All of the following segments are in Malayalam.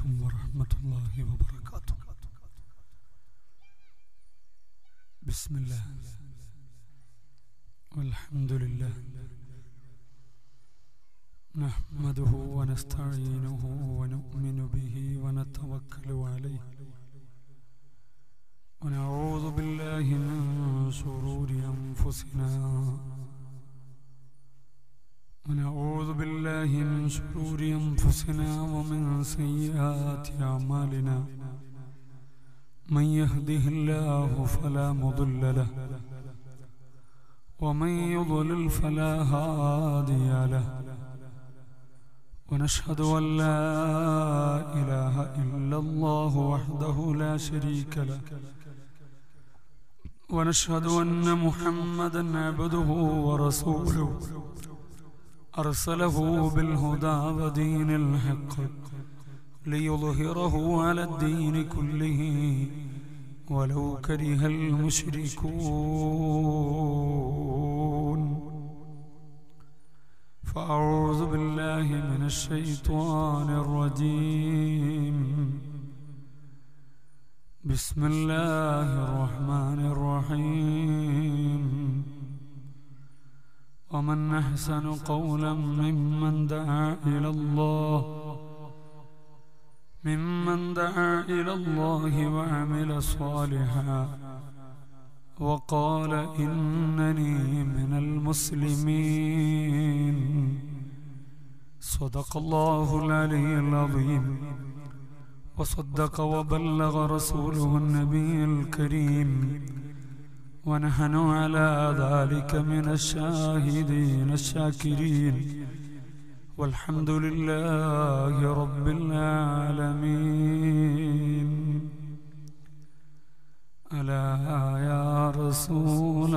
عليكم ورحمة الله وبركاته بسم الله والحمد لله نحمده ونستعينه ونؤمن به ونتوكل عليه ونعوذ بالله من شرور أنفسنا ونعوذ بالله من شرور أنفسنا ومن سيئات أعمالنا من يهده الله فلا مضل له ومن يضلل فلا هادي له ونشهد أن لا إله إلا الله وحده لا شريك له ونشهد أن محمدا عبده ورسوله أرسله بالهدى ودين الحق ليظهره على الدين كله ولو كره المشركون فأعوذ بالله من الشيطان الرجيم بسم الله الرحمن الرحيم ومن أحسن قولا ممن دعا إلى الله ممن دعا إلى الله وعمل صالحا وقال إنني من المسلمين صدق الله العلي العظيم وصدق وبلغ رسوله النبي الكريم ونحن على ذلك من الشاهدين الشاكرين والحمد لله رب العالمين ألا يا رسول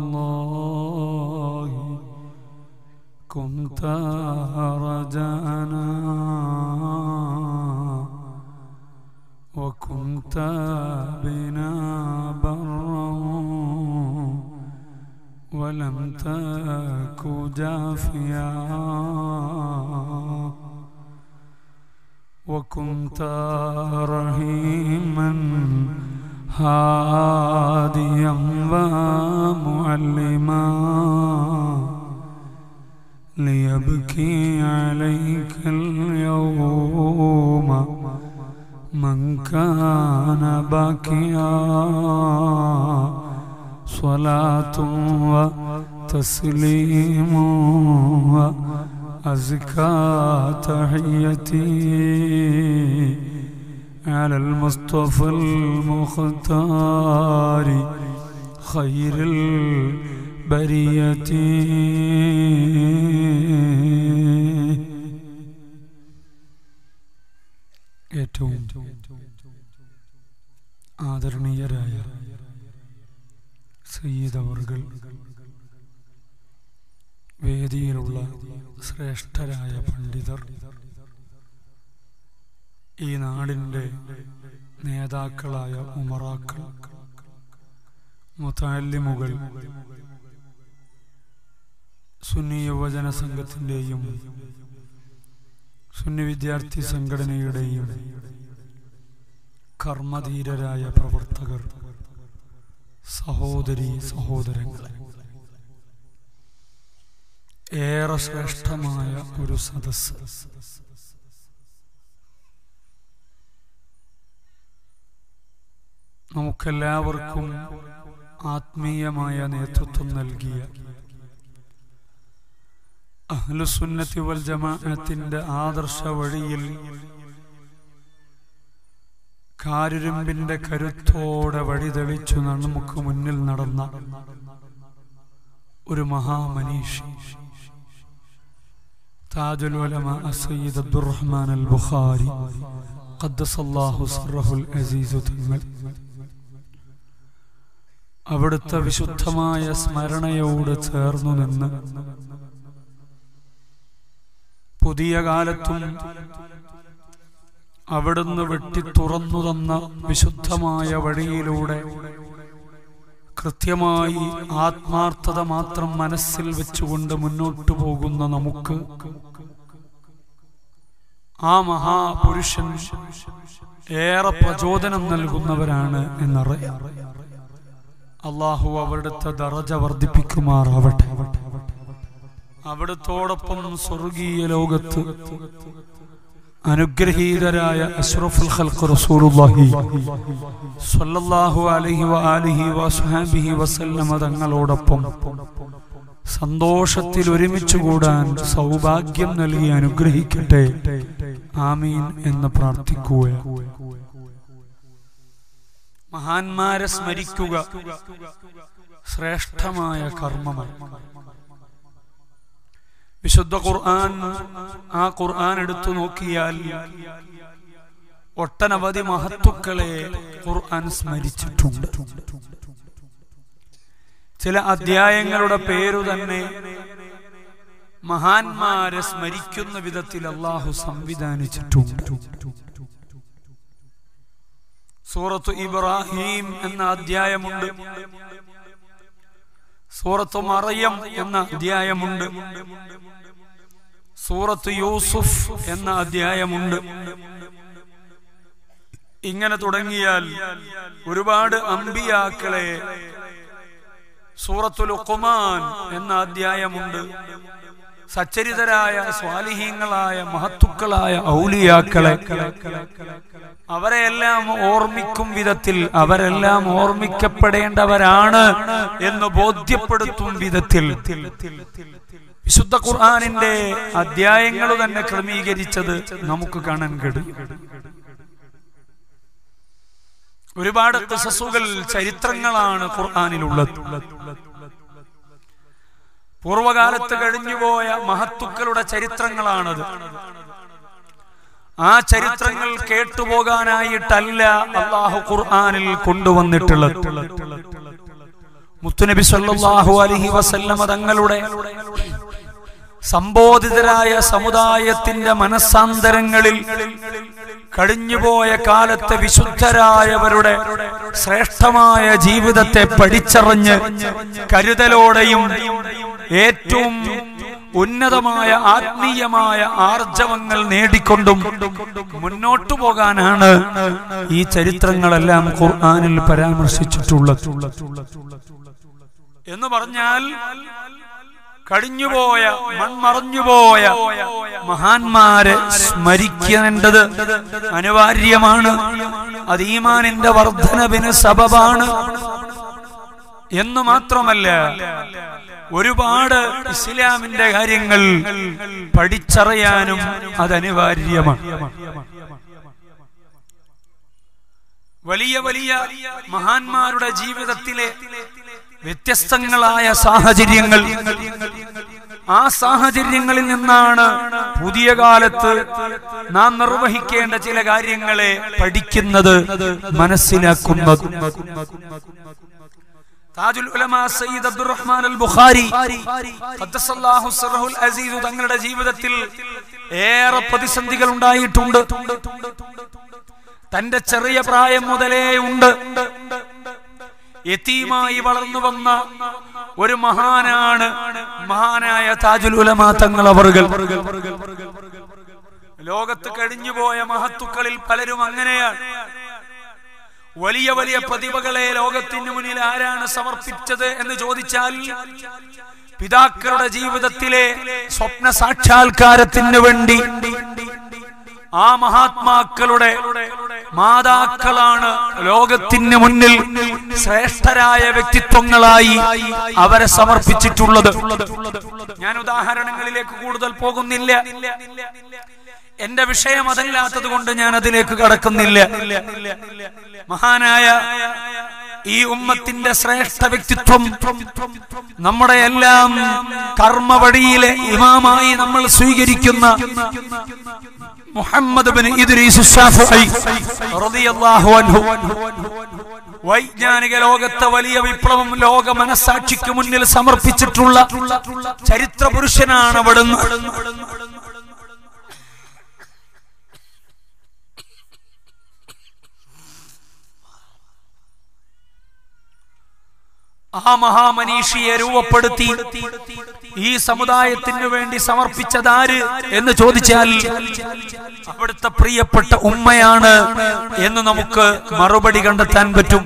الله كنت رجانا وكنت بنا برا ولم تك جافيا وكنت رحيما هاديا ومعلما ليبكي عليك اليوم من كان باكيا صلاة وتسليم وأزكى تحيتي على المصطفى المختار خير البرية ഏറ്റവും ആദരണീയരായ സയ്യിദവർകൾ വേദിയിലുള്ള ശ്രേഷ്ഠരായ പണ്ഡിതർ ഈ നാടിൻ്റെ നേതാക്കളായ ഉമറാക്കൾ മുത്താലിമുകൾ സുന്നി യുവജന സംഘത്തിൻ്റെയും സുന്നി വിദ്യാർത്ഥി സംഘടനയുടെയും കർമ്മധീരരായ പ്രവർത്തകർ സഹോദരി സഹോദരങ്ങളെ ഏറെ ശ്രേഷ്ഠമായ ഒരു സദസ് നമുക്കെല്ലാവർക്കും ആത്മീയമായ നേതൃത്വം നൽകിയ അഹ്ലുസുന്നത്തി വൽ ജമാഅത്തിന്റെ ആദർശ വഴിയിൽ കാരുരുമ്പിന്റെ കരുത്തോടെ വഴിതെളിച്ചു നമുക്ക് മുന്നിൽ നടന്ന ഒരു മഹാമനീഷി താജുൽ ഉലമ അസയ്യിദ് അബ്ദുറഹ്മാൻ അൽ ബുഖാരി ഖദ്ദസല്ലാഹു സിർറഹുൽ അസീസു തങ്ങൾ അവിടുത്തെ വിശുദ്ധമായ സ്മരണയോട് ചേർന്നു നിന്ന് പുതിയ കാലത്തും അവിടുന്ന് വെട്ടി തുറന്നു തന്ന വിശുദ്ധമായ വഴിയിലൂടെ കൃത്യമായി ആത്മാർത്ഥത മാത്രം മനസ്സിൽ വെച്ചുകൊണ്ട് മുന്നോട്ടു പോകുന്ന നമുക്ക് ആ മഹാപുരുഷൻ ഏറെ പ്രചോദനം നൽകുന്നവരാണ് എന്നറിയാം അള്ളാഹു അവിടുത്തെ ദറജ വർദ്ധിപ്പിക്കുമാറാവട്ടെ അവിടുത്തോടൊപ്പം സ്വർഗീയ ലോകത്ത് അനുഗ്രഹീതരായ അഷ്റഫുൽ ഖൽഖ് റസൂലുള്ളാഹി സ്വല്ലല്ലാഹു അലൈഹി വആലിഹി വസ്ഹാബിഹി വസല്ലമ തങ്ങളോടൊപ്പം സന്തോഷത്തിൽ ഒരുമിച്ച് കൂടാൻ സൗഭാഗ്യം നൽകി അനുഗ്രഹിക്കട്ടെ ആമീൻ എന്ന് പ്രാർത്ഥിക്കുകയാണ് മഹാന്മാരെ സ്മരിക്കുക ശ്രേഷ്ഠമായ കർമ്മമാണ് വിശുദ്ധ ഖുർആൻ ആ ഖുർആൻ എടുത്തു നോക്കിയാൽ ഒട്ടനവധി മഹത്തുക്കളെ ഖുർആൻ സ്മരിച്ചിട്ടുണ്ട് ചില അധ്യായങ്ങളുടെ പേരു തന്നെ മഹാന്മാരെ സ്മരിക്കുന്ന വിധത്തിൽ അള്ളാഹു സംവിധാനിച്ചിട്ടുണ്ട് സൂറത്ത് ഇബ്രാഹിം എന്ന അധ്യായമുണ്ട് സൂറത്ത് മറിയം എന്ന അധ്യായമുണ്ട് സൂറത്ത് യൂസുഫ് എന്ന അധ്യായമുണ്ട് ഇങ്ങനെ തുടങ്ങിയാൽ ഒരുപാട് അമ്പിയാക്കളെ സൂറത്തുൽ ഉഖ്മാൻ എന്ന അധ്യായമുണ്ട് സച്ചരിതരായ സ്വാലിഹീങ്ങളായ മഹത്തുക്കളായ ഔലിയാക്കളെ അവരെല്ലാം ഓർമ്മിക്കും വിധത്തിൽ അവരെല്ലാം ഓർമ്മിക്കപ്പെടേണ്ടവരാണ് എന്ന് ബോധ്യപ്പെടുത്തും വിധത്തിൽ വിശുദ്ധ ഖുർആാനിന്റെ അധ്യായങ്ങൾ തന്നെ ക്രമീകരിച്ചത് നമുക്ക് കാണാൻ കഴിയും ഒരുപാട് കിസസുകൾ ചരിത്രങ്ങളാണ് ഖുർആാനിലുള്ളത് പൂർവകാലത്ത് കഴിഞ്ഞുപോയ മഹത്തുക്കളുടെ ചരിത്രങ്ങളാണത് ആ ചരിത്രങ്ങൾ കേട്ടുപോകാനായിട്ടല്ല അള്ളാഹു ഖുർആാനിൽ കൊണ്ടുവന്നിട്ടുള്ളത് മുത്തുനബി സല്ലല്ലാഹു അലൈഹി വസല്ലമ തങ്ങളുടെ സംബോധിതരായ സമുദായത്തിന്റെ മനസ്സാന്തരങ്ങളിൽ കഴിഞ്ഞുപോയ കാലത്തെ വിശുദ്ധരായവരുടെ ശ്രേഷ്ഠമായ ജീവിതത്തെ പഠിച്ചറിഞ്ഞ് കരുതലോടെയും ഏറ്റവും ഉന്നതമായ ആത്മീയമായ ആർജവങ്ങൾ നേടിക്കൊണ്ടും മുന്നോട്ടു പോകാനാണ് ഈ ചരിത്രങ്ങളെല്ലാം ഖുർആാനിൽ പരാമർശിച്ചിട്ടുള്ളത് എന്ന് പറഞ്ഞാൽ കഴിഞ്ഞുപോയ മൺമറഞ്ഞുപോയ മഹാന്മാരെ സ്മരിക്കേണ്ടത് അനിവാര്യമാണ് അത് ഈമാനിന്റെ വർധനവിന് സബബാണ് എന്ന് മാത്രമല്ല ഒരുപാട് ഇസ്ലാമിന്റെ കാര്യങ്ങൾ പഠിച്ചറിയാനും അത് അനിവാര്യമാണ് വലിയ വലിയ മഹാന്മാരുടെ ജീവിതത്തിലെ വ്യത്യസ്തങ്ങളായ സാഹചര്യങ്ങൾ ആ സാഹചര്യങ്ങളിൽ നിന്നാണ് പുതിയ കാലത്ത് നാം നിർവഹിക്കേണ്ട ചില കാര്യങ്ങളെ പഠിക്കുന്നത് മനസ്സിലാക്കുന്നത് താജുൽ ഉലമ സയ്യിദ് അബ്ദുറഹ്മാൻ അൽ ബുഖാരി ഖദ്ദസല്ലാഹു സിറഹുൽ അസീദ് തങ്ങളുടെ ജീവിതത്തിൽ ഏറെ പ്രതിസന്ധികൾ ഉണ്ടായിട്ടുണ്ട് തന്റെ ചെറിയ പ്രായം മുതലേ ഉണ്ട് യതീമായി വളർന്നു വന്ന ഒരു മഹാനാണ് മഹാനായ താജുൽ ഉലമ തങ്ങൾ അവർകൾ ലോകത്ത് കഴിഞ്ഞുപോയ മഹത്തുക്കളിൽ പലരും അങ്ങനെയാണ് വലിയ വലിയ പ്രതിഭകളെ ലോകത്തിന് മുന്നിൽ ആരാണ് സമർപ്പിച്ചത് എന്ന് ചോദിച്ചാൽ പിതാക്കളുടെ ജീവിതത്തിലെ സ്വപ്ന സാക്ഷാത്കാരത്തിന് വേണ്ടി ആ മഹാത്മാക്കളുടെ മാതാക്കളാണ് ലോകത്തിന് മുന്നിൽ ശ്രേഷ്ഠരായ വ്യക്തിത്വങ്ങളായി അവരെ സമർപ്പിച്ചിട്ടുള്ളത് ഞാൻ ഉദാഹരണങ്ങളിലേക്ക് കൂടുതൽ പോകുന്നില്ല എന്റെ വിഷയം അതല്ലാത്തത് കൊണ്ട് ഞാൻ അതിലേക്ക് കടക്കുന്നില്ല മഹാനായ ഈ ഉമ്മത്തിന്റെ ശ്രേഷ്ഠ വ്യക്തിത്വം നമ്മുടെ എല്ലാം കർമ്മവടിയിലെ ഇമാമായി നമ്മൾ സ്വീകരിക്കുന്ന മുഹമ്മദ് ബിൻ ഇദ്രീസ് ശാഫിഈ റളിയല്ലാഹു അൻഹു വൈജ്ഞാനിക ലോകത്തെ വലിയ വിപ്ലവം ലോക മനസാക്ഷിക്ക് മുന്നിൽ സമർപ്പിച്ചിട്ടുള്ള ചരിത്ര പുരുഷനാണ് അവിടുന്ന് ആ മഹാമനീഷിയെ രൂപപ്പെടുത്തി ഈ സമുദായത്തിന് വേണ്ടി സമർപ്പിച്ചതാര് എന്ന് ചോദിച്ചാൽ അവിടുത്തെ പ്രിയപ്പെട്ട ഉമ്മയാണ് എന്ന് നമുക്ക് മറുപടി കണ്ടെത്താൻ പറ്റും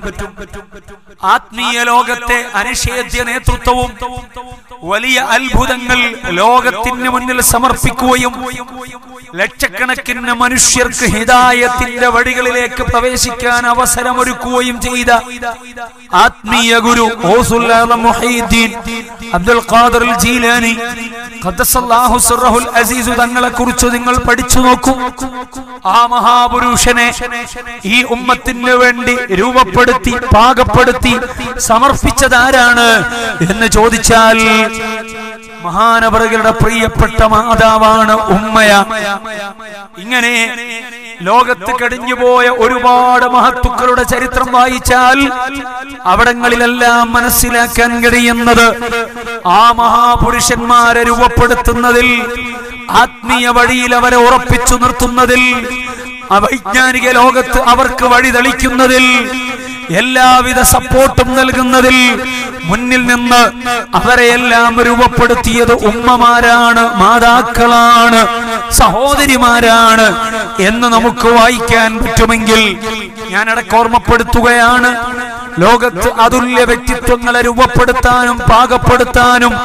ആത്മീയ ലോകത്തെ അനിഷേധ്യ നേതൃത്വവും വലിയ അത്ഭുതങ്ങൾ ലോകത്തിന് മുന്നിൽ സമർപ്പിക്കുകയും ലക്ഷക്കണക്കിന് മനുഷ്യർക്ക് ഹിതായത്തിന്റെ വഴികളിലേക്ക് പ്രവേശിക്കാൻ അവസരമൊരുക്കുകയും ചെയ്ത ആത്മീയ ഗുരു ഓസുല്ലാദ മുഹീദ്ദീൻ അബ്ദുൽ ഖാദർ ജീലാനി ഖദ്ദസല്ലാഹു സിർറഹുൽ അസീസു തങ്ങളെ കുറിച്ച് നിങ്ങൾ പഠിച്ചു നോക്കൂ ആ മഹാപുരുഷനെ ഈ ഉമ്മത്തിന് വേണ്ടി രൂപപ്പെടുത്തി പാകപ്പെടുത്തി സമർപ്പിച്ചതാരാണ് എന്ന് ചോദിച്ചാൽ മഹാനവറുകളുടെ പ്രിയപ്പെട്ട മാതാവാണ് ഉമ്മയ ഇങ്ങനെ ലോകത്ത് കഴിഞ്ഞുപോയ ഒരുപാട് മഹത്തുക്കളുടെ ചരിത്രം വായിച്ചാൽ അവിടങ്ങളിലെല്ലാം മനസ്സിലാക്കാൻ കഴിയുന്നത് ആ മഹാപുരുഷന്മാരെ രൂപപ്പെടുത്തുന്നതിൽ ആത്മീയ വഴിയിൽ അവരെ ഉറപ്പിച്ചു നിർത്തുന്നതിൽ വൈജ്ഞാനിക ലോകത്ത് അവർക്ക് വഴി തെളിക്കുന്നതിൽ എല്ലാവിധ സപ്പോർട്ടും നൽകുന്നതിൽ മുന്നിൽ നിന്ന് അവരെയെല്ലാം രൂപപ്പെടുത്തിയത് ഉമ്മമാരാണ് മാതാക്കളാണ് സഹോദരിമാരാണ് എന്ന് നമുക്ക് വായിക്കാൻ പറ്റുമെങ്കിൽ ഞാൻ ഇടയ്ക്ക് ഓർമ്മപ്പെടുത്തുകയാണ് ലോകത്ത് അതുല്യ വ്യക്തിത്വങ്ങളെ രൂപപ്പെടുത്താനും പാകപ്പെടുത്താനും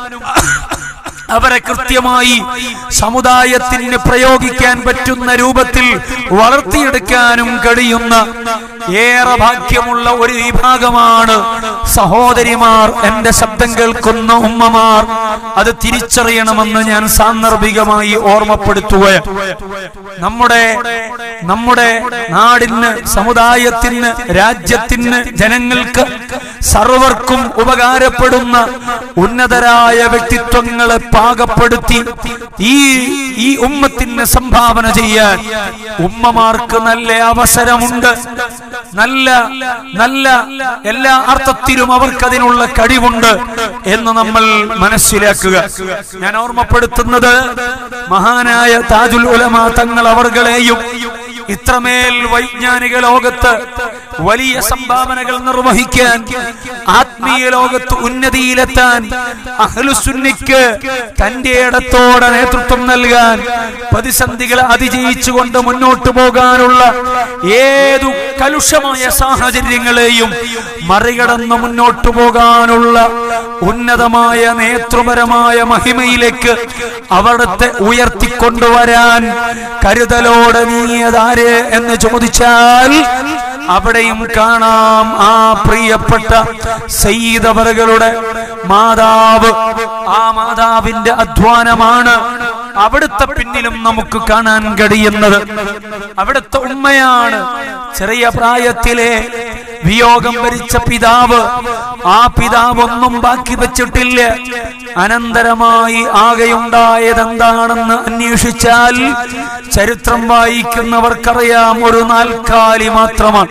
അവരെ കൃത്യമായി സമുദായത്തിന് പ്രയോഗിക്കാൻ പറ്റുന്ന രൂപത്തിൽ വളർത്തിയെടുക്കാനും കഴിയുന്ന ഏറെ ഭാഗ്യമുള്ള ഒരു വിഭാഗമാണ് സഹോദരിമാർ എന്റെ ശബ്ദം കേൾക്കുന്ന ഉമ്മമാർ അത് തിരിച്ചറിയണമെന്ന് ഞാൻ സാന്ദർഭികമായി ഓർമ്മപ്പെടുത്തുക നമ്മുടെ നമ്മുടെ നാടിന് സമുദായത്തിന് രാജ്യത്തിന് ജനങ്ങൾക്ക് സർവർക്കും ഉപകാരപ്പെടുന്ന ഉന്നതരായ വ്യക്തിത്വങ്ങളെ പാകപ്പെടുത്തി ഈ ഈ ഉമ്മത്തിന് സംഭാവന ചെയ്യാൻ ഉമ്മമാർക്ക് നല്ല അവസരമുണ്ട് നല്ല നല്ല എല്ലാ അർത്ഥത്തിലും അവർക്കതിനുള്ള കഴിവുണ്ട് എന്ന് നമ്മൾ മനസ്സിലാക്കുക ഞാൻ ഓർമ്മപ്പെടുത്തുന്നത് മഹാനായ താജുൽ ഉലമ തങ്ങൾ അവർകളെയും ഇത്രമേൽ വൈജ്ഞാനിക ലോകത്ത് വലിയ സംഭാവനകൾ നിർവഹിക്കാൻ ആത്മീയ ലോകത്ത് ഉന്നതിയിലെത്താൻ അഹ്ലുസുന്നിക്ക് തന്റെ ഇടത്തോടെ നേതൃത്വം നൽകാൻ പ്രതിസന്ധികളെ അതിജയിച്ചുകൊണ്ട് മുന്നോട്ട് പോകാനുള്ള ഏതു കലുഷമായ സാഹചര്യങ്ങളെയും മറികടന്ന് മുന്നോട്ട് പോകാനുള്ള ഉന്നതമായ നേതൃപരമായ മഹിമയിലേക്ക് അവിടത്തെ ഉയർത്തിക്കൊണ്ടുവരാൻ കരുതലോടെ നീയതാര് എന്ന് ചോദിച്ചാൽ അവിടെയും കാണാം ആ പ്രിയപ്പെട്ട സയ്യിദവറുകളുടെ മാതാവ് ആ മാതാവിന്റെ അധ്വാനമാണ് അവിടുത്തെ പിന്നിലും നമുക്ക് കാണാൻ കഴിയുന്നത് അവിടുത്തെ ഉമ്മയാണ് ചെറിയ പ്രായത്തിലെ വിയോഗം ഭരിച്ച പിതാവ് ആ പിതാവ് ഒന്നും ബാക്കി വെച്ചിട്ടില്ല അനന്തരമായി ആകെയുണ്ടായത് എന്താണെന്ന് അന്വേഷിച്ചാൽ ചരിത്രം വായിക്കുന്നവർക്കറിയാം ഒരു നാൽക്കാലി മാത്രമാണ്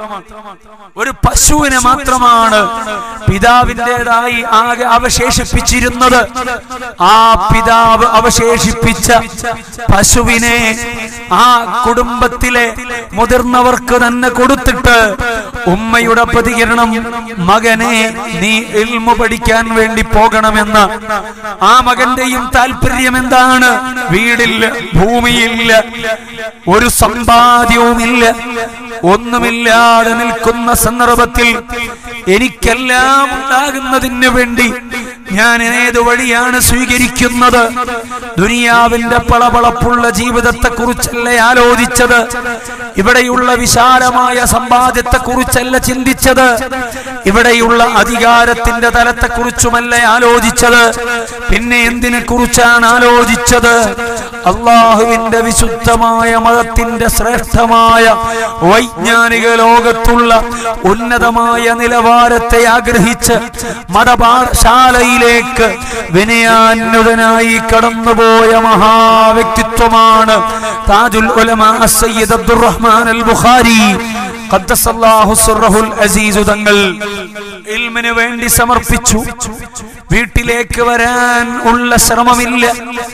ഒരു പശുവിനെ മാത്രമാണ് പിതാവിൻ്റെതായി ആകെ അവശേഷിപ്പിച്ചിരുന്നത് ആ പിതാവ് അവശേഷിപ്പിച്ച പശുവിനെ ആ കുടുംബത്തിലെ മുതിർന്നവർക്ക് തന്നെ കൊടുത്തിട്ട് ഉമ്മയുടെ പ്രതികരണം മകനെ നീ ഇൽമു പഠിക്കാൻ വേണ്ടി പോകണമെന്ന് ആ മകന്റെയും താല്പര്യം എന്താണ് വീടില്ല ഭൂമിയില്ല ഒരു സമ്പാദ്യവുമില്ല ഒന്നുമില്ലാതെ നിൽക്കുന്ന സന്ദർഭത്തിൽ എനിക്കെല്ലാം ഉണ്ടാകുന്നതിന് വേണ്ടി ഞാൻ ഏത് വഴിയാണ് സ്വീകരിക്കുന്നത് ദുനിയാവിന്റെ പളപളപ്പുള്ള ജീവിതത്തെ കുറിച്ചല്ല ആലോചിച്ചത് ഇവിടെയുള്ള വിശാലമായ സമ്പാദ്യത്തെ കുറിച്ചല്ല ചിന്തിച്ചത് ഇവിടെയുള്ള അധികാരത്തിന്റെ തലത്തെ കുറിച്ചുമല്ല ആലോചിച്ചത് പിന്നെ എന്തിനെ കുറിച്ചാണ് ആലോചിച്ചത് അള്ളാഹുവിന്റെ വിശുദ്ധമായ മതത്തിന്റെ ശ്രേഷ്ഠമായ വൈജ്ഞാനിക ലോകത്തുള്ള ഉന്നതമായ നിലവാരത്തെ ആഗ്രഹിച്ച് മതപാഠശാലയിലേക്ക് വിനയാന്വിതനായി കടന്നുപോയ മഹാവ്യക്തിത്വമാണ് താജുൽ ഉലമ സയ്യിദ് അബ്ദുറഹ്മാൻ അൽ ബുഖാരി ഖദ്ദസല്ലാഹു സിർറഹുൽ അസീസു തങ്ങൾ ഇൽമിന് വേണ്ടി സമർപ്പിച്ചു വീട്ടിലേക്ക് വരാൻ ഉള്ള ശ്രമമില്ല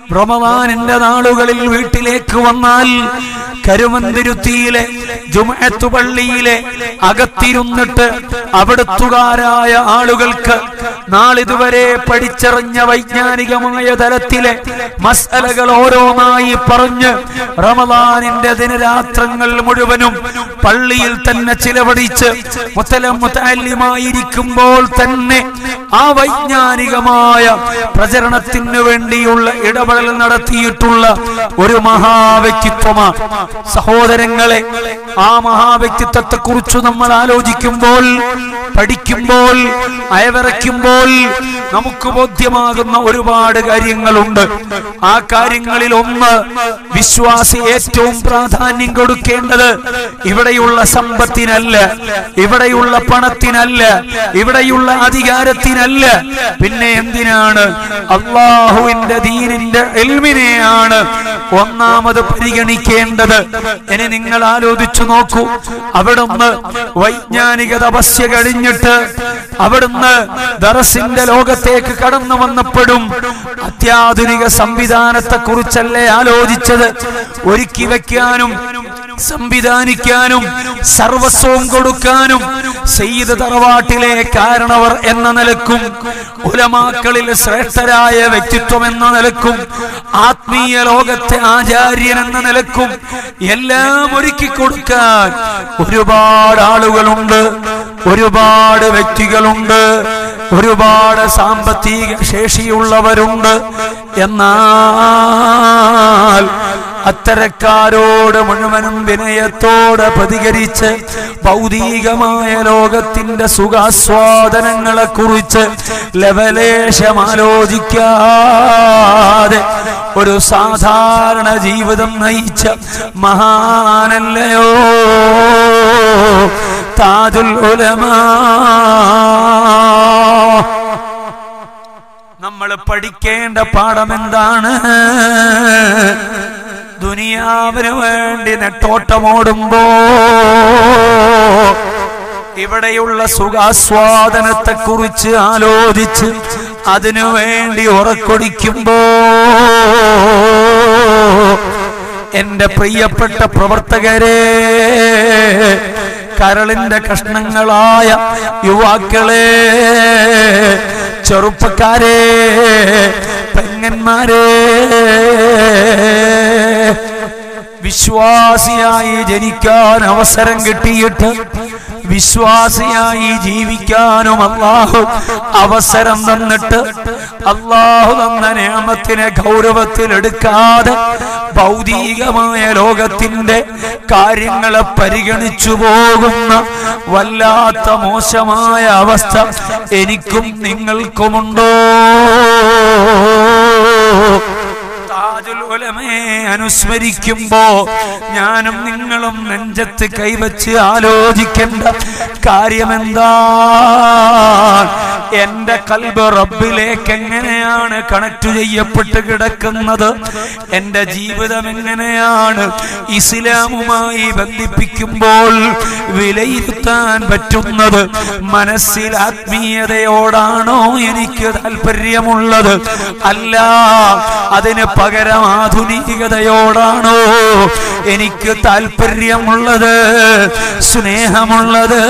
റമദാനിന്റെ നാളുകളിൽ വീട്ടിലേക്ക് വന്നാൽ കരുമന്തിരുത്തിയിലെ ജുമഅത്ത് പള്ളിയിലെ അകത്തിരുന്നിട്ട് അവിടുത്തുകാരായ ആളുകൾക്ക് നാളിതുവരെ പഠിച്ചറിഞ്ഞ വൈജ്ഞാനികമായ തലത്തിലെ മസലകൾ ഓരോന്നായി പറഞ്ഞ് റമദാനിന്റെ ദിനരാത്രങ്ങൾ മുഴുവനും പള്ളിയിൽ തന്നെ ചിലവഴിച്ച് മുത്തലം മുത്തല്യമായിരിക്കുമ്പോൾ തന്നെ ആ വൈജ്ഞാനികമായ പ്രചരണത്തിനു വേണ്ടിയുള്ള ഇടപെടൽ നടത്തിയിട്ടുള്ള ഒരു മഹാവ്യക്തിത്വമാണ് സഹോദരങ്ങളെ ആ മഹാവ്യക്തിത്വത്തെ കുറിച്ച് നമ്മൾ ആലോചിക്കുമ്പോൾ പഠിക്കുമ്പോൾ അയവിറയ്ക്കുമ്പോൾ നമുക്ക് ബോധ്യമാകുന്ന ഒരുപാട് കാര്യങ്ങളുണ്ട് ആ കാര്യങ്ങളിൽ ഒന്ന് വിശ്വാസി ഏറ്റവും പ്രാധാന്യം കൊടുക്കേണ്ടത് ഇവിടെയുള്ള സമ്പത്തിനല്ല ഇവിടെയുള്ള പണത്തിനല്ല ഇവിടെയുള്ള അധികാരത്തിനല്ല പിന്നെ എന്തിനാണ് അള്ളാഹുവിന്റെ ദീനിന്റെ എൽമിനെയാണ് ഒന്നാമത് പരിഗണിക്കേണ്ടത് ഇനി നിങ്ങൾ ആലോചിച്ചു നോക്കൂ അവിടുന്ന് വൈജ്ഞാനിക തപസ്യ കഴിഞ്ഞിട്ട് അവിടുന്ന് ദറസിന്റെ ലോകത്തേക്ക് കടന്നു വന്നപ്പോഴും അത്യാധുനിക സംവിധാനത്തെ കുറിച്ചല്ലേ ആലോചിച്ചത് ഒരുക്കി വെക്കാനും സംവിധാനിക്കാനും സർവസ്വവും കൊടുക്കാനും സെയ്ത് തറവാട്ടിലെ കാരണവർ എന്ന നിലക്കും ഉലമാക്കളിൽ ശ്രേഷ്ഠരായ വ്യക്തിത്വം എന്ന നിലക്കും ആത്മീയ ലോകത്തെ ആചാര്യൻ എന്ന നിലക്കും എല്ലാം ഒരുക്കി കൊടുക്കാൻ ഒരുപാട് ആളുകളുണ്ട് ഒരുപാട് വ്യക്തികളുണ്ട് ഒരുപാട് സാമ്പത്തിക ശേഷിയുള്ളവരുണ്ട് എന്നാൽ അത്തരക്കാരോട് മുഴുവനും വിനയത്തോടെ പ്രതികരിച്ച് ഭൗതികമായ ലോകത്തിന്റെ സുഖാസ്വാദനങ്ങളെ കുറിച്ച് ലവലേശം ആലോചിക്കാതെ ഒരു സാധാരണ ജീവിതം നയിച്ച മഹാനല്ലയോ താജുൽ ഉലമാ നമ്മൾ പഠിക്കേണ്ട പാഠം എന്താണ് ദുനിയാവിന് വേണ്ടി നെട്ടോട്ടമോടുമ്പോ ഇവിടെയുള്ള സുഖാസ്വാദനത്തെ കുറിച്ച് ആലോചിച്ച് അതിനു വേണ്ടി ഉറക്കൊടിക്കുമ്പോ എന്റെ പ്രിയപ്പെട്ട പ്രവർത്തകരെ കരളിന്റെ കഷ്ണങ്ങളായ യുവാക്കളെ ചെറുപ്പക്കാരെ പെങ്ങന്മാരെ വിശ്വാസിയായി ജനിക്കാൻ അവസരം കിട്ടിയിട്ട് വിശ്വാസിയായി ജീവിക്കാനും അള്ളാഹു അവസരം തന്നിട്ട് അള്ളാഹു തന്ന നിയമത്തിനെ ഗൗരവത്തിൽ എടുക്കാതെ ഭൗതികമായ ലോകത്തിന്റെ കാര്യങ്ങളെ പരിഗണിച്ചു പോകുന്ന വല്ലാത്ത മോശമായ അവസ്ഥ എനിക്കും നിങ്ങൾക്കുമുണ്ടോ താജുൽ ഉലമയെ അനുസ്മരിക്കുമ്പോ ഞാനും നിങ്ങളും നെഞ്ചത്ത് കൈവച്ച് ആലോചിക്കേണ്ട കാര്യമെന്താ എന്റെ കൽബ് റബ്ബിലേക്ക് എങ്ങനെയാണ് കണക്ട് ചെയ്യപ്പെട്ട് കിടക്കുന്നത് എന്റെ ജീവിതം എങ്ങനെയാണ് ഇസ്ലാമുമായി ബന്ധിപ്പിക്കുമ്പോൾ വിലയിരുത്താൻ പറ്റുന്നത് മനസ്സിൽ ആത്മീയതയോടാണോ എനിക്ക് താല്പര്യമുള്ളത് അല്ല അതിന് പകരം ആധുനികതയോടാണോ എനിക്ക് താല്പര്യമുള്ളത് സ്നേഹമുള്ളത്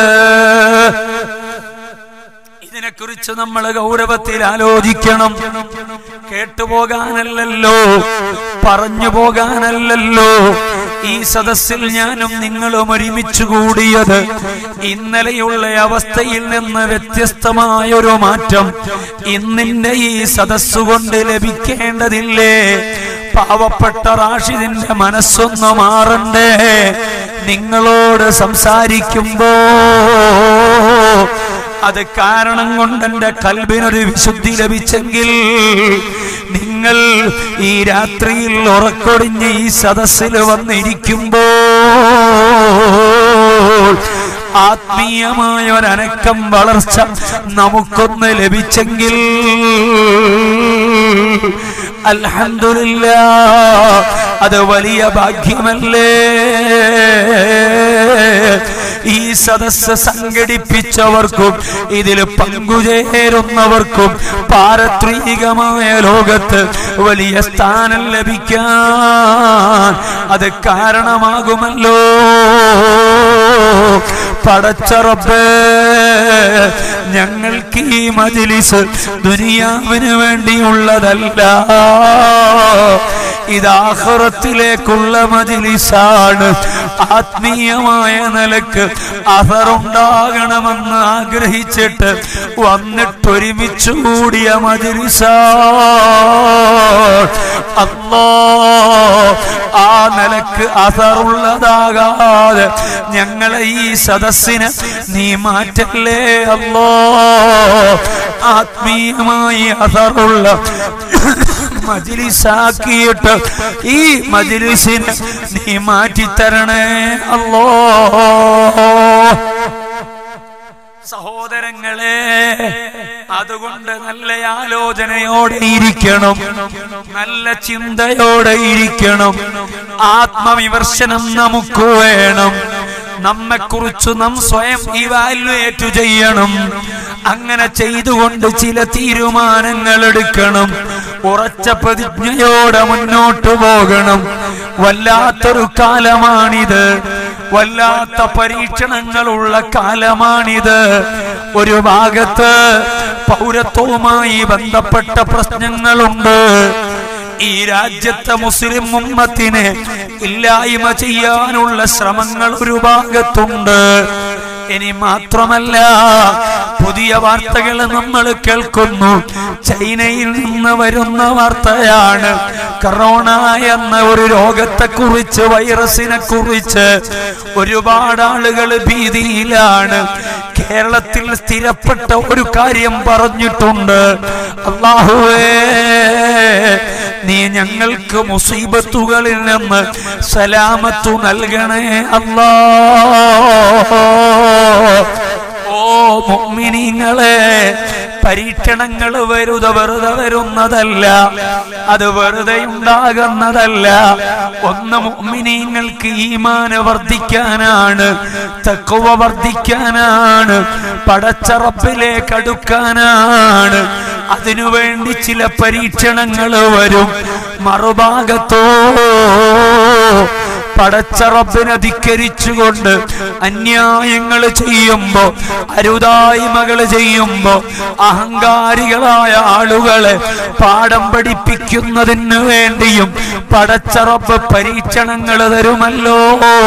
ഇതിനെക്കുറിച്ച് നമ്മൾ ഗൗരവത്തിൽ ആലോചിക്കണം കേട്ടുപോകാനല്ലല്ലോ പറഞ്ഞു പോകാനല്ലല്ലോ ഈ സദസ്സിൽ ഞാനും നിങ്ങളും ഒരുമിച്ച് കൂടിയത് ഇന്നലെയുള്ള അവസ്ഥയിൽ നിന്ന് വ്യത്യസ്തമായൊരു മാറ്റം ഇന്നിന്റെ ഈ സദസ്സുകൊണ്ട് ലഭിക്കേണ്ടതില്ലേ പാവപ്പെട്ട റാഷിദിന്റെ മനസ്സൊന്ന് മാറണ്ടേ നിങ്ങളോട് സംസാരിക്കുമ്പോ അത് കാരണം കൊണ്ട് എന്റെ കൽബിനൊരു വിശുദ്ധി ലഭിച്ചെങ്കിൽ നിങ്ങൾ ഈ രാത്രിയിൽ ഉറക്കൊടിഞ്ഞ് ഈ സദസ്സിൽ വന്നിരിക്കുമ്പോ ആത്മീയമായ ഒരനക്കം വളർച്ച നമുക്കൊന്ന് ലഭിച്ചെങ്കിൽ അൽഹംദുലില്ല അത് വലിയ ഭാഗ്യമല്ലേ ഈ സദസ്സ് സംഘടിപ്പിച്ചവർക്കും ഇതിൽ പങ്കുചേരുന്നവർക്കും പാരത്രികമായ ലോകത്ത് വലിയ സ്ഥാനം ലഭിക്കാൻ അത് കാരണമാകുമല്ലോ പടച്ചറബ് ഞങ്ങൾക്ക് ഈ മജിലിസ് ദുനിയാവിന് വേണ്ടിയുള്ളതല്ല ഇത് ആഹ്റത്തിലേക്കുള്ള മജിലിസാണ് ആത്മീയമായ നിലക്ക് അസറുണ്ടാകണമെന്ന് ആഗ്രഹിച്ചിട്ട് വന്നിട്ടൊരുമിച്ച് കൂടിയ മജിലിസാ അല്ലോ ആ നിലക്ക് അസറുള്ളതാകാതെ ഞങ്ങളെ ഈ സദസ്സിന് നീ മാറ്റല്ലേ അല്ലോ ആത്മീയമായി അസറുള്ള മജിലിസാക്കിയിട്ട് ഈ മജിലിസിന് നീ മാറ്റിത്തരണേ അല്ലോ സഹോദരങ്ങളെ അതുകൊണ്ട് നല്ല ആലോചനയോടെ ഇരിക്കണം നല്ല ചിന്തയോടെ ഇരിക്കണം ആത്മവിമർശനം നമുക്ക് വേണം നമ്മെക്കുറിച്ച് നാം സ്വയം ഇവാലുവേറ്റ് ചെയ്യണം അങ്ങനെ ചെയ്തുകൊണ്ട് ചില തീരുമാനങ്ങൾ എടുക്കണം ഉറച്ച പ്രതിജ്ഞയോടെ മുന്നോട്ട് പോകണം വല്ലാത്തൊരു കാലമാണിത് വല്ലാത്ത പരീക്ഷണങ്ങളുള്ള കാലമാണിത് ഒരു ഭാഗത്ത് പൗരത്വവുമായി ബന്ധപ്പെട്ട പ്രശ്നങ്ങളുണ്ട് ഈ രാജ്യത്തെ മുസ്ലിം ഉമ്മത്തിനെ ഇല്ലായ്മ ചെയ്യാനുള്ള ശ്രമങ്ങൾ ഒരു ഭാഗത്തുണ്ട് ഇനി മാത്രമല്ല പുതിയ വാർത്തകൾ നമ്മൾ കേൾക്കുന്നു ചൈനയിൽ നിന്ന് വരുന്ന വാർത്തയാണ് കൊറോണ എന്ന ഒരു രോഗത്തെ കുറിച്ച് വൈറസിനെ കുറിച്ച് ഒരുപാട് ആളുകൾ ഭീതിയിലാണ് കേരളത്തിൽ സ്ഥിരപ്പെട്ട ഒരു കാര്യം പറഞ്ഞിട്ടുണ്ട് അള്ളാഹുവേ നീ ഞങ്ങൾക്ക് മുസീബത്തുകളിൽ നിന്ന് സലാമത്തു നൽകണേ അല്ലാ ഓ മുഅ്മിനീങ്ങളെ പരീക്ഷണങ്ങൾ വെറുതെ വെറുതെ വരുന്നതല്ല അത് വെറുതെ ഉണ്ടാകുന്നതല്ല ഒന്ന് മുഅ്മിനീങ്ങൾക്ക് ഈമാന് വർദ്ധിക്കാനാണ് തക്കുവ വർദ്ധിക്കാനാണ് പടച്ചറപ്പിലേക്ക് അടുക്കാനാണ് അതിനുവേണ്ടി ചില പരീക്ഷണങ്ങൾ വരും മറുഭാഗത്തോ പടച്ചറപ്പിനെ ധിക്കരിച്ചുകൊണ്ട് അന്യായങ്ങൾ ചെയ്യുമ്പോ അരുതായ്മകൾ ചെയ്യുമ്പോ അഹങ്കാരികളായ ആളുകളെ പാഠം പഠിപ്പിക്കുന്നതിന് വേണ്ടിയും പടച്ചറപ്പ് പരീക്ഷണങ്ങൾ തരുമല്ലോ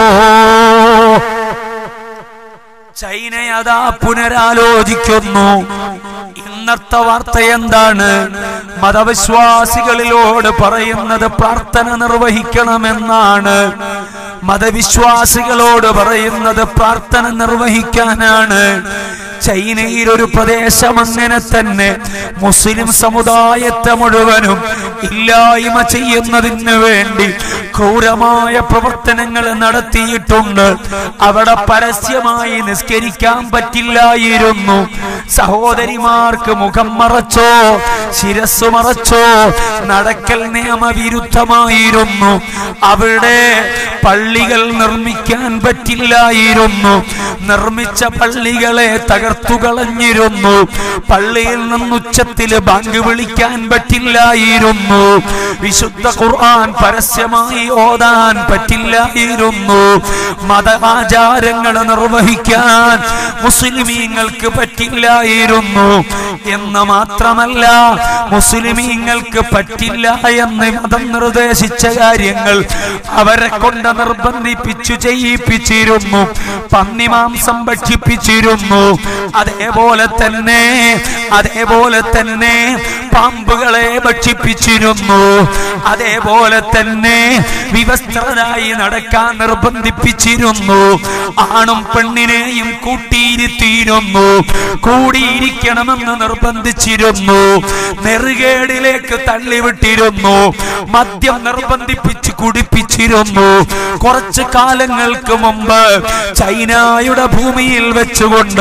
ചൈന അതാ പുനരാലോചിക്കുന്നു ഇന്നത്തെ വാർത്ത എന്താണ് മതവിശ്വാസികളിലോട് പറയുന്നത് പ്രാർത്ഥന നിർവഹിക്കണമെന്നാണ് മതവിശ്വാസികളോട് പറയുന്നത് പ്രാർത്ഥന നിർവഹിക്കാനാണ് ചൈനയിൽ ഒരു പ്രദേശം അങ്ങനെ തന്നെ മുസ്ലിം സമുദായത്തെ മുഴുവനും ഇല്ലായ്മ ചെയ്യുന്നതിന് വേണ്ടി ക്രൂരമായ പ്രവർത്തനങ്ങൾ നടത്തിയിട്ടുണ്ട് അവിടെ പരസ്യമായി നിസ്കരിക്കാൻ പറ്റില്ലായിരുന്നു സഹോദരിമാർക്ക് മുഖം മറച്ചോ ശിരസ് മറച്ചോ നടക്കൽ നിയമവിരുദ്ധമായിരുന്നു അവിടെ പള്ളികൾ നിർമ്മിക്കാൻ പറ്റില്ലായിരുന്നു നിർമ്മിച്ച പള്ളികളെ തകർത്തു കളഞ്ഞിരുന്നു പള്ളിയിൽ നിന്ന് ഉച്ചത്തിൽ ബാങ്ക് വിളിക്കാൻ പറ്റില്ലായിരുന്നു വിശുദ്ധ ഖുർആൻ പരസ്യമായി ഓതാൻ പറ്റില്ലായിരുന്നു മത ആചാരങ്ങൾ നിർവഹിക്കാൻ മുസ്ലിമീങ്ങൾക്ക് പറ്റില്ലായിരുന്നു എന്ന് മാത്രമല്ല മുസ്ലിമീങ്ങൾക്ക് പറ്റില്ല എന്ന് മതം നിർദ്ദേശിച്ച കാര്യങ്ങൾ അവരെ കൊണ്ട് നിർബന്ധിപ്പിച്ചു ചെയ്യിപ്പിച്ചിരുന്നു പന്നിമാംസം ഭക്ഷിപ്പിച്ചിരുന്നു അതേപോലെ തന്നെ അതേപോലെ തന്നെ പാമ്പുകളെ ഭക്ഷിപ്പിച്ചിരുന്നു അതേപോലെ തന്നെ വിവസ്ത്രരായി നടക്കാൻ നിർബന്ധിപ്പിച്ചിരുന്നു ആണും പെണ്ണിനെയും കൂട്ടിയിരുത്തിയിരുന്നു കൂടിയിരിക്കണമെന്ന് നിർബന്ധിച്ചിരുന്നു നെറുകേടിലേക്ക് തള്ളിവിട്ടിരുന്നു മദ്യം നിർബന്ധിപ്പിച്ച് കുടിപ്പിച്ചിരുന്നു കുറച്ച് കാലങ്ങൾക്ക് മുമ്പ് ചൈനയുടെ ഭൂമിയിൽ വെച്ചുകൊണ്ട്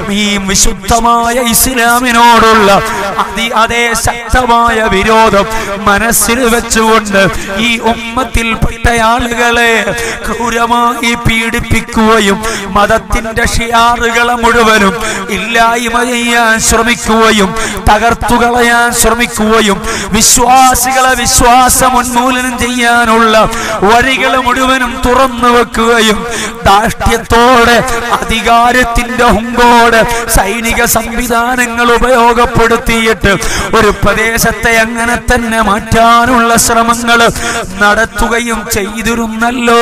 ഈ വിശുദ്ധമായ ഇസ്ലാമിനോടുള്ള അതി അതേ ശക്തമായ വിരോധം മനസ്സിൽ വെച്ചുകൊണ്ട് ഈ ഉമ്മത്തിൽപ്പെട്ട ആളുകളെ ക്രൂരമായി പീഡിപ്പിക്കുകയും മതത്തിന്റെ ഷിയാറുകളെ മുഴുവനും ഇല്ലായ്മ ചെയ്യാൻ ശ്രമിക്കുകയും തകർത്തു കളയാൻ ശ്രമിക്കുകയും വിശ്വാസികളെ വിശ്വാസം ഉന്മൂലനം ചെയ്യാനുള്ള വഴികൾ മുഴുവനും തുറന്നു വെക്കുകയും ധാർഷ്ട്യത്തോടെ അധികാരത്തിന്റെ ഹുങ്കോട് സൈനിക സംവിധാനങ്ങൾ ഉപയോഗപ്പെടുത്തിയിട്ട് ഒരു പ്രദേശത്തെ അങ്ങനെ തന്നെ മാറ്റാനുള്ള ശ്രമങ്ങൾ നടത്തുകയും ചെയ്തിരുന്നല്ലോ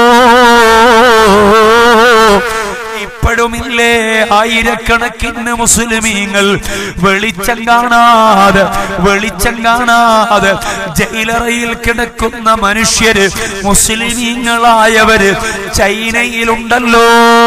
ഇപ്പോഴുമില്ലേ ആയിരക്കണക്കിന് മുസ്ലിമീങ്ങൾ വെളിച്ചം കാണാതെ വെളിച്ചം കാണാതെ ജയിലറയിൽ കിടക്കുന്ന മനുഷ്യര് മുസ്ലിമീങ്ങളായവര് ചൈനയിലുണ്ടല്ലോ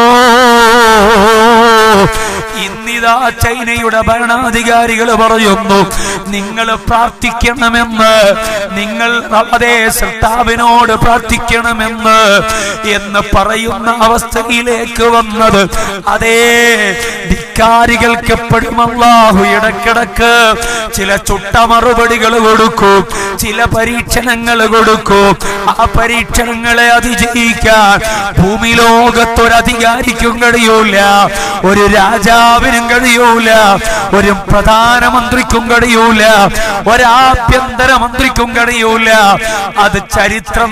ഇന്നിതാ ചൈനയുടെ ഭരണാധികാരികൾ പറയുന്നു നിങ്ങൾ പ്രാർത്ഥിക്കണമെന്ന് നിങ്ങൾ അതേ സൃഷ്ടാവിനോട് പ്രാർത്ഥിക്കണമെന്ന് എന്ന് പറയുന്ന അവസ്ഥയിലേക്ക് വന്നത് അതേ ധിക്കാരികൾക്ക് എപ്പോഴും അള്ളാഹു ഇടക്കിടക്ക് ചില ചുട്ട മറുപടികൾ കൊടുക്കും ചില പരീക്ഷണങ്ങൾ കൊടുക്കും ആ പരീക്ഷണങ്ങളെ അതിജയിക്കാൻ ഭൂമി ലോകത്തൊരധികാരിക്കും കഴിയൂല ഒരു രാജാവിനും കഴിയൂല ഒരു പ്രധാനമന്ത്രിക്കും കഴിയൂല ഒരാഭ്യന്തര മന്ത്രിക്കും കഴിയൂല അത് ചരിത്രം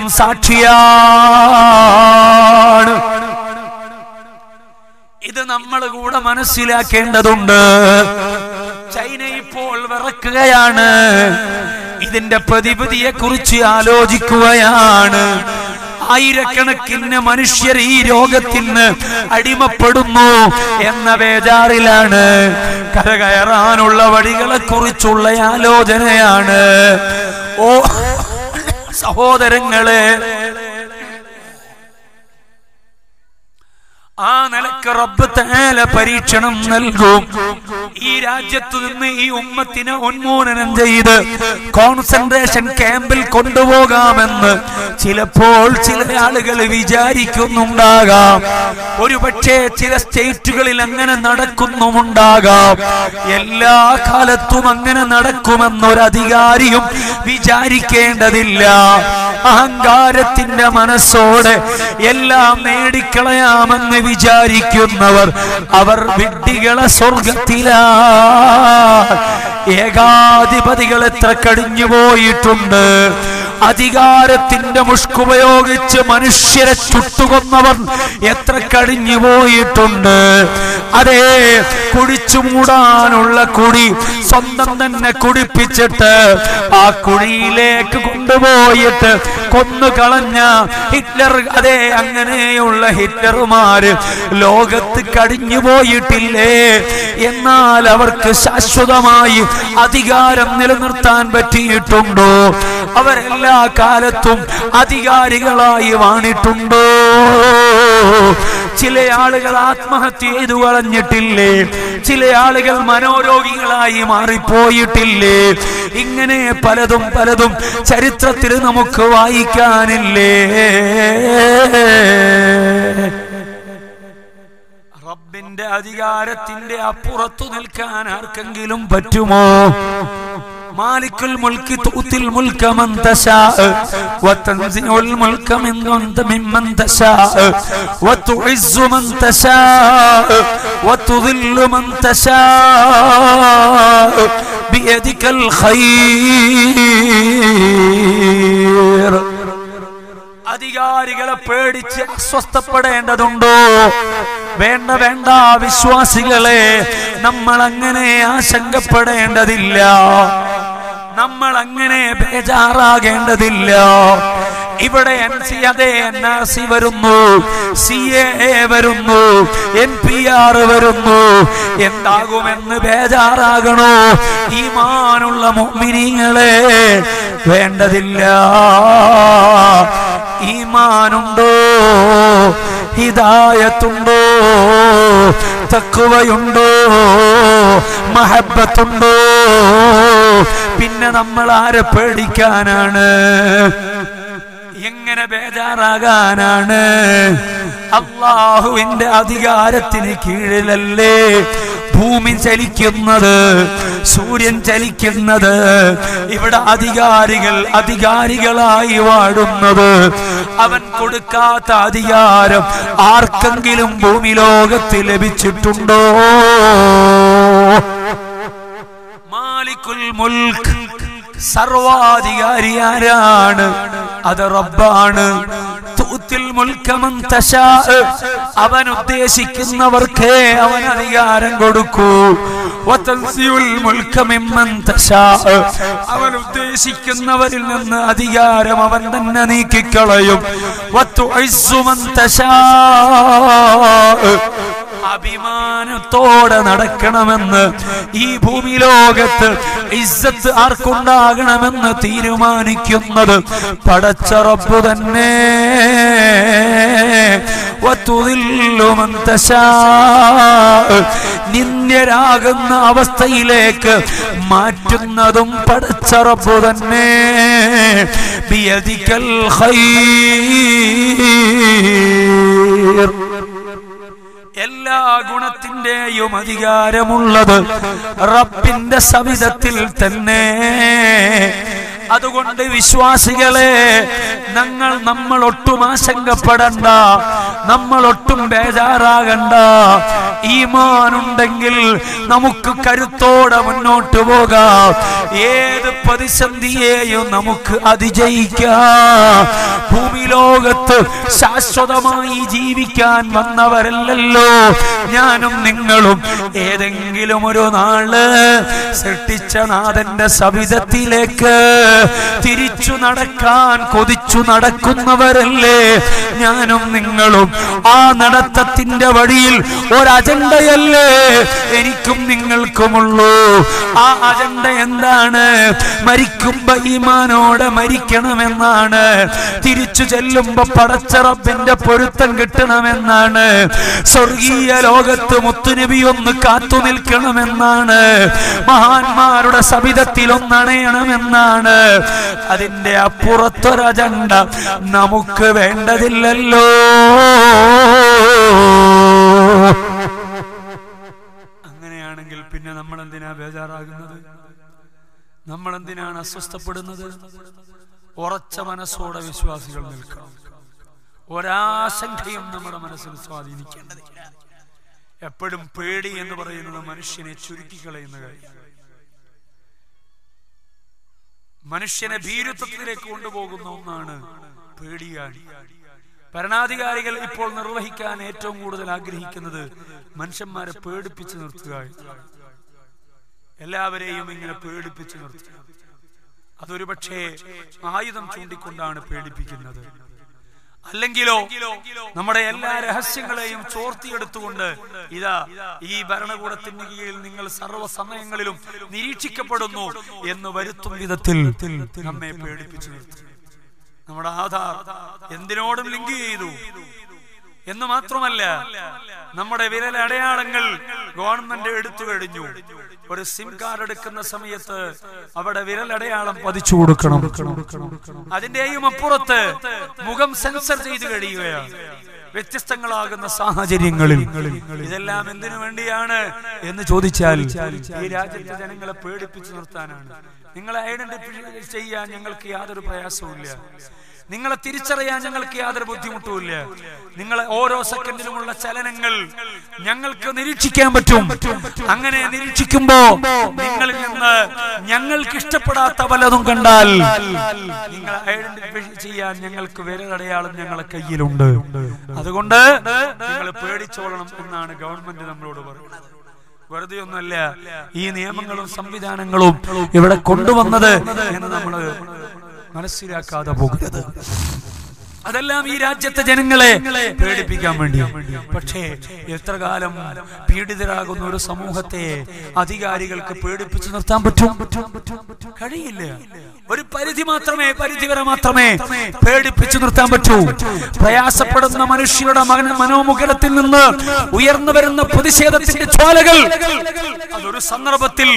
സാക്ഷിയാണ് ഇത് നമ്മൾ കൂടെ മനസ്സിലാക്കേണ്ടതുണ്ട് ചൈന ഇപ്പോൾ വിറക്കുകയാണ് ഇതിന്റെ പ്രതിപതിയെ കുറിച്ച് ആലോചിക്കുകയാണ് ആയിരക്കണക്കിന് മനുഷ്യർ ഈ രോഗത്തിന് അടിമപ്പെടുന്നു എന്ന ബേജാറിലാണ് കരകയറാനുള്ള വഴികളെ കുറിച്ചുള്ള ആലോചനയാണ് ഓ സഹോദരങ്ങളെ ആ നിലക്ക് റബ്ബ് തേല പരീക്ഷണം നൽകും ഈ രാജ്യത്തു നിന്ന് ഈ ഉമ്മത്തിനെ ഉന്മൂലനം ചെയ്ത് കോൺസെൻട്രേഷൻ ക്യാമ്പിൽ കൊണ്ടുപോകാമെന്ന് ചിലപ്പോൾ ചില ആളുകൾ വിചാരിക്കുന്നുണ്ടാകാം ഒരു പക്ഷേ ചില സ്റ്റേറ്റുകളിൽ അങ്ങനെ നടക്കുന്നുമുണ്ടാകാം എല്ലാ കാലത്തും അങ്ങനെ നടക്കുമെന്നൊരധികാരിയും വിചാരിക്കേണ്ടതില്ല അഹങ്കാരത്തിന്റെ മനസ്സോടെ എല്ലാം നേടിക്കളയാമെന്ന് വിചാരിക്കുന്നവർ അവർ വിഡ്ഢികളെ സ്വർഗത്തിലാ ഏകാധിപതികൾ എത്ര കടിഞ്ഞു പോയിട്ടുണ്ട് അധികാരത്തിന്റെ മുഷ്കുപയോഗിച്ച് മനുഷ്യരെ ചുട്ടുകൊന്നവർ എത്ര കഴിഞ്ഞു പോയിട്ടുണ്ട് അതേ കുടിച്ചു മൂടാനുള്ള കുടി സ്വന്തം തന്നെ കുടിപ്പിച്ചിട്ട് ആ കുഴിയിലേക്ക് കൊണ്ടുപോയിട്ട് കൊന്നു കളഞ്ഞ ഹിറ്റ്ലർ അതേ അങ്ങനെയുള്ള ഹിറ്റ്ലർമാര് ലോകത്ത് കടിഞ്ഞു പോയിട്ടില്ലേ എന്നാൽ അവർക്ക് ശാശ്വതമായി അധികാരം നിലനിർത്താൻ പറ്റിയിട്ടുണ്ടോ അവരെല്ലാ കാലത്തും അധികാരികളായി വാണിട്ടുണ്ടോ ചില ആളുകൾ ആത്മഹത്യ ചെയ്തു കളഞ്ഞിട്ടില്ലേ ചില ആളുകൾ മനോരോഗികളായി മാറിപ്പോയിട്ടില്ലേ ഇങ്ങനെ പലതും പലതും ചരിത്രത്തിൽ നമുക്ക് വായിക്കാനില്ലേ റബ്ബിന്റെ അധികാരത്തിന്റെ അപ്പുറത്തു നിൽക്കാൻ ആർക്കെങ്കിലും പറ്റുമോ مالك الملك تؤتي الملك من تشاء وتنزع الملك من أنت ممن تشاء وتعز من تشاء وتذل من تشاء بيدك الخير അധികാരികളെ പേടിച്ച് അസ്വസ്ഥപ്പെടേണ്ടതുണ്ടോ വേണ്ട വേണ്ട വിശ്വാസികളെ നമ്മൾ അങ്ങനെ ആശങ്കപ്പെടേണ്ടതില്ല നമ്മൾ അങ്ങനെ ബേജാറാകേണ്ടതില്ല ഇവിടെ എൻ സി അതെ എൻ ആർ സി വരുന്നു സി എ വരുന്നു എൻ പി ആർ വരുന്നു എന്താകുമെന്ന് ബേജാറാകണോ ഈമാനുള്ള മുഅ്മിനീങ്ങളെ വേണ്ടതില്ല ഈമാനുണ്ടോ ഹിദായത്തുണ്ടോ തക്കുവയുണ്ടോ മഹബത്തുണ്ടോ പിന്നെ നമ്മൾ ആരെ പേടിക്കാനാണ് എങ്ങനെ ബേജാറാകാനാണ് അള്ളാഹുവിന്റെ അധികാരത്തിന് കീഴിലല്ലേ ഭൂമി ചലിക്കുന്നത് സൂര്യൻ ചലിക്കുന്നത് ഇവിടെ അധികാരികൾ അധികാരികളായി വാഴുന്നത് അവൻ കൊടുക്കാത്ത അധികാരം ആർക്കെങ്കിലും ഭൂമി ലോകത്ത് ലഭിച്ചിട്ടുണ്ടോ മാലിക്കുൽ മുൽക്ക് സർവാധികാരി ആരാണ് അത് റബ്ബാണ് തൂത്തിൽ മുൽക്കമൻ തശാ അവൻ ഉദ്ദേശിക്കുന്നവർക്ക് അവൻ അധികാരം കൊടുക്കൂ വതൻസിയുൽ മുൽക്ക മിമ്മൻ തശാ അവൻ ഉദ്ദേശിക്കുന്നവരിൽ നിന്ന് അധികാരം അവൻ തന്നെ നീക്കിക്കളയും വതുഇസ്സു മൻ തശാ അഭിമാനത്തോടെ നടക്കണമെന്ന് ഈ ഭൂമി ലോകത്ത് ഇസ്സത്ത് ആർക്കുണ്ടാകണമെന്ന് തീരുമാനിക്കുന്നത് പടച്ചറപ്പു തന്നെ വതുദില്ലു മൻ തശാ. നിന്ദ്യരാകുന്ന അവസ്ഥയിലേക്ക് മാറ്റുന്നതും പടച്ചറപ്പു തന്നെ ബിയദിക്കൽ ഖൈർ എല്ലാ ഗുണത്തിന്റെയും അധികാരമുള്ളത് റബ്ബിന്റെ സവിധത്തിൽ തന്നെ അതുകൊണ്ട് വിശ്വാസികളെ ഞങ്ങൾ നമ്മൾ ഒട്ടും ആശങ്കപ്പെടണ്ട നമ്മൾ ഒട്ടും ബേജാറാകണ്ട ഈമാനുണ്ടെങ്കിൽ നമുക്ക് കരുത്തോടെ മുന്നോട്ട് പോകാം ഏത് പ്രതിസന്ധിയെയും നമുക്ക് അതിജയിക്കാം ഭൂമി ലോകത്ത് ശാശ്വതമായി ജീവിക്കാൻ വന്നവരല്ലല്ലോ ഞാനും നിങ്ങളും ഏതെങ്കിലും ഒരു നാള് സൃഷ്ടിച്ച നാഥന്റെ സവിധത്തിലേക്ക് തിരിച്ചു നടക്കാൻ കൊതിച്ചു നടക്കുന്നവരല്ലേ ഞാനും നിങ്ങളും ആ നടത്തത്തിന്റെ വഴിയിൽ ഒരജണ്ടയല്ലേ എനിക്കും നിങ്ങൾക്കുമുള്ളൂ ആ അജണ്ട എന്താണ് മരിക്കുമ്പോ ഈമാനോടെ മരിക്കണമെന്നാണ് തിരിച്ചു ചെല്ലുമ്പോ പടച്ചറപ്പിന്റെ പൊരുത്തം കിട്ടണമെന്നാണ് സ്വർഗീയ ലോകത്ത് മുത്തുനബി ഒന്ന് കാത്തു നിൽക്കണമെന്നാണ് മഹാന്മാരുടെ സവിധത്തിൽ ഒന്നണയണമെന്നാണ് അതിന്റെ അപ്പുറത്തൊരജണ്ട നമുക്ക് വേണ്ടതില്ലല്ലോ അങ്ങനെയാണെങ്കിൽ പിന്നെ നമ്മൾ എന്തിനാ ബേജാറാകുന്നത് നമ്മൾ എന്തിനാണ് അസ്വസ്ഥപ്പെടുന്നത് ഉറച്ച മനസ്സോടെ വിശ്വാസികൾ നിൽക്കണം ഒരാശങ്കയും നമ്മുടെ മനസ്സിൽ സ്വാധീനിക്കേണ്ടതില്ല എപ്പോഴും പേടി എന്ന് പറയുന്നത് മനുഷ്യനെ ചുരുക്കിക്കളയുന്ന കാര്യം മനുഷ്യനെ ഭീരുത്വത്തിലേക്ക് കൊണ്ടുപോകുന്ന ഒന്നാണ് പേടിയാണ് ഭരണാധികാരികൾ ഇപ്പോൾ നിർവഹിക്കാൻ ഏറ്റവും കൂടുതൽ ആഗ്രഹിക്കുന്നത് മനുഷ്യന്മാരെ പേടിപ്പിച്ചു നിർത്തുക എന്നതാണ്. എല്ലാവരെയും ഇങ്ങനെ പേടിപ്പിച്ചു നിർത്തുക അതൊരു പക്ഷേ ആയുധം ചൂണ്ടിക്കൊണ്ടാണ് പേടിപ്പിക്കുന്നത് അല്ലെങ്കിലോ നമ്മുടെ എല്ലാ രഹസ്യങ്ങളെയും ചോർത്തിയെടുത്തുകൊണ്ട് ഇതാ ഈ ഭരണകൂടത്തിന് കീഴിൽ നിങ്ങൾ സർവ്വ സമയങ്ങളിലും നിരീക്ഷിക്കപ്പെടുന്നു എന്ന് വരുത്തും വിധത്തിൽ നമ്മെ പേടിപ്പിച്ചു നിർത്തി നമ്മുടെ ആധാർ എന്തിനോടും ലിങ്ക് ചെയ്തു എന്ന് മാത്രമല്ല നമ്മുടെ വിരൽ അടയാളങ്ങൾ ഗവൺമെന്റ് എടുത്തു കഴിഞ്ഞു ഒരു സിം കാർഡ് എടുക്കുന്ന സമയത്ത് അവിടെ വിരൽ അടയാളം പതിച്ചു കൊടുക്കണം അതിന്റെയും അപ്പുറത്ത് മുഖം സെൻസർ ചെയ്ത് കഴിയുകയാണ് വ്യത്യസ്തങ്ങളാകുന്ന സാഹചര്യങ്ങളിൽ ഇതെല്ലാം എന്തിനു വേണ്ടിയാണ് എന്ന് ചോദിച്ചാൽ ഈ രാജ്യത്തെ ജനങ്ങളെ പേടിപ്പിച്ചു നിർത്താനാണ് നിങ്ങളെ ഐഡന്റിഫൈ ചെയ്യാൻ ഞങ്ങൾക്ക് യാതൊരു പ്രയാസവുമില്ല നിങ്ങളെ തിരിച്ചറിയാൻ ഞങ്ങൾക്ക് യാതൊരു ബുദ്ധിമുട്ടുമില്ല നിങ്ങളെ ഓരോ സെക്കൻഡിലുമുള്ള ചലനങ്ങൾ ഞങ്ങൾക്ക് നിരീക്ഷിക്കാൻ പറ്റും അങ്ങനെ നിരീക്ഷിക്കുമ്പോ നിങ്ങളിൽ നിന്ന് ഞങ്ങൾക്ക് ഇഷ്ടപ്പെടാത്ത പലതും കണ്ടാൽ നിങ്ങളെ ഐഡന്റിഫൈ ചെയ്യാൻ ഞങ്ങൾക്ക് വിരലടയാളം ഞങ്ങളെ കയ്യിലുണ്ട് അതുകൊണ്ട് നിങ്ങൾ പേടിച്ചോളണം എന്നാണ് ഗവൺമെന്റ് നമ്മളോട് പറയുന്നത് വെറുതെ ഒന്നുമല്ല ഈ നിയമങ്ങളും സംവിധാനങ്ങളും ഇവിടെ കൊണ്ടുവന്നത് എന്ന് നമ്മൾ മനസ്സിലാക്കാതെ പോകരുത് അതെല്ലാം ഈ രാജ്യത്തെ ജനങ്ങളെ പേടിപ്പിക്കാൻ വേണ്ടി പക്ഷേ എത്ര കാലം പീഡിതരാകുന്ന ഒരു സമൂഹത്തെ അധികാരികൾക്ക് പേടിപ്പിച്ചു നിർത്താൻ പറ്റും കഴിയില്ല ഒരു പരിധി മാത്രമേ പരിധി വരെ മാത്രമേ പേടിപ്പിച്ചു നിർത്താൻ പറ്റൂ പ്രയാസപ്പെടുന്ന മനുഷ്യരുടെ മന- മനോമുഖരത്തിൽ നിന്ന് ഉയർന്നു വരുന്ന പ്രതിഷേധത്തിന്റെ ജ്വാലകൾ അതൊരു സന്ദർഭത്തിൽ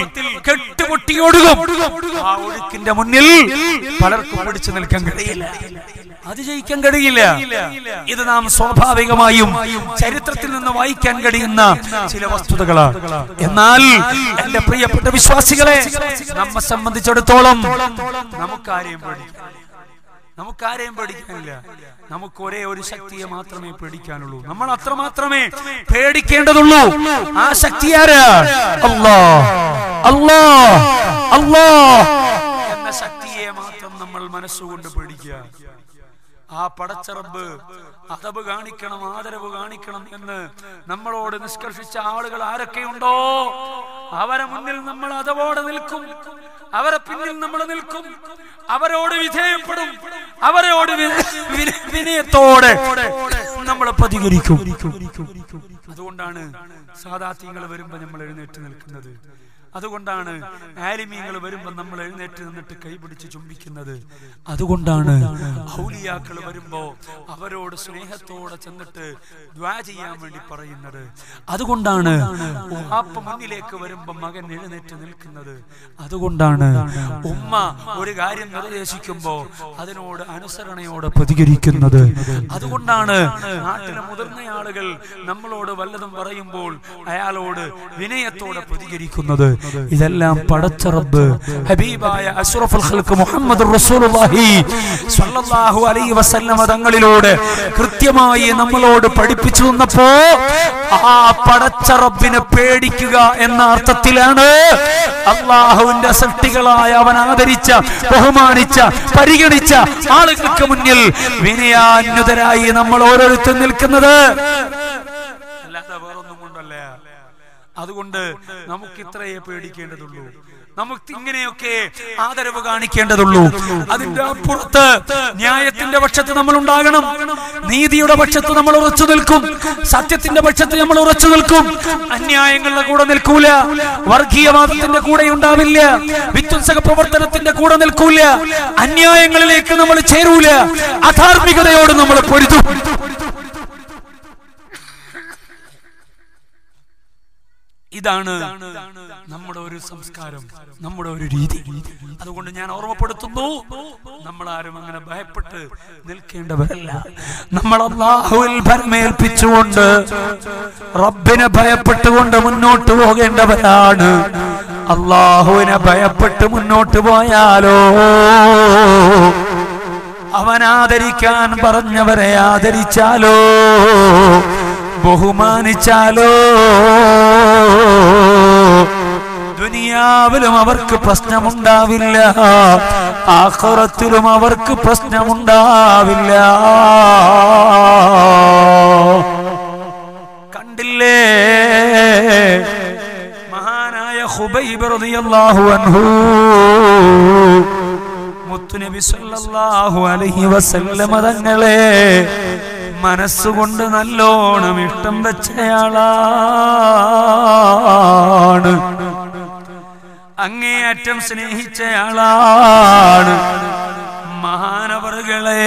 കെട്ടുപൊട്ടിയൊടുകും ആ ഒഴുക്കിന്റെ മുന്നിൽ പലർക്കും പിടിച്ചു നിൽക്കാൻ കഴിയില്ല അത് ജയിക്കാൻ കഴിയില്ല ഇത് നാം സ്വാഭാവികമായും ചരിത്രത്തിൽ നിന്ന് വായിക്കാൻ കഴിയുന്ന ചില വസ്തുതകളാണ് എന്നാൽ എന്റെ പ്രിയപ്പെട്ട വിശ്വാസികളെ നമ്മെ സംബന്ധിച്ചിടത്തോളം നമുക്കാരെയും പേടിക്കാൻ നമുക്കാരെയും പേടിക്കാനില്ല നമുക്ക് ഒരേ ഒരു ശക്തിയെ മാത്രമേ പേടിക്കാനുള്ളൂ നമ്മൾ അത്ര മാത്രമേ പേടിക്കേണ്ടതുള്ളൂ ആ ശക്തി ആരാ അല്ലാ അല്ലാ അല്ലാ എന്ന ശക്തിയെ മാത്രം നമ്മൾ മനസ്സുകൊണ്ട് പേടിക്കുക ആ പടച്ചറബ് അതബ് കാണിക്കണം ആദരവ് കാണിക്കണം എന്ന് നമ്മളോട് നിഷ്കർഷിച്ച ആളുകൾ ആരൊക്കെയുണ്ടോ അവരെ മുന്നിൽ നമ്മൾ അതവോടെ നിൽക്കും അവരെ പിന്നിൽ നമ്മൾ നിൽക്കും അവരോട് വിധേയപ്പെടും അവരോട് വി- വി- വിനയത്തോടെ നമ്മൾ പ്രതികരിക്കും അതുകൊണ്ടാണ് സാധാത്യങ്ങൾ വരുമ്പോ നമ്മൾ എഴുന്നേറ്റ് നിൽക്കുന്നത് അതുകൊണ്ടാണ് ആലിമീങ്ങൾ വരുമ്പോ നമ്മൾ എഴുന്നേറ്റ് നിന്നിട്ട് കൈപിടിച്ച് ചുംബിക്കുന്നത് അതുകൊണ്ടാണ് ഔലിയാക്കൾ വരുമ്പോ അവരോട് സ്നേഹത്തോടെ ചെന്നിട്ട് ദ്വാ ചെയ്യാൻ വേണ്ടി പറയുന്നത് അതുകൊണ്ടാണ് ഉപ്പാപ്പ മുന്നിലേക്ക് വരുമ്പോ മകൻ എഴുന്നേറ്റ് നിൽക്കുന്നത് അതുകൊണ്ടാണ് ഉമ്മ ഒരു കാര്യം നിർദ്ദേശിക്കുമ്പോ അതിനോട് അനുസരണയോടെ പ്രതികരിക്കുന്നത് അതുകൊണ്ടാണ് നാട്ടിലെ മുതിർന്ന ആളുകൾ നമ്മളോട് വല്ലതും പറയുമ്പോൾ അയാളോട് വിനയത്തോടെ പ്രതികരിക്കുന്നത് ഇതെല്ലാം പടച്ച റബ്ബ് ഹബീബായ അഷ്റഫുൽ ഖൽഖ് മുഹമ്മദ് റസൂലുള്ളാഹി സ്വല്ലല്ലാഹു അലൈഹി വസല്ലമ തങ്ങളിലൂടെ കൃത്യമായി നമ്മളോട് പഠിപ്പിച്ചു തന്നപ്പോ ആ പടച്ച റബ്ബിനെ പേടിക്കുക എന്ന അർത്ഥത്തിലാണ് അള്ളാഹുവിന്റെ സൃഷ്ടികളായ അവൻ ആദരിച്ച ബഹുമാനിച്ച പരിഗണിച്ച ആളുകൾക്ക് മുന്നിൽ വിനയാന്യുതരായി നമ്മൾ ഓരോരുത്തരും നിൽക്കുന്നത് അല്ലാതെ വേറൊന്നും കൊണ്ടല്ല അതുകൊണ്ട് നമുക്ക് ഇത്രയേ പേടിക്കേണ്ടതുള്ളൂ നമുക്ക് ഇങ്ങനെയൊക്കെ ആദരവ് കാണിക്കേണ്ടതുള്ളൂ അതിന്റെ അപ്പുറത്ത് ന്യായത്തിന്റെ പക്ഷത്ത് നമ്മൾ ഉണ്ടാകണം നീതിയുടെ പക്ഷത്ത് നമ്മൾ ഉറച്ചു നിൽക്കും സത്യത്തിന്റെ പക്ഷത്ത് നമ്മൾ ഉറച്ചു നിൽക്കും അന്യായങ്ങളുടെ കൂടെ നിൽക്കൂല വർഗീയവാദത്തിന്റെ കൂടെ ഉണ്ടാവില്ല വിധ്വംസക പ്രവർത്തനത്തിന്റെ കൂടെ നിൽക്കൂല അന്യായങ്ങളിലേക്ക് നമ്മൾ ചേരൂല അധാർമികതയോട് നമ്മൾ പൊരുതും ഇതാണ് നമ്മുടെ ഒരു സംസ്കാരം നമ്മുടെ ഒരു രീതി അതുകൊണ്ട് ഞാൻ ഓർമ്മപ്പെടുത്തുന്നു നമ്മൾ ആരും അങ്ങനെ ഭയപ്പെട്ട് നിൽക്കേണ്ടവരല്ല നമ്മൾ അള്ളാഹുവിൽ ഭരമേൽപ്പിച്ചുകൊണ്ട് റബ്ബിനെ ഭയപ്പെട്ടുകൊണ്ട് മുന്നോട്ട് പോകേണ്ടവരാണ് അള്ളാഹുവിനെ ഭയപ്പെട്ട് മുന്നോട്ട് പോയാലോ അവൻ ആദരിക്കാൻ പറഞ്ഞവരെ ആദരിച്ചാലോ ബഹുമാനിച്ചാലോ ദുനിയാവിലും അവർക്ക് പ്രശ്നമുണ്ടാവില്ല ആഖിറത്തിലും അവർക്ക് പ്രശ്നമുണ്ടാവില്ല കണ്ടില്ലേ മഹാനായ ഖുബൈബ് റളിയല്ലാഹു അൻഹു മുത്തുനബി സല്ലല്ലാഹു അലൈഹി വസല്ലമ തങ്ങളെ മനസ്സുകൊണ്ട് നല്ലോണം ഇഷ്ടം വെച്ചയാളാണ് അങ്ങേയറ്റം സ്നേഹിച്ചയാളാണ് മഹാനവറുകളെ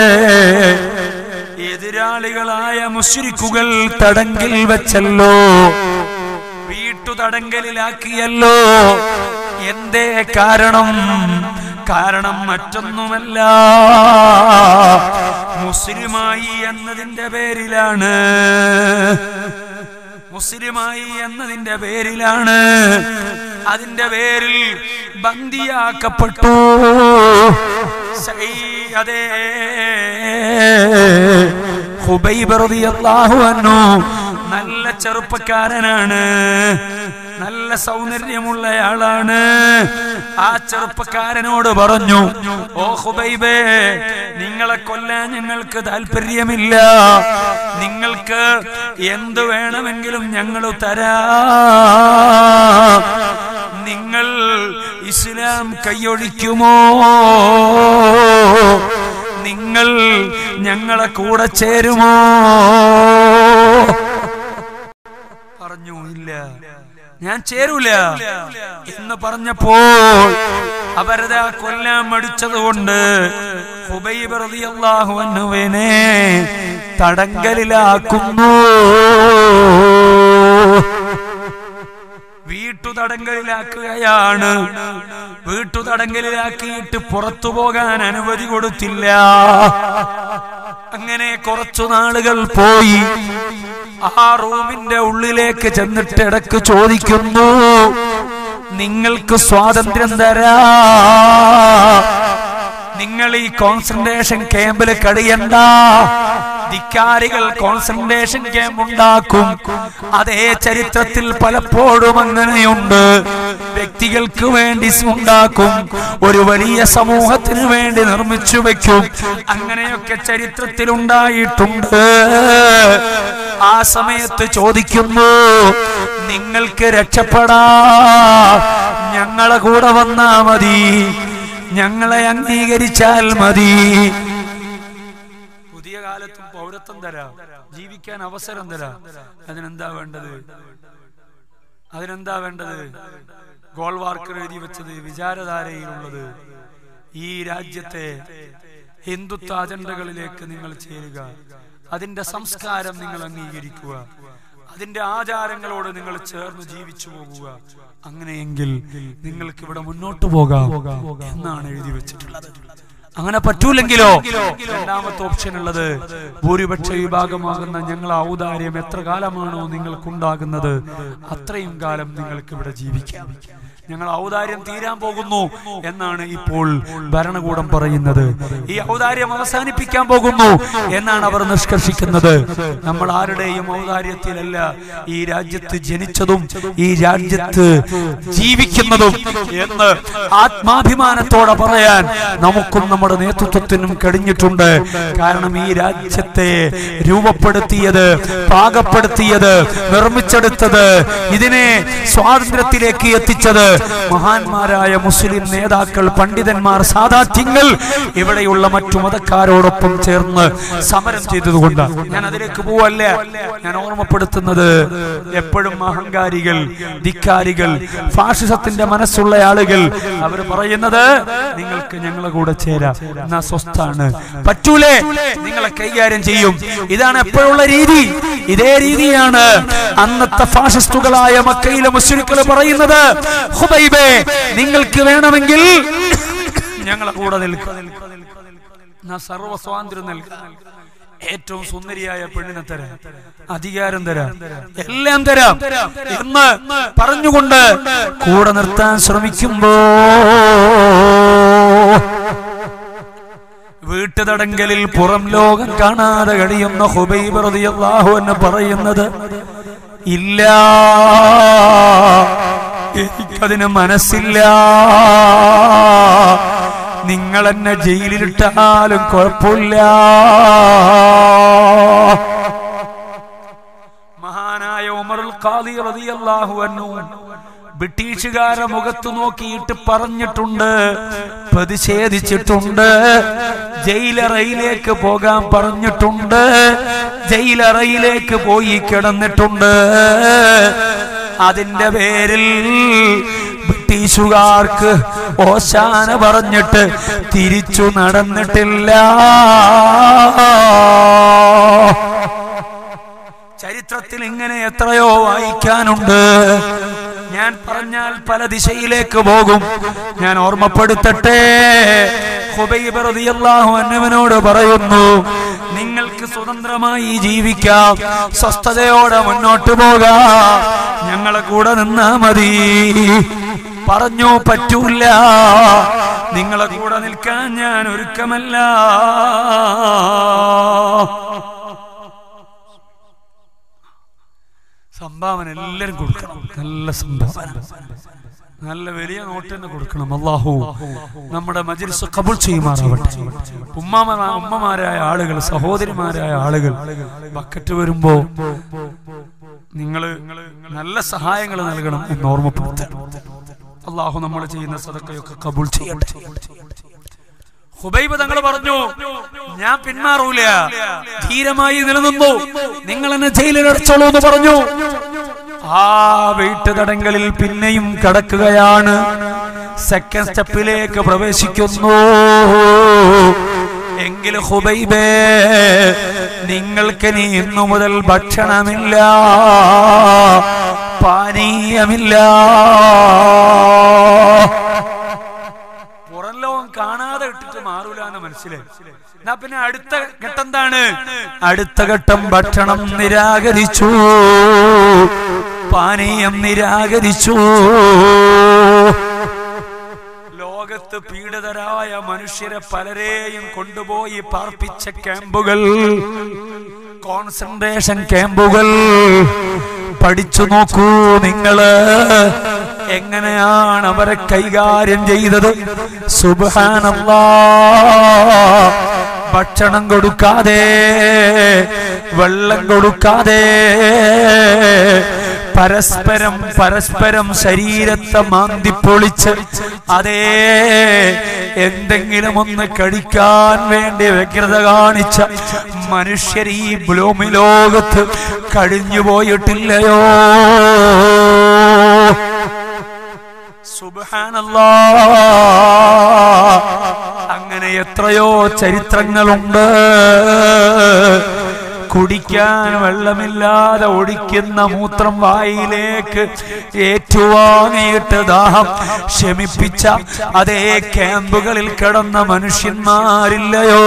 എതിരാളികളായ മുശ്രിക്കുകൾ തടങ്കിൽ വെച്ചല്ലോ വീട്ടു തടങ്കലിലാക്കിയല്ലോ എന്തേ കാരണം കാരണം മറ്റൊന്നുമല്ല മുസ്ലിമായി എന്നതിന്റെ പേരിലാണ് മുസ്ലിമായി എന്നതിന്റെ പേരിലാണ് അതിന്റെ പേരിൽ ബന്ദിയാക്കപ്പെട്ടു സൈ അതേ ഹുബൈബ് റളിയല്ലാഹു അൻഹു നല്ല ചെറുപ്പക്കാരനാണ് നല്ല സൗന്ദര്യമുള്ളയാളാണ് ആ ചെറുപ്പക്കാരനോട് പറഞ്ഞു ഓ ഹുബൈബേ നിങ്ങളെ കൊല്ലാൻ ഞങ്ങൾക്ക് താല്പര്യമില്ല നിങ്ങൾക്ക് എന്ത് വേണമെങ്കിലും ഞങ്ങൾ തരാ നിങ്ങൾ ഇസ്ലാം കൈയൊഴിക്കുമോ നിങ്ങൾ ഞങ്ങളെ കൂടെ ചേരുമോ പറഞ്ഞു ഇല്ല ഞാൻ ചേരൂല എന്ന് പറഞ്ഞപ്പോൾ അവരതാ കൊല്ലാൻ മടിച്ചതുകൊണ്ട് ഹുബൈബ് റളിയല്ലാഹു അൻഹുവിനെ തടങ്കലിലാക്കുന്നു വീട്ടു തടങ്കലിലാക്കുകയാണ് വീട്ടുതടങ്കലിലാക്കിയിട്ട് പുറത്തു പോകാൻ അനുമതി കൊടുത്തില്ല അങ്ങനെ കുറച്ചു നാളുകൾ പോയി ആ റൂമിന്റെ ഉള്ളിലേക്ക് ചെന്നിട്ട് ഇടക്ക് ചോദിക്കുന്നു നിങ്ങൾക്ക് സ്വാതന്ത്ര്യം തരാ നിങ്ങൾ ഈ കോൺസെൻട്രേഷൻ ക്യാമ്പിൽ കഴിയണ്ട ധിക്കാരികൾ കോൺസെൻട്രേഷൻ ക്യാമ്പ് ഉണ്ടാക്കും അതേ ചരിത്രത്തിൽ പലപ്പോഴും അങ്ങനെയുണ്ട് വ്യക്തികൾക്ക് വേണ്ടി ഉണ്ടാക്കും ഒരു വലിയ സമൂഹത്തിന് വേണ്ടി നിർമ്മിച്ചു വെക്കും അങ്ങനെയൊക്കെ ചരിത്രത്തിൽ ഉണ്ടായിട്ടുണ്ട് ആ സമയത്ത് ചോദിക്കുന്നു നിങ്ങൾക്ക് രക്ഷപ്പെടാ ഞങ്ങളെ കൂടെ വന്നാ മതി ഞങ്ങളെ അംഗീകരിച്ചാൽ മതി പുതിയ കാലത്തും പൗരത്വം തരാം ജീവിക്കാൻ അവസരം തരാം അതിനെന്താ വേണ്ടത് അതിനെന്താ വേണ്ടത് ഗോൾവാർക്കർ എഴുതി വെച്ചത് വിചാരധാരയിലുള്ളത് ഈ രാജ്യത്തെ ഹിന്ദുത്വ അജണ്ടകളിലേക്ക് നിങ്ങൾ ചേരുക അതിന്റെ സംസ്കാരം നിങ്ങൾ അംഗീകരിക്കുക അതിന്റെ ആചാരങ്ങളോട് നിങ്ങൾ ചേർന്ന് ജീവിച്ചു പോകുക അങ്ങനെയെങ്കിൽ നിങ്ങൾക്ക് ഇവിടെ മുന്നോട്ട് പോകാം എന്നാണ് എഴുതി വെച്ചിട്ടുള്ളത് അങ്ങനെ പറ്റൂലെങ്കിലോ രണ്ടാമത്തെ ഓപ്ഷൻ ഉള്ളത് ഭൂരിപക്ഷ വിഭാഗമാകുന്ന ഞങ്ങൾ ഔദാര്യം എത്ര കാലമാണോ നിങ്ങൾക്കുണ്ടാകുന്നത് അത്രയും കാലം നിങ്ങൾക്ക് ഇവിടെ ജീവിക്കാം ഞങ്ങൾ ഔദാര്യം തീരാൻ പോകുന്നു എന്നാണ് ഇപ്പോൾ ഭരണകൂടം പറയുന്നത് ഈ ഔദാര്യം അവസാനിപ്പിക്കാൻ പോകുന്നു എന്നാണ് അവർ നിഷ്കർഷിക്കുന്നത് നമ്മൾ ആരുടെയും ഔദാര്യത്തിലല്ല ഈ രാജ്യത്ത് ജനിച്ചതും ഈ രാജ്യത്ത് ജീവിക്കുന്നതും എന്ന് ആത്മാഭിമാനത്തോടെ പറയാൻ നമുക്കും നമ്മുടെ നേതൃത്വത്തിനും കഴിഞ്ഞിട്ടുണ്ട് കാരണം ഈ രാജ്യത്തെ രൂപപ്പെടുത്തിയത് പാകപ്പെടുത്തിയത് നിർമ്മിച്ചെടുത്തത് ഇതിനെ സ്വാതന്ത്ര്യത്തിലേക്ക് എത്തിച്ചത് മഹാന്മാരായ മുസ്ലിം നേതാക്കൾ പണ്ഡിതന്മാർ സാധാത്യങ്ങൾ ഇവിടെയുള്ള മറ്റു മതക്കാരോടൊപ്പം ചേർന്ന് സമരം ചെയ്തതുകൊണ്ട് ഞാൻ അതിലേക്ക് പോവല്ല ഞാൻ ഓർമ്മപ്പെടുത്തുന്നത് എപ്പോഴും അഹങ്കാരികൾ ധിക്കാരികൾ ഫാഷിസത്തിന്റെ മനസ്സുള്ള ആളുകൾ അവർ പറയുന്നത് നിങ്ങൾക്ക് ഞങ്ങളെ കൂടെ ചേരാം എന്നാ സ്വസ്ഥാണ് പറ്റൂലേ നിങ്ങളെ കൈകാര്യം ചെയ്യും ഇതാണ് എപ്പോഴുള്ള രീതി ഇതേ രീതിയാണ് അന്നത്തെ ഫാഷിസ്റ്റുകളായ മക്കയിലെ മുസ്ലിങ്ങൾ പറയുന്നത് ഹുബൈബേ നിങ്ങൾക്ക് വേണമെങ്കിൽ ഞങ്ങളെ കൂടെ നിൽക്കുക എന്നാ സർവ സ്വാതന്ത്ര്യം നൽകുക ഏറ്റവും സുന്ദരിയായ പെണ്ണിനെ തരാം അധികാരം തരാം എല്ലാം തരാം എന്ന് പറഞ്ഞുകൊണ്ട് കൂടെ നിർത്താൻ ശ്രമിക്കുമ്പോ വീട്ടുതടങ്കലിൽ പുറം ലോകം കാണാതെ കഴിയുന്ന ഹുബൈബ് റളിയല്ലാഹു എന്ന് പറയുന്നത് ഇല്ല എനിക്കതിന് മനസ്സില്ല നിങ്ങൾ എന്നെ ജയിലിലിട്ടാലും കുഴപ്പമില്ല മഹാനായ ഉമറുൽ ഖാദി റളിയല്ലാഹു അൻഹു ബ്രിട്ടീഷുകാരെ മുഖത്ത് നോക്കിയിട്ട് പറഞ്ഞിട്ടുണ്ട് പ്രതിഷേധിച്ചിട്ടുണ്ട് ജയിലറയിലേക്ക് പോകാൻ പറഞ്ഞിട്ടുണ്ട് ജയിലറയിലേക്ക് പോയി കിടന്നിട്ടുണ്ട് അതിന്റെ പേരിൽ ബ്രിട്ടീഷുകാർക്ക് ഓശാന പറഞ്ഞിട്ട് തിരിച്ചു നടന്നിട്ടില്ല ചരിത്രത്തിൽ ഇങ്ങനെ എത്രയോ വായിക്കാനുണ്ട് ഞാൻ പറഞ്ഞാൽ പല ദിശയിലേക്ക് പോകും ഞാൻ ഓർമ്മപ്പെടുത്തട്ടെ ഹുബൈബ് റളിയല്ലാഹു അൻഹുവിനോട് പറയുന്നു നിങ്ങൾക്ക് സ്വതന്ത്രമായി ജീവിക്കാം സ്വസ്ഥതയോടെ മുന്നോട്ട് പോകാം ഞങ്ങളെ കൂടെ നിന്നാ മതി പറഞ്ഞു പറ്റൂല നിങ്ങളെ കൂടെ നിൽക്കാൻ ഞാൻ ഒരുക്കമല്ല സംഭാവന എല്ലാരും കൊടുക്കണം നല്ല സംഭാവന നല്ല വലിയ നോട്ട് തന്നെ കൊടുക്കണം അള്ളാഹു നമ്മുടെ മജിൽസ് കബുൾ ചെയ്യുമാറാവട്ടെ ഉമ്മമാ ഉമ്മമാരായ ആളുകൾ സഹോദരിമാരായ ആളുകൾ ബക്കറ്റ് വരുമ്പോ നിങ്ങള് നല്ല സഹായങ്ങൾ നൽകണം എന്ന് ഓർമ്മപ്പെടുത്തണം അള്ളാഹു നമ്മൾ ചെയ്യുന്ന സദക്കയൊക്കെ കബൂൾ ചെയ്യട്ടെ ഹുബൈബ് തങ്ങൾ പറഞ്ഞു ഞാൻ പിന്മാറൂല ധീരമായി നിലനിന്നു നിങ്ങൾ എന്നെ ജയിലിലടച്ചോളൂ എന്ന് പറഞ്ഞു ആ വീട്ടുതടങ്കലിൽ പിന്നെയും കടക്കുകയാണ് സെക്കൻഡ് സ്റ്റെപ്പിലേക്ക് പ്രവേശിക്കുന്നു എങ്കിൽ ഹുബൈബേ നിങ്ങൾക്ക് നീ ഇന്നു മുതൽ ഭക്ഷണമില്ല പാനീയമില്ല എന്ന് മനസ്സിലായി എന്നാ പിന്നെ അടുത്ത ഘട്ടം എന്താണ് അടുത്ത ഘട്ടം ഭക്ഷണം നിരാകരിച്ചു പാനീയം നിരാകരിച്ചു ലോകത്ത് പീഡിതരായ മനുഷ്യരെ പലരെയും കൊണ്ടുപോയി പാർപ്പിച്ച ക്യാമ്പുകൾ കോൺസെൻട്രേഷൻ ക്യാമ്പുകൾ പഠിച്ചു നോക്കൂ നിങ്ങള് എങ്ങനെയാണ് അവരെ കൈകാര്യം ചെയ്തത് സുബാനല്ലാ ഭക്ഷണം കൊടുക്കാതെ വെള്ളം കൊടുക്കാതെ പരസ്പരം പരസ്പരം ശരീരത്തെ മാന്തിപ്പൊളിച്ച് അതേ എന്തെങ്കിലും ഒന്ന് കഴിക്കാൻ വേണ്ടി വ്യഗ്രത കാണിച്ച മനുഷ്യർ ഈ ഭൂമി ലോകത്ത് കഴിഞ്ഞു പോയിട്ടില്ലയോ സുബ്ഹാനല്ലാ അങ്ങനെ എത്രയോ ചരിത്രങ്ങളുണ്ട് കുടിക്കാൻ വെള്ളമില്ലാതെ ഒടിക്കുന്ന മൂത്രം വായിലേക്ക് ഏറ്റുവാങ്ങിയിട്ട് ദാഹം ശമിപ്പിച്ച അതേ ക്യാമ്പുകളിൽ കിടന്ന മനുഷ്യന്മാരില്ലയോ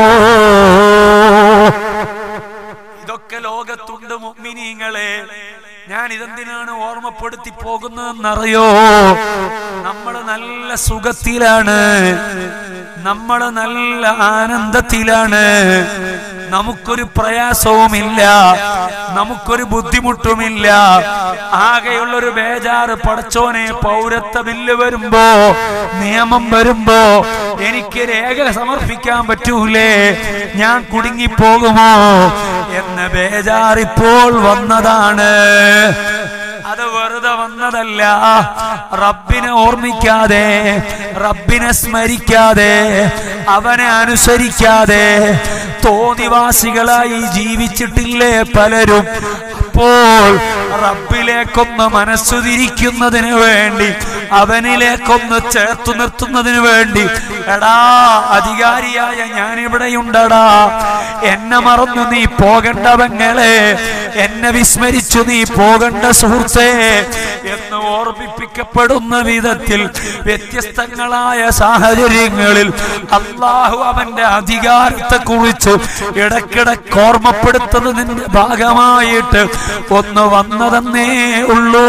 ഇതൊക്കെ ലോകത്തുണ്ട് മുഗ്മിനീങ്ങളെ ഞാൻ ഇതെന്തിനാണ് ഓർമ്മപ്പെടുത്തി പോകുന്നതെന്നറിയോ നമ്മള് നല്ല സുഖത്തിലാണ് നമ്മള് നല്ല ആനന്ദത്തിലാണ് നമുക്കൊരു പ്രയാസവുമില്ല നമുക്കൊരു ബുദ്ധിമുട്ടുമില്ല ആകെയുള്ളൊരു ബേജാറ് പടച്ചോനെ പൗരത്വ ബില്ല് വരുമ്പോ നിയമം വരുമ്പോ എനിക്ക് രേഖ സമർപ്പിക്കാൻ പറ്റൂലേ ഞാൻ കുടുങ്ങിപ്പോകുമോ എന്ന ബേജാറിപ്പോൾ വന്നതാണ് അത് വെറുതെ വന്നതല്ല റബ്ബിനെ ഓർമ്മിക്കാതെ റബ്ബിനെ സ്മരിക്കാതെ അവനെ അനുസരിക്കാതെ തോന്നിവാസികളായി ജീവിച്ചിട്ടില്ലേ പലരും അപ്പോൾ റബ്ബിലേക്കൊന്ന് മനസ്സു തിരിക്കുന്നതിന് വേണ്ടി അവനിലേക്കൊന്ന് ചേർത്തു നിർത്തുന്നതിന് വേണ്ടി എടാ അധികാരിയായ ഞാൻ ഇവിടെയുണ്ടടാ എന്നെ മറന്നു നീ പോകണ്ടവങ്ങളെ എന്നെ വിസ്മരിച്ചു നീ പോകണ്ട സുഹൃത്തേ എന്ന് ഓർമ്മിപ്പിക്കപ്പെടുന്ന വിധത്തിൽ വ്യത്യസ്തങ്ങളായ സാഹചര്യങ്ങളിൽ അള്ളാഹു അവന്റെ അധികാരത്തെ കുറിച്ച് ഇടക്കിടക്ക് ഓർമ്മപ്പെടുത്തുന്നതിന്റെ ഭാഗമായിട്ട് ഒന്ന് വന്നതെന്നേ ഉള്ളൂ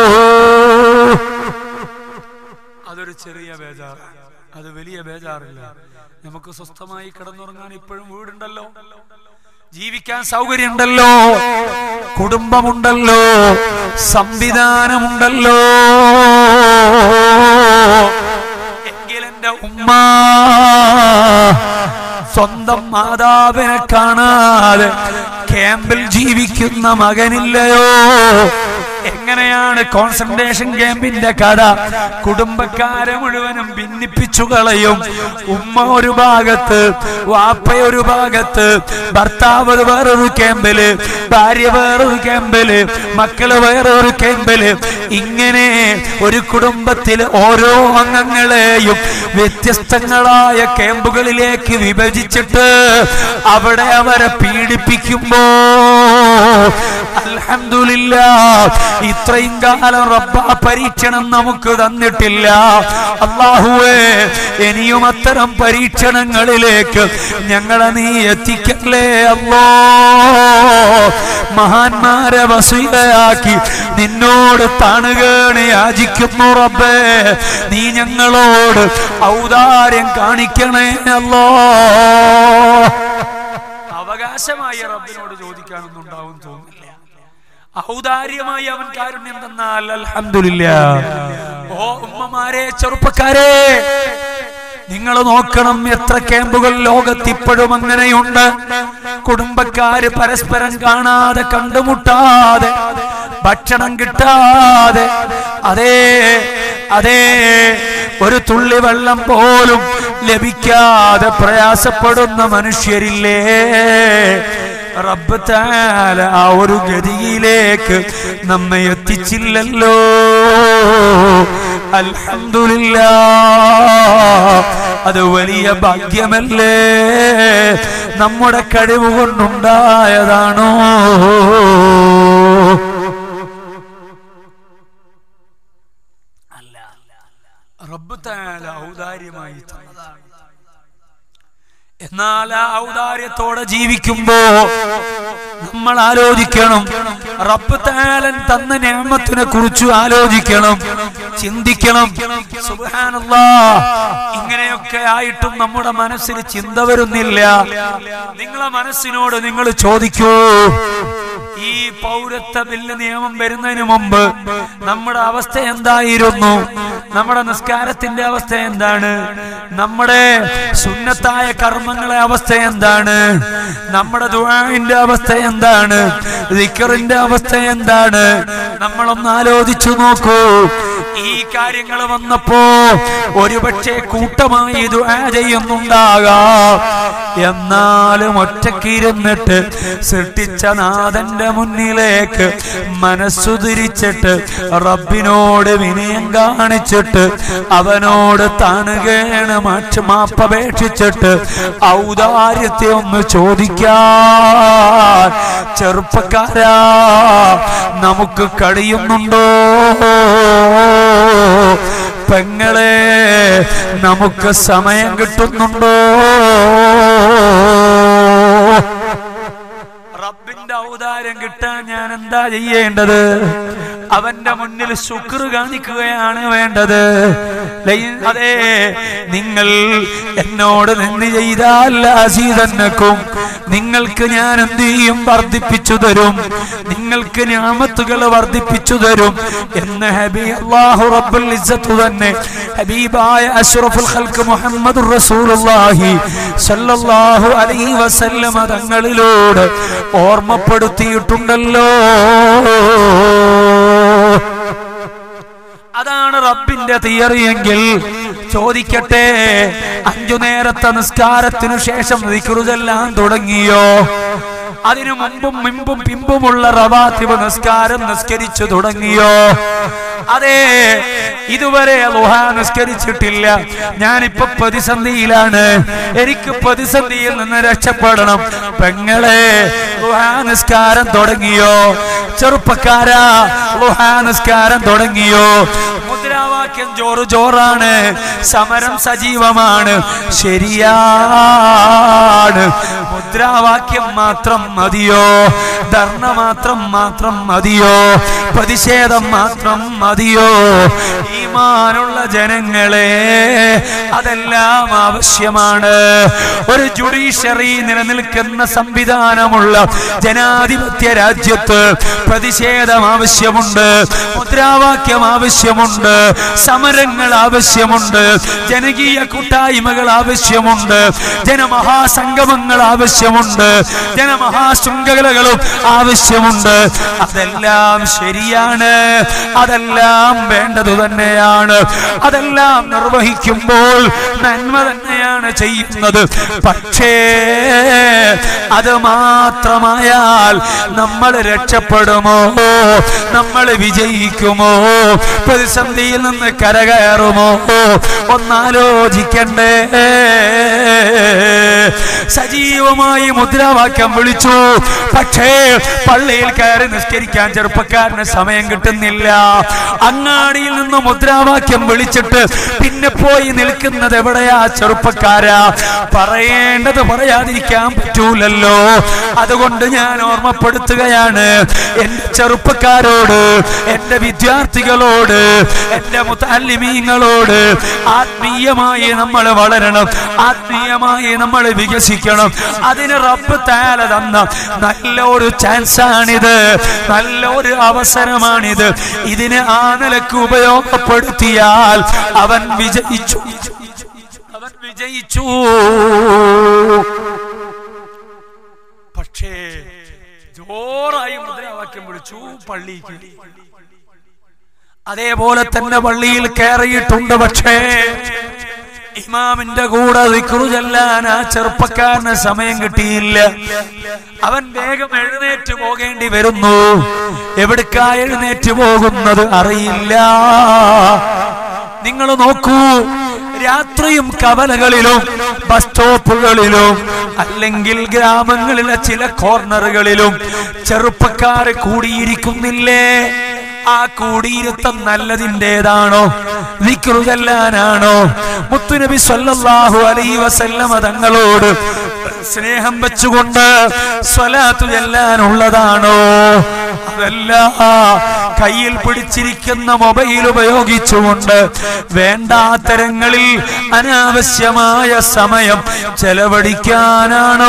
അതൊരു ചെറിയ ബേജാർ അത് വലിയ ബേജാറില്ല നമുക്ക് സ്വസ്ഥമായി കിടന്നുറങ്ങാൻ ഇപ്പോഴും വീടുണ്ടല്ലോ ജീവിക്കാൻ സൗകര്യമുണ്ടല്ലോ കുടുംബമുണ്ടല്ലോ സംവിധാനമുണ്ടല്ലോ എങ്കിലെന്റെ ഉമ്മ സ്വന്തം മാതാവിനെ കാണാതെ ക്യാമ്പിൽ ജീവിക്കുന്ന മകനില്ലയോ എങ്ങനെയാണ് കോൺസെൻട്രേഷൻ ക്യാമ്പിന്റെ കഥ കുടുംബക്കാരെ മുഴുവനും ഭിന്നിപ്പിച്ചു കളയും ഉമ്മ ഒരു ഭാഗത്ത് വാപ്പ ഒരു ഭാഗത്ത് ഭർത്താവ് ഒരു വേറൊരു ക്യാമ്പില് ഭാര്യ വേറൊരു ക്യാമ്പില് മക്കള് വേറൊരു ക്യാമ്പില് ഇങ്ങനെ ഒരു കുടുംബത്തിൽ ഓരോ അംഗങ്ങളെയും വ്യത്യസ്തങ്ങളായ ക്യാമ്പുകളിലേക്ക് വിഭജിച്ചിട്ട് അവിടെ അവരെ പീഡിപ്പിക്കുമ്പോ അൽഹംദുലില്ല ഇത്രയും കാലം റബ്ബ പരീക്ഷണം നമുക്ക് തന്നിട്ടില്ല അള്ളാഹുവേ ഇനിയും അത്തരം പരീക്ഷണങ്ങളിലേക്ക് ഞങ്ങളെ നീ എത്തിക്കല്ലേ അല്ലോ മഹാന്മാരെ വസീലയാക്കി നിന്നോട് താണുകേണി യാചിക്കുന്നു റബ്ബേ നീ ഞങ്ങളോട് ഔദാര്യം കാണിക്കണേ അല്ലോ അവകാശമായി റബ്ബിനോട് ചോദിക്കാനൊന്നും ഉണ്ടാവും തോന്നില്ല ഔദാര്യമായി അവൻ കാരുണ്യം തന്നാൽ അൽഹംദുലില്ല ഓ ഉമ്മമാരെ ചെറുപ്പക്കാരെ നിങ്ങൾ നോക്കണം എത്ര ക്യാമ്പുകൾ ലോകത്ത് ഇപ്പോഴും അങ്ങനെയുണ്ട് കുടുംബക്കാര് പരസ്പരം കാണാതെ കണ്ടുമുട്ടാതെ ഭക്ഷണം കിട്ടാതെ അതേ അതേ ഒരു തുള്ളി വെള്ളം പോലും ലഭിക്കാതെ പ്രയാസപ്പെടുന്ന മനുഷ്യരില്ലേ റബ്ബ് താല ആ ഒരു ഗതിയിലേക്ക് നമ്മെ എത്തിച്ചില്ലല്ലോ അൽഹംദുലില്ല അത് വലിയ ഭാഗ്യമല്ലേ നമ്മുടെ കഴിവ് കൊണ്ടുണ്ടായതാണോ അല്ല റബ്ബ് താല ഔദാര്യമായി തന്നതാണ് എന്നാൽ ആ ഔദാര്യത്തോടെ ജീവിക്കുമ്പോ നമ്മൾ ആലോചിക്കണം റബ്ബ് താലൻ തന്ന നിയമത്തിനെ കുറിച്ച് ആലോചിക്കണം ചിന്തിക്കണം സുബ്ഹാനല്ലാ ഇങ്ങനെയൊക്കെ ആയിട്ടും നമ്മുടെ മനസ്സിൽ ചിന്ത വരുന്നില്ല നിങ്ങളെ മനസ്സിനോട് നിങ്ങൾ ചോദിക്കൂ ഈ പൗരത്വ ബില്ല് നിയമം വരുന്നതിന് മുമ്പ് നമ്മുടെ അവസ്ഥ എന്തായിരുന്നു നമ്മുടെ നിസ്കാരത്തിന്റെ അവസ്ഥ എന്താണ് നമ്മുടെ സുന്നത്തായ കർമ്മങ്ങളെ അവസ്ഥ എന്താണ് നമ്മുടെ ദുആന്റെ അവസ്ഥ എന്താണ് ദിക്കറിന്റെ അവസ്ഥ എന്താണ് നമ്മളൊന്ന് ആലോചിച്ചു നോക്കൂ ഈ കാര്യങ്ങൾ വന്നപ്പോ ഒരുപക്ഷെ കൂട്ടമായി ദുആ ചെയ്യുന്നുണ്ടാകാം എന്നാലും ഒറ്റക്കിരുന്നിട്ട് സൃഷ്ടിച്ച നാഥന്റെ മുന്നിലേക്ക് മനസ്സു തിരിച്ചിട്ട് റബ്ബിനോട് വിനയം കാണിച്ചിട്ട് അവനോട് താണുകേണ് മാറ്റ് മാപ്പപേക്ഷിച്ചിട്ട് ഔദാര്യത്തെ ഒന്ന് ചോദിക്കാൻ ചെറുപ്പക്കാരാ നമുക്ക് കഴിയുന്നുണ്ടോ പെങ്ങളെ നമുക്ക് സമയം കിട്ടുന്നുണ്ടോ റബ്ബിന്റെ ഔദാര്യം കിട്ടാൻ ഞാൻ എന്താ ചെയ്യേണ്ടത് അവന്റെ മുന്നിൽ ശുക്ർ കാണിക്കുകയാണ് വേണ്ടത് ലൈ- അതെ നിങ്ങൾ എന്നോട് നിന്ന് ചെയ്താൽ അസീതന്നക്കും നിങ്ങൾക്ക് ഞാൻ എന്ത് ചെയ്യും വർദ്ധിപ്പിച്ചു തരും നിങ്ങൾക്ക് ഞാമത്തുകൾ വർദ്ധിപ്പിച്ചു തരും എന്ന് ഹബീ അല്ലാഹു റബ്ബുൽ ഇസ്സത്ത് തന്നെ ഹബീബായ അഷ്റഫുൽ ഖൽക്ക് മുഹമ്മദുർ റസൂലുള്ളാഹി സല്ലല്ലാഹു അലൈഹി വസല്ലമ തങ്ങളിലൂടെ ഓർമ്മപ്പെടുത്തിയിട്ടുണ്ടല്ലോ അതാണ് റബ്ബിന്റെ തിയറിയെങ്കിൽ ചോദിക്കട്ടെ അഞ്ചു നേരത്തെ നിസ്കാരത്തിനു ശേഷം ദിക്റുചെല്ലാം തുടങ്ങിയോ അതിനു മുമ്പും മുമ്പും പിമ്പുമുള്ള റവാത്തിബ് നിസ്കാരം നിസ്കരിച്ചു തുടങ്ങിയോ അതെ ഇതുവരെ ലുഹ നിസ്കരിച്ചിട്ടില്ല ഞാനിപ്പോ പ്രതിസന്ധിയിലാണ് എനിക്ക് പ്രതിസന്ധിയിൽ നിന്ന് രക്ഷപ്പെടണം പെങ്ങളെ ലുഹ നിസ്കാരം തുടങ്ങിയോ ചെറുപ്പക്കാരാ ലുഹ നിസ്കാരം തുടങ്ങിയോ മുദ്രാവാക്യം ജോറ് ജോറാണ് സമരം സജീവമാണ് ശരിയാണ് മുദ്രാവാക്യം മാത്രം മതിയോ ധർണ മാത്രം മാത്രം മതിയോ പ്രതിഷേധം മാത്രം മതിയോ ഈമാനുള്ള ജനങ്ങളെ അതെല്ലാം ആവശ്യമാണ് ഒരു ജുഡീഷ്യറി നിലനിൽക്കുന്ന സംവിധാനമുള്ള ജനാധിപത്യ രാജ്യത്ത് പ്രതിഷേധം ആവശ്യമുണ്ട് മുദ്രാവാക്യം ആവശ്യമുണ്ട് സമരങ്ങൾ ആവശ്യമുണ്ട് ജനകീയ കൂട്ടായ്മകൾ ആവശ്യമുണ്ട് ജനമഹാസംഗമങ്ങൾ ആവശ്യമുണ്ട് ജനമഹാശൃംഖലകളും ആവശ്യമുണ്ട് അതെല്ലാം ശരിയാണ് അതെല്ലാം വേണ്ടത് തന്നെയാണ് അതെല്ലാം നിർവഹിക്കുമ്പോൾ നന്മ തന്നെയാണ് ചെയ്യുന്നത് പക്ഷേ അത് മാത്രമായാൽ നമ്മൾ രക്ഷപ്പെടുമോ നമ്മൾ വിജയിക്കുമോ പ്രതിസന്ധിയിൽ നിന്ന് കരകയറുമോ ഒന്നാലോചിക്കണ്ടേ സജീവമായി മുദ്രാവാക്യം വിളിച്ചു പക്ഷേ പള്ളിയിൽ കയറി നിസ്കരിക്കാൻ ചെറുപ്പക്കാരന് സമയം കിട്ടുന്നില്ല അങ്ങാടിയിൽ നിന്ന് മുദ്രാവാക്യം വിളിച്ചിട്ട് പിന്നെ പോയി നിൽക്കുന്നത് എവിടെയാ ചെറുപ്പക്കാരാ പറയേണ്ടത് പറയാതിരിക്കാൻ പറ്റൂലല്ലോ അതുകൊണ്ട് ഞാൻ ഓർമ്മപ്പെടുത്തുകയാണ് എന്റെ ചെറുപ്പക്കാരോട് എന്റെ വിദ്യാർത്ഥികളോട് എന്റെ മുത്താലിമീങ്ങളോട് ആത്മീയമായി നമ്മൾ വളരണം ആത്മീയമായി നമ്മൾ വികസിക്കണം അതിന് റബ്ബ് താല തന്ന നല്ലൊരു ചാൻസ് ആണിത് നല്ലൊരു അവസരമാണിത് ഇതിനെ ആ നിലക്ക് ഉപയോഗപ്പെടുത്തിയാൽ അവൻ വിജയിച്ചു അവൻ വിജയിച്ചു പക്ഷേ ജോറായി മുദ്രാവാക്യം വിളിച്ചു പള്ളിക്ക് അതേപോലെ തന്നെ പള്ളിയിൽ കയറിയിട്ടുണ്ട് പക്ഷേ ഇമാമിന്റെ കൂടെ ദിക്റു ചെല്ലാൻ ആ ചെറുപ്പക്കാരന് സമയം കിട്ടിയില്ല അവൻ വേഗം എഴുന്നേറ്റ് പോകേണ്ടി വരുന്നു എവിടേക്കാ എഴുന്നേറ്റ് പോകുന്നത് അറിയില്ല നിങ്ങൾ നോക്കൂ രാത്രിയും കവലകളിലും ബസ് സ്റ്റോപ്പുകളിലും അല്ലെങ്കിൽ ഗ്രാമങ്ങളിലെ ചില കോർണറുകളിലും ചെറുപ്പക്കാരെ കൂടിയിരിക്കുന്നില്ലേ ആ കൂടിയിരുത്തം നല്ലതിൻ്റെതാണോ ദിക്റു ചെല്ലാനാണോ മുത്തുനബി സല്ലല്ലാഹു അലൈഹി വസല്ലമ തങ്ങളോട് സ്നേഹം വെച്ചുകൊണ്ട് സ്വലാത്തു ചെല്ലാനുള്ളതാണോ അതല്ല കയ്യിൽ പിടിച്ചിരിക്കുന്ന മൊബൈൽ ഉപയോഗിച്ചുകൊണ്ട് വേണ്ടാത്തരങ്ങളിൽ അനാവശ്യമായ സമയം ചെലവഴിക്കാനാണോ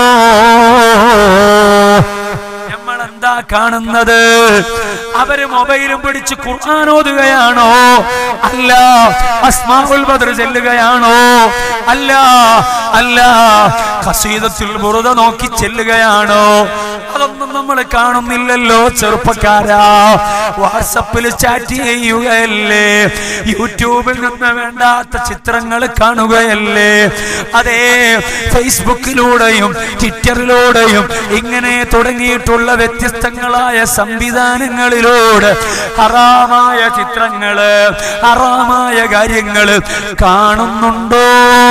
നമ്മൾ എന്താ കാണുന്നത് അവര് മൊബൈലും പിടിച്ച് ഖുർആൻ ഓതുകയാണോ അല്ല അസ്മാഉൽ ബദർ ചെല്ലുകയാണോ അല്ല അല്ല ഖസീദത്തുൽ ബുറുദ നോക്കി ചെല്ലുകയാണോ അതൊന്നും നമ്മൾ കാണുന്നില്ലല്ലോ ചെറുപ്പക്കാരാ വാട്സപ്പിൽ ചാറ്റ് ചെയ്യുകയല്ലേ യൂട്യൂബിൽ നിന്ന് വേണ്ടാത്ത ചിത്രങ്ങൾ കാണുകയല്ലേ അതെ ഫേസ്ബുക്കിലൂടെയും ട്വിറ്ററിലൂടെയും ഇങ്ങനെ തുടങ്ങിയിട്ടുള്ള വ്യത്യസ്തങ്ങളായ സംവിധാനങ്ങളിലൂടെ ഹറാമായ ചിത്രങ്ങള് ഹറാമായ കാര്യങ്ങള് കാണുന്നുണ്ടോ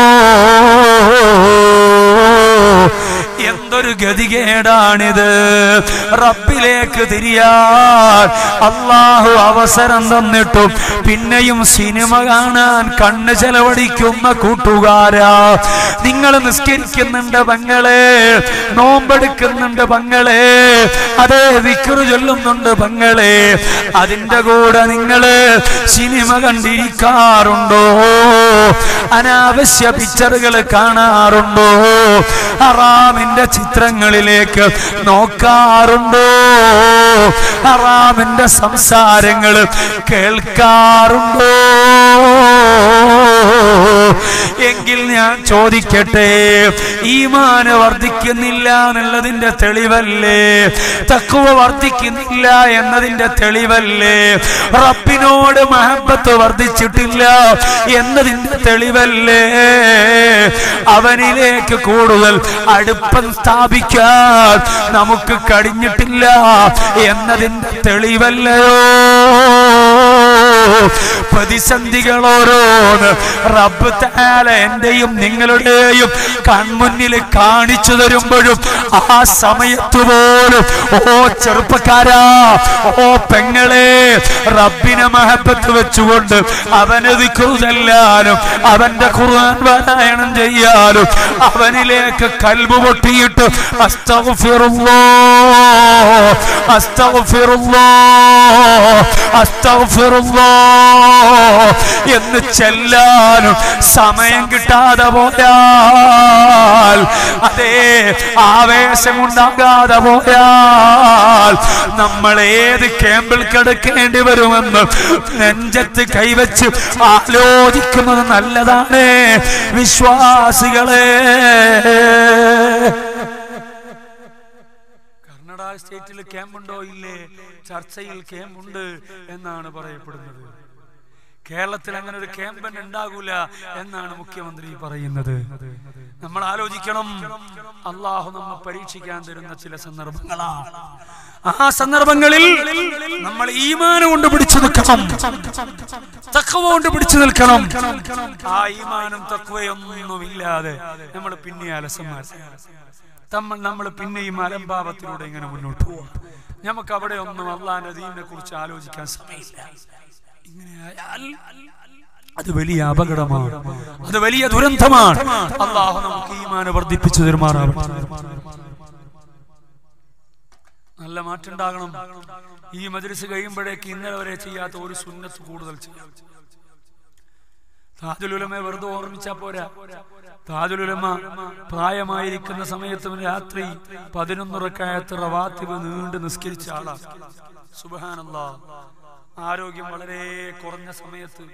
എന്തൊരു ഗതികേടാണിത് റബ്ബിലേക്ക് തിരിയാൻ അള്ളാഹു അവസരം തന്നിട്ടും പിന്നെയും സിനിമ കാണാൻ കണ്ണ് ചെലവഴിക്കുന്ന കൂട്ടുകാരാ നിങ്ങൾ നിസ്കരിക്കുന്നുണ്ട് പങ്ങളെ നോമ്പെടുക്കുന്നുണ്ട് പങ്ങളെ അതേ വിക്കറു ചൊല്ലുന്നുണ്ട് പങ്ങളെ അതിന്റെ കൂടെ നിങ്ങള് സിനിമ കണ്ടിരിക്കാറുണ്ടോ അനാവശ്യ പിക്ചറുകൾ കാണാറുണ്ടോ ഹറാമിന്റെ ചിത്രങ്ങളിലേക്ക് നോക്കാറുണ്ടോ ഹറാമിന്റെ സംസാരങ്ങൾ കേൾക്കാറുണ്ടോ എങ്കിൽ ഞാൻ ചോദിക്കട്ടെ ഈമാന് വർദ്ധിക്കുന്നില്ല എന്നുള്ളതിന്റെ തെളിവല്ലേ തക്കുവ വർദ്ധിക്കുന്നില്ല എന്നതിന്റെ തെളിവല്ലേ റബ്ബിനോട് മഹബത്ത് വർദ്ധിച്ചിട്ടില്ല എന്നതിന്റെ തെളിവല്ലേ അവനിലേക്ക് കൂടുതൽ അടുപ്പം സ്ഥാപിക്കാൻ നമുക്ക് കഴിഞ്ഞിട്ടില്ല എന്നതിന്റെ തെളിവല്ലയോ പ്രതിസന്ധികൾ ഓരോന്ന് റബ്ബ് താല എന്റെയും നിങ്ങളുടെയും കൺമുന്നിൽ കാണിച്ചു തരുമ്പോഴും ആ സമയത്ത് പോലും ഓ ചെറുപ്പക്കാരാ ഓ പെങ്ങളെ റബ്ബിനെ മഹബത്ത് വെച്ചുകൊണ്ട് അവന് ദിക്കുതെല്ലാനും അവന്റെ ഖുർആൻ പാരായണം ചെയ്യാനും അവനിലേക്ക് കൽബ് പൊട്ടിയിട്ട് അസ്തഗ്ഫിറുല്ലാ അസ്തഗ്ഫിറുല്ലാ അസ്തഗ്ഫിറുല്ലാ എന്ന് ചെല്ലാനും സമയം കിട്ടാതെ പോയാൽ അതേ ആവേശമുണ്ടാകാതെ പോയാൽ നമ്മൾ ഏത് ക്യാമ്പിൽ കിടക്കേണ്ടി വരുമെന്ന് നെഞ്ചത്ത് കൈവച്ച് ആലോചിക്കുന്നത് നല്ലതാണ് വിശ്വാസികളെ കർണാടക സ്റ്റേറ്റിൽ ക്യാമ്പുണ്ടോ ഇല്ലേ ചർച്ചയിൽ ക്യാമ്പുണ്ട് എന്നാണ് പറയപ്പെടുന്നത് കേരളത്തിൽ അങ്ങനെ ഒരു ക്യാമ്പൻ ഉണ്ടാകൂല എന്നാണ് മുഖ്യമന്ത്രി പറയുന്നത് നമ്മൾ ആലോചിക്കണം അള്ളാഹു നമ്മെ പരീക്ഷിക്കാൻ തരുന്ന ചില സന്ദർഭങ്ങളാണ് ആ സന്ദർഭങ്ങളിൽ നമ്മൾ ഈമാനം കൊണ്ട് പിടിച്ചു നിൽക്കണം തക്കവ കൊണ്ട് പിടിച്ചു നിൽക്കണം ആ ഈമാനും തക്കവയൊന്നും ഇല്ലാതെ നമ്മൾ പിന്നെ അലസന്മാർ നമ്മൾ നമ്മൾ പിന്നെയും അലംഭാവത്തിലൂടെ ഇങ്ങനെ മുന്നോട്ട് പോകും നമുക്ക് അവിടെ ഒന്നും അള്ളാന്റെ ദീനിനെ കുറിച്ച് ആലോചിക്കാൻ സമയമില്ല ഇങ്ങനെയായാൽ അത് വലിയ അപകടമാണ് അത് വലിയ ദുരന്തമാണ് അള്ളാഹു നമുക്ക് ഈമാന വർദ്ധിപ്പിച്ചു തരുമാറാവട്ടെ നല്ല മാറ്റുണ്ടാകണം ഈ മദ്രസ് കഴിയുമ്പോഴേക്ക് ഇന്നലെ വരെ ചെയ്യാത്ത ഒരു സുന്നത്ത് കൂടുതൽ ചെയ്യാം താജുലുലമയെ വെറുതെ ഓർമ്മിച്ചാ പോരാ താജുലുലമ പ്രായമായിരിക്കുന്ന സമയത്തും രാത്രി പതിനൊന്നുറക്കായത്ത് റവാത്തിവ് നീണ്ട് നിസ്കരിച്ച ആളാ സുബാനല്ലാ ആരോഗ്യം വളരെ കുറഞ്ഞ സമയത്ത്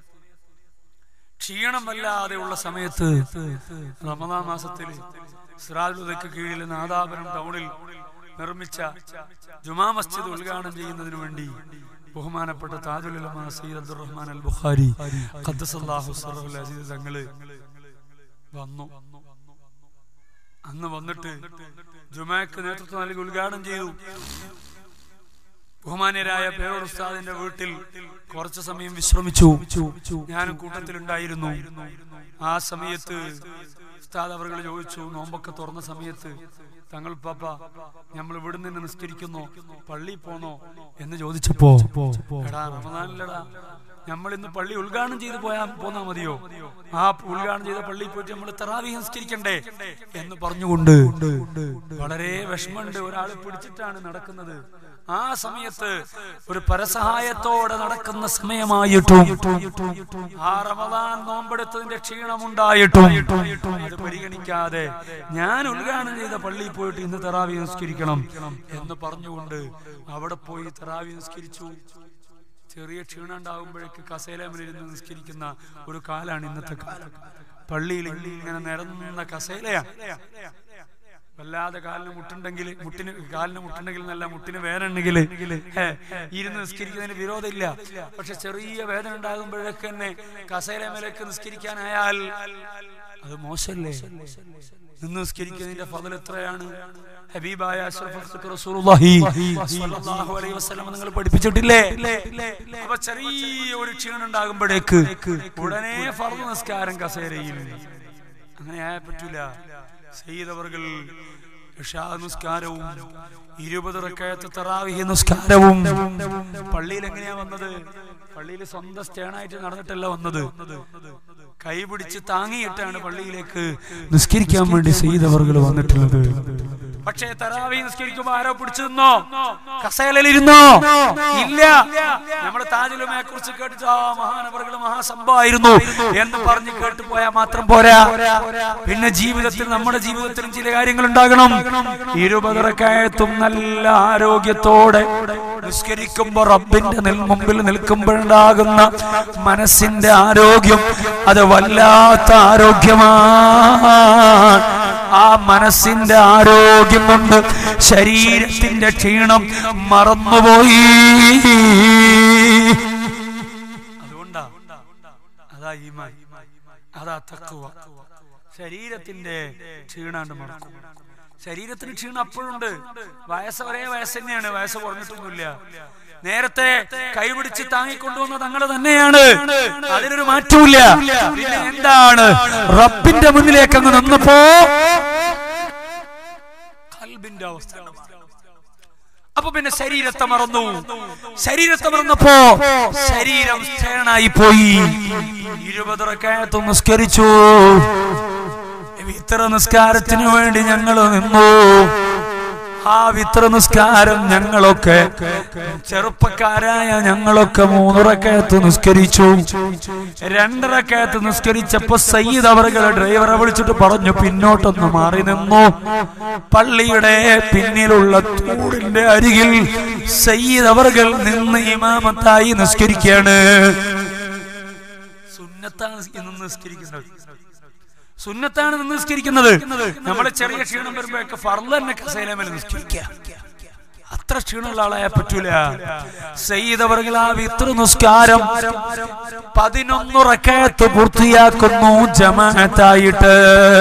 ക്ഷീണം വല്ലാതെ ഉള്ള സമയത്ത് റമദാൻ മാസത്തിൽ സിറാജുലതയ്ക്ക് കീഴിൽ നാദാപുരം ടൗണിൽ നിർമ്മിച്ച ജുമാ മസ്ജിദ് ഉദ്ഘാടനം ചെയ്യുന്നതിന് വേണ്ടി ബഹുമാനപ്പെട്ട താജുലുലമ സയ്യിദ് അബ്ദുറഹ്മാൻ അൽ ബുഖാരി ഖദ്ദസല്ലാഹു സറഹുൽ അസീസ് തങ്ങള് വന്നു അന്ന് വന്നിട്ട് ജുമാക്ക് നേതൃത്വം നൽകി ഉദ്ഘാടനം ചെയ്തു ബഹുമാന്യരായ പേരോട് ഉസ്താദിന്റെ വീട്ടിൽ കുറച്ചു സമയം വിശ്രമിച്ചു ഞാനും കൂട്ടത്തിലുണ്ടായിരുന്നു ആ സമയത്ത് ഉസ്താദ് അവർ ചോദിച്ചു നോമ്പൊക്കെ തുറന്ന സമയത്ത് തങ്ങൾ പാപ്പ നമ്മൾ ഇവിടുന്ന് തന്നെ നിസ്കരിക്കുന്നോ പള്ളി പോന്നോ എന്ന് ചോദിച്ചപ്പോ എടാ റമദാനിലടാ നമ്മൾ ഇന്ന് പള്ളി ഉദ്ഘാടനം ചെയ്ത് പോയാ പോന്നാ മതിയോ ആ ഉദ്ഘാടനം ചെയ്ത പള്ളിയിൽ പോയിട്ട് നമ്മൾ തറാവി സംസ്കരിക്കണ്ടേ എന്ന് പറഞ്ഞുകൊണ്ട് വളരെ വിഷമമുണ്ട് ഒരാൾ പിടിച്ചിട്ടാണ് നടക്കുന്നത് ആ സമയത്ത് ഒരു പരസഹായത്തോടെ നടക്കുന്ന സമയമായിട്ടും ആ റമദാൻ നോമ്പെടുത്തതിന്റെ ക്ഷീണമുണ്ടായിട്ടും അത് പരിഗണിക്കാതെ ഞാൻ ഉദ്ഘാടനം ചെയ്ത പള്ളിയിൽ പോയിട്ട് ഇന്ന് തെറാവി നിസ്കരിക്കണം എന്ന് പറഞ്ഞുകൊണ്ട് അവിടെ പോയി തെറാവി നിസ്കരിച്ചു ചെറിയ ക്ഷീണം ഉണ്ടാകുമ്പോഴേക്ക് കസേലമിലിരുന്ന് നിസ്കരിക്കുന്ന ഒരു കാലാണ് ഇന്നത്തെ കാലം പള്ളിയിൽ ഇങ്ങനെ നിരന്ന കസേലയാണ് വല്ലാതെ കാലിന് മുട്ടുണ്ടെങ്കിൽ മുട്ടിന് കാലിന് മുട്ടുണ്ടെങ്കിൽ എന്നല്ല മുട്ടിന് വേദന ഉണ്ടെങ്കിൽ ഇരുന്ന് നിസ്കരിക്കുന്നതിന് വിരോധമില്ല പക്ഷെ ചെറിയ വേദന ഉണ്ടാകുമ്പോഴൊക്കെ തന്നെ കസേരമേലേക്ക് നിസ്കരിക്കാനായാൽ അത് മോശമല്ലേ നിന്ന് നിസ്കരിക്കുന്നതിന്റെ ഫലം എത്രയാണ് ഹബീബായ അഷ്റഫുൽ ഖൽഖ് റസൂലുള്ളാഹി സ്വല്ലല്ലാഹു അലൈഹി വസല്ലം നിങ്ങൾ പഠിപ്പിച്ചിട്ടില്ലേ അപ്പൊ ചെറിയ ഒരു ക്ഷീണം ഉണ്ടാകുമ്പോഴേക്ക് ഉടനെ ഫർദ് നിസ്കാരം കസേരയിൽ അങ്ങനെ ആയാൽ പറ്റൂല ചെയ്തവർകൾ നിസ്കാരവും ഇരുപത് റക്കയത്ത് തറാവിഹി നിസ്കാരവും പള്ളിയിൽ എങ്ങനെയാ വന്നത് പള്ളിയിൽ സ്വന്തം സ്റ്റേണായിട്ട് നടന്നിട്ടല്ല വന്നത് കൈ പിടിച്ച് താങ്ങിയിട്ടാണ് പള്ളിയിലേക്ക് നിസ്കരിക്കാൻ വേണ്ടി ചെയ്തവർകൾ വന്നിട്ടുള്ളത് പക്ഷേ തറാവി നിസ്കരിക്കുമ്പോ ആരോ പിടിച്ചു നിന്നോ കസേലയിലിരുന്നോ ഇല്ല നമ്മുടെ താജുലുമയെ കുറിച്ച് കേട്ടിട്ട് ആ മഹാനവറുകൾ മഹാസംഭവമായിരുന്നു എന്ന് പറഞ്ഞ് കേട്ടു പോയാൽ മാത്രം പോരാ പിന്നെ ജീവിതത്തിൽ നമ്മുടെ ജീവിതത്തിലും ചില കാര്യങ്ങൾ ഉണ്ടാകണം ഇരുപതറക്കായത്തും നല്ല ആരോഗ്യത്തോടെ നിസ്കരിക്കുമ്പോ റബ്ബിന്റെ നെൽ മുമ്പിൽ നിൽക്കുമ്പോഴുണ്ടാകുന്ന മനസ്സിന്റെ ആരോഗ്യം അത് വല്ലാത്ത ആരോഗ്യമാണ് ആ മനസ്സിന്റെ ആരോഗ്യം കൊണ്ട് ശരീരത്തിന്റെ ക്ഷീണം മറന്നുപോയി അതുകൊണ്ടാ അതാ ഈമാൻ അതാ തക്കുവ ശരീരത്തിന്റെ ക്ഷീണാണ്ട് മറക്കും ശരീരത്തിന് ക്ഷീണം അപ്പോഴുണ്ട് വയസ്സ് ഒരേ വയസ്സ് തന്നെയാണ് വയസ്സ് കുറഞ്ഞിട്ടൊന്നുമില്ല നേരത്തെ കൈപിടിച്ച് താങ്ങിക്കൊണ്ടുവന്ന തങ്ങൾ തന്നെയാണ് അതിനൊരു മാറ്റമില്ല പിന്നെ എന്താണ് റബ്ബിന്റെ മുന്നിലേക്ക് അങ്ങ് നിന്നപ്പോ കൽബിന്റെ അവസ്ഥ അപ്പൊ പിന്നെ ശരീരത്തെ മറന്നു ശരീരത്തെ മറന്നപ്പോ ശരീരം സ്റ്റേണായി പോയി ഇരുപതറക്കായത്ത് നിസ്കരിച്ചു ഇത്ര നിസ്കാരത്തിന് വേണ്ടി ഞങ്ങൾ നിന്നു ആ വിത്ര നിസ്കാരം ഞങ്ങളൊക്കെ ചെറുപ്പക്കാരായ ഞങ്ങളൊക്കെ മൂന്നുറക്കയത്ത് നിസ്കരിച്ചു രണ്ടരക്കയത്ത് നിസ്കരിച്ചപ്പോ സയ്യിദ് അവറുകളെ ഡ്രൈവറെ വിളിച്ചിട്ട് പറഞ്ഞു പിന്നോട്ടൊന്ന് മാറി നിന്നു പള്ളിയുടെ പിന്നിലുള്ള തൂടിന്റെ അരികിൽ സയ്യിദ് അവറുകൾ നിന്ന് ഇമാമത്തായി നിസ്കരിക്കാണ് സുന്നത്താണ് ഇന്ന് നിസ്കരിക്കുന്നത് സുന്നത്താണ് നിന്ന് നിസ്കരിക്കുന്നത് നമ്മളെ ചെറിയ ക്ഷീണം വരുമ്പോഴൊക്കെ ഫർള് തന്നെ കസേലമേൽ നിസ്കരിക്കുക അത്ര ക്ഷീണമുള്ള ആളായ പറ്റൂല സയ്യിദവർകൾ ആ വിത്ര നിസ്കാരം പതിനൊന്ന് റക്കയത്ത് പൂർത്തിയാക്കുന്നു ജമാഅത്തായിട്ട്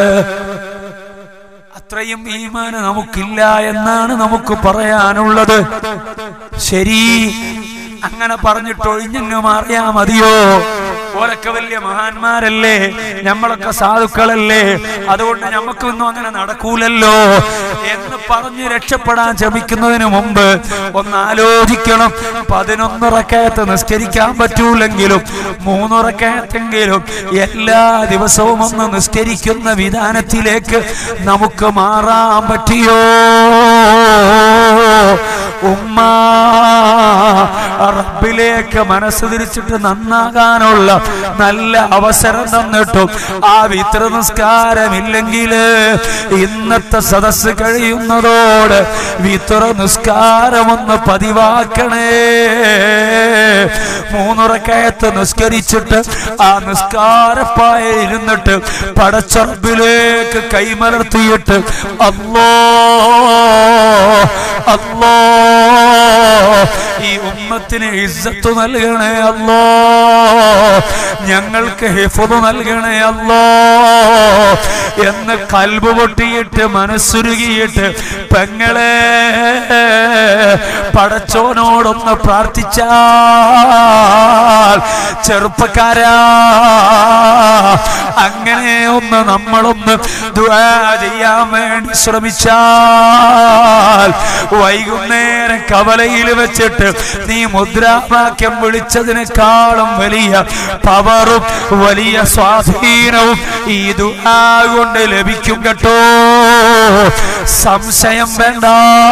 അത്രയും ഈമാന് നമുക്കില്ല എന്നാണ് നമുക്ക് പറയാനുള്ളത് ശരി അങ്ങനെ പറഞ്ഞിട്ട് ഒഴിഞ്ഞങ്ങ് മാറിയാ മതിയോ ഓരൊക്കെ വലിയ മഹാന്മാരല്ലേ നമ്മളൊക്കെ സാധുക്കളല്ലേ അതുകൊണ്ട് നമുക്കൊന്നും അങ്ങനെ നടക്കൂലല്ലോ എന്ന് പറഞ്ഞ് രക്ഷപ്പെടാൻ ശ്രമിക്കുന്നതിന് മുമ്പ് ഒന്ന് ആലോചിക്കണം പതിനൊന്നിറക്കയത്ത് നിസ്കരിക്കാൻ പറ്റൂലെങ്കിലും മൂന്നിറക്കയത്തെങ്കിലും എല്ലാ ദിവസവും ഒന്ന് നിസ്കരിക്കുന്ന വിധാനത്തിലേക്ക് നമുക്ക് മാറാൻ പറ്റിയോ ഉമ്മ റബ്ബിലേക്ക് മനസ്സ് തിരിച്ചിട്ട് നന്നാകാനുള്ള നല്ല അവസരം തന്നിട്ടും ആ വിത്ര നിസ്കാരമില്ലെങ്കിൽ ഇന്നത്തെ സദസ് കഴിയുന്നതോട് വിത്ര നിസ്കാരമൊന്ന് പതിവാക്കണേ മൂന്നുറക്കയത്ത് നിസ്കരിച്ചിട്ട് ആ നിസ്കാരപ്പായ ഇരുന്നിട്ട് പടച്ചറബിലേക്ക് കൈമലർത്തിയിട്ട് അല്ലോ അല്ലോ ഈ ഉമ്മത്തിന് ഇസ്സത്ത് നൽകണേ അല്ലോ ഞങ്ങൾക്ക് ഹിഫുദ് നൽകണേ അല്ലോ എന്ന് കൽബ് പൊട്ടിയിട്ട് മനസ്സുരുകിയിട്ട് പെങ്ങളെ പടച്ചോനോടൊന്ന് പ്രാർത്ഥിച്ചാൽ ചെറുപ്പക്കാരാ അങ്ങനെ ഒന്ന് നമ്മളൊന്ന് ദുആ ചെയ്യാൻ വേണ്ടി ശ്രമിച്ചാൽ വൈകുന്നേരം കവലയിൽ വെച്ചിട്ട് നീ മുദ്രാവാക്യം വിളിച്ചതിനേക്കാളും വലിയ പവറും വലിയ സ്വാധീനവും ഈ ദുആ കൊണ്ട് ലഭിക്കും കേട്ടോ സംശയം വേണ്ട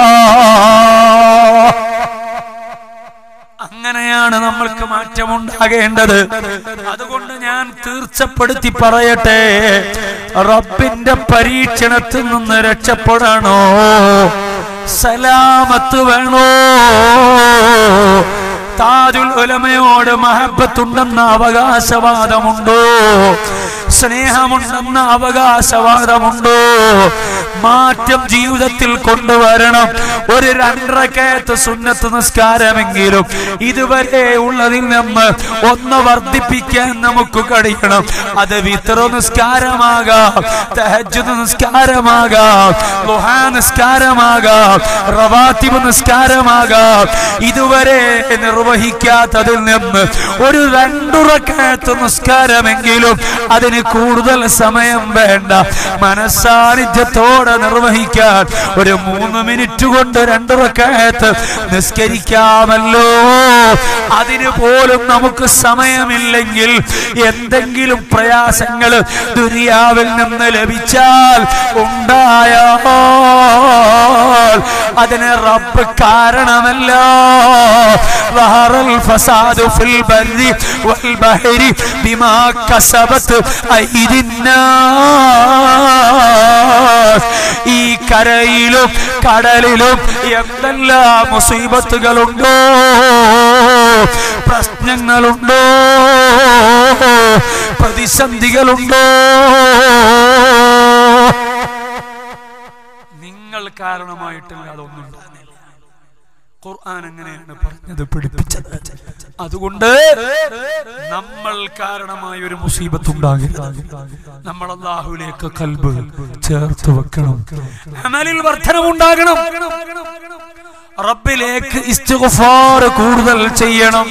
അങ്ങനെയാണ് നമ്മൾക്ക് മാറ്റമുണ്ടാകേണ്ടത് അതുകൊണ്ട് ഞാൻ തീർച്ചപ്പെടുത്തി പറയട്ടെ റബ്ബിന്റെ പരീക്ഷണത്തിൽ നിന്ന് രക്ഷപ്പെടണോ സലാമത്ത് വേണോ താജുൽ ഉലമയോട് മഹബത്തുണ്ടെന്ന അവകാശവാദമുണ്ടോ സ്നേഹമുണ്ടെന്ന അവകാശവാദമുണ്ടോ മാറ്റം ജീവിതത്തിൽ കൊണ്ടുവരണം ഒരു രണ്ടരക്കയത്ത് സുന്നത്ത് നിസ്കാരമെങ്കിലും ഇതുവരെ ഉള്ളതിൽ നിന്ന് ഒന്ന് വർദ്ധിപ്പിക്കാൻ നമുക്ക് കഴിയണം അത് വിത്ര നിസ്കാരമാകാം തഹജ്ജുദ് നിസ്കാരമാകാം ലുഹാ നിസ്കാരമാകാം റവാത്തിബ് നിസ്കാരമാകാം ഇതുവരെ നിർവഹിക്കാത്തതിൽ നിന്ന് ഒരു രണ്ടുറക്കയത്ത് നിസ്കാരമെങ്കിലും അതിന് കൂടുതൽ സമയം വേണ്ട മനസ്സാന്നിധ്യത്തോടെ നിർവഹിക്കാൻ ഒരു മൂന്ന് മിനിറ്റ് കൊണ്ട് രണ്ടുറക്കയത്ത് നിസ്കരിക്കാമല്ലോ അതിന് പോലും നമുക്ക് സമയമില്ലെങ്കിൽ എന്തെങ്കിലും പ്രയാസങ്ങൾ ദുനിയാവിൽ നിന്ന് ലഭിച്ചാൽ ഉണ്ടായാൽ അതിന് റബ്ബ് കാരണമല്ല ظهر الفساد في البر والبحر بما كسبت أيدي الناس ഈ കരയിലും കടലിലും എന്തെല്ലാം മുസീബത്തുകളുണ്ടോ പ്രശ്നങ്ങളുണ്ടോ പ്രതിസന്ധികളുണ്ടോ നിങ്ങൾ കാരണമായിട്ടില്ല അതൊന്നും ഉണ്ടാകുന്നില്ല ഖുർആൻ അങ്ങനെയാണ് പറഞ്ഞത് പിടിപ്പിച്ചത് അതുകൊണ്ട് നമ്മൾ കാരണമായ ഒരു മുസീബത്ത് ഉണ്ടാകരുത് നമ്മൾ അള്ളാഹുലേക്ക് കൽബ് ചേർത്ത് വെക്കണം അമലിൽ വർധനമുണ്ടാകണം റബ്ബിലേക്ക് ഇസ്തിഗ്ഫാർ കൂടുതൽ ചെയ്യണം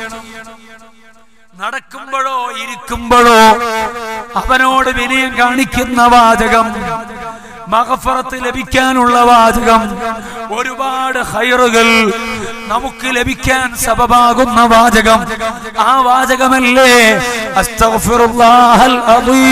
നടക്കുമ്പോഴോ ഇരിക്കുമ്പോഴോ അവനോട് വിനയം കാണിക്കുന്ന വാചകം മഹഫറത്ത് ലഭിക്കാനുള്ള വാചകം ഒരുപാട് ഹൈറുകൾ നമുക്ക് ലഭിക്കാൻ സബബാകുന്ന വാചകം ആ വാചകമല്ലേ അസ്തഗ്ഫിറുല്ലാഹൽ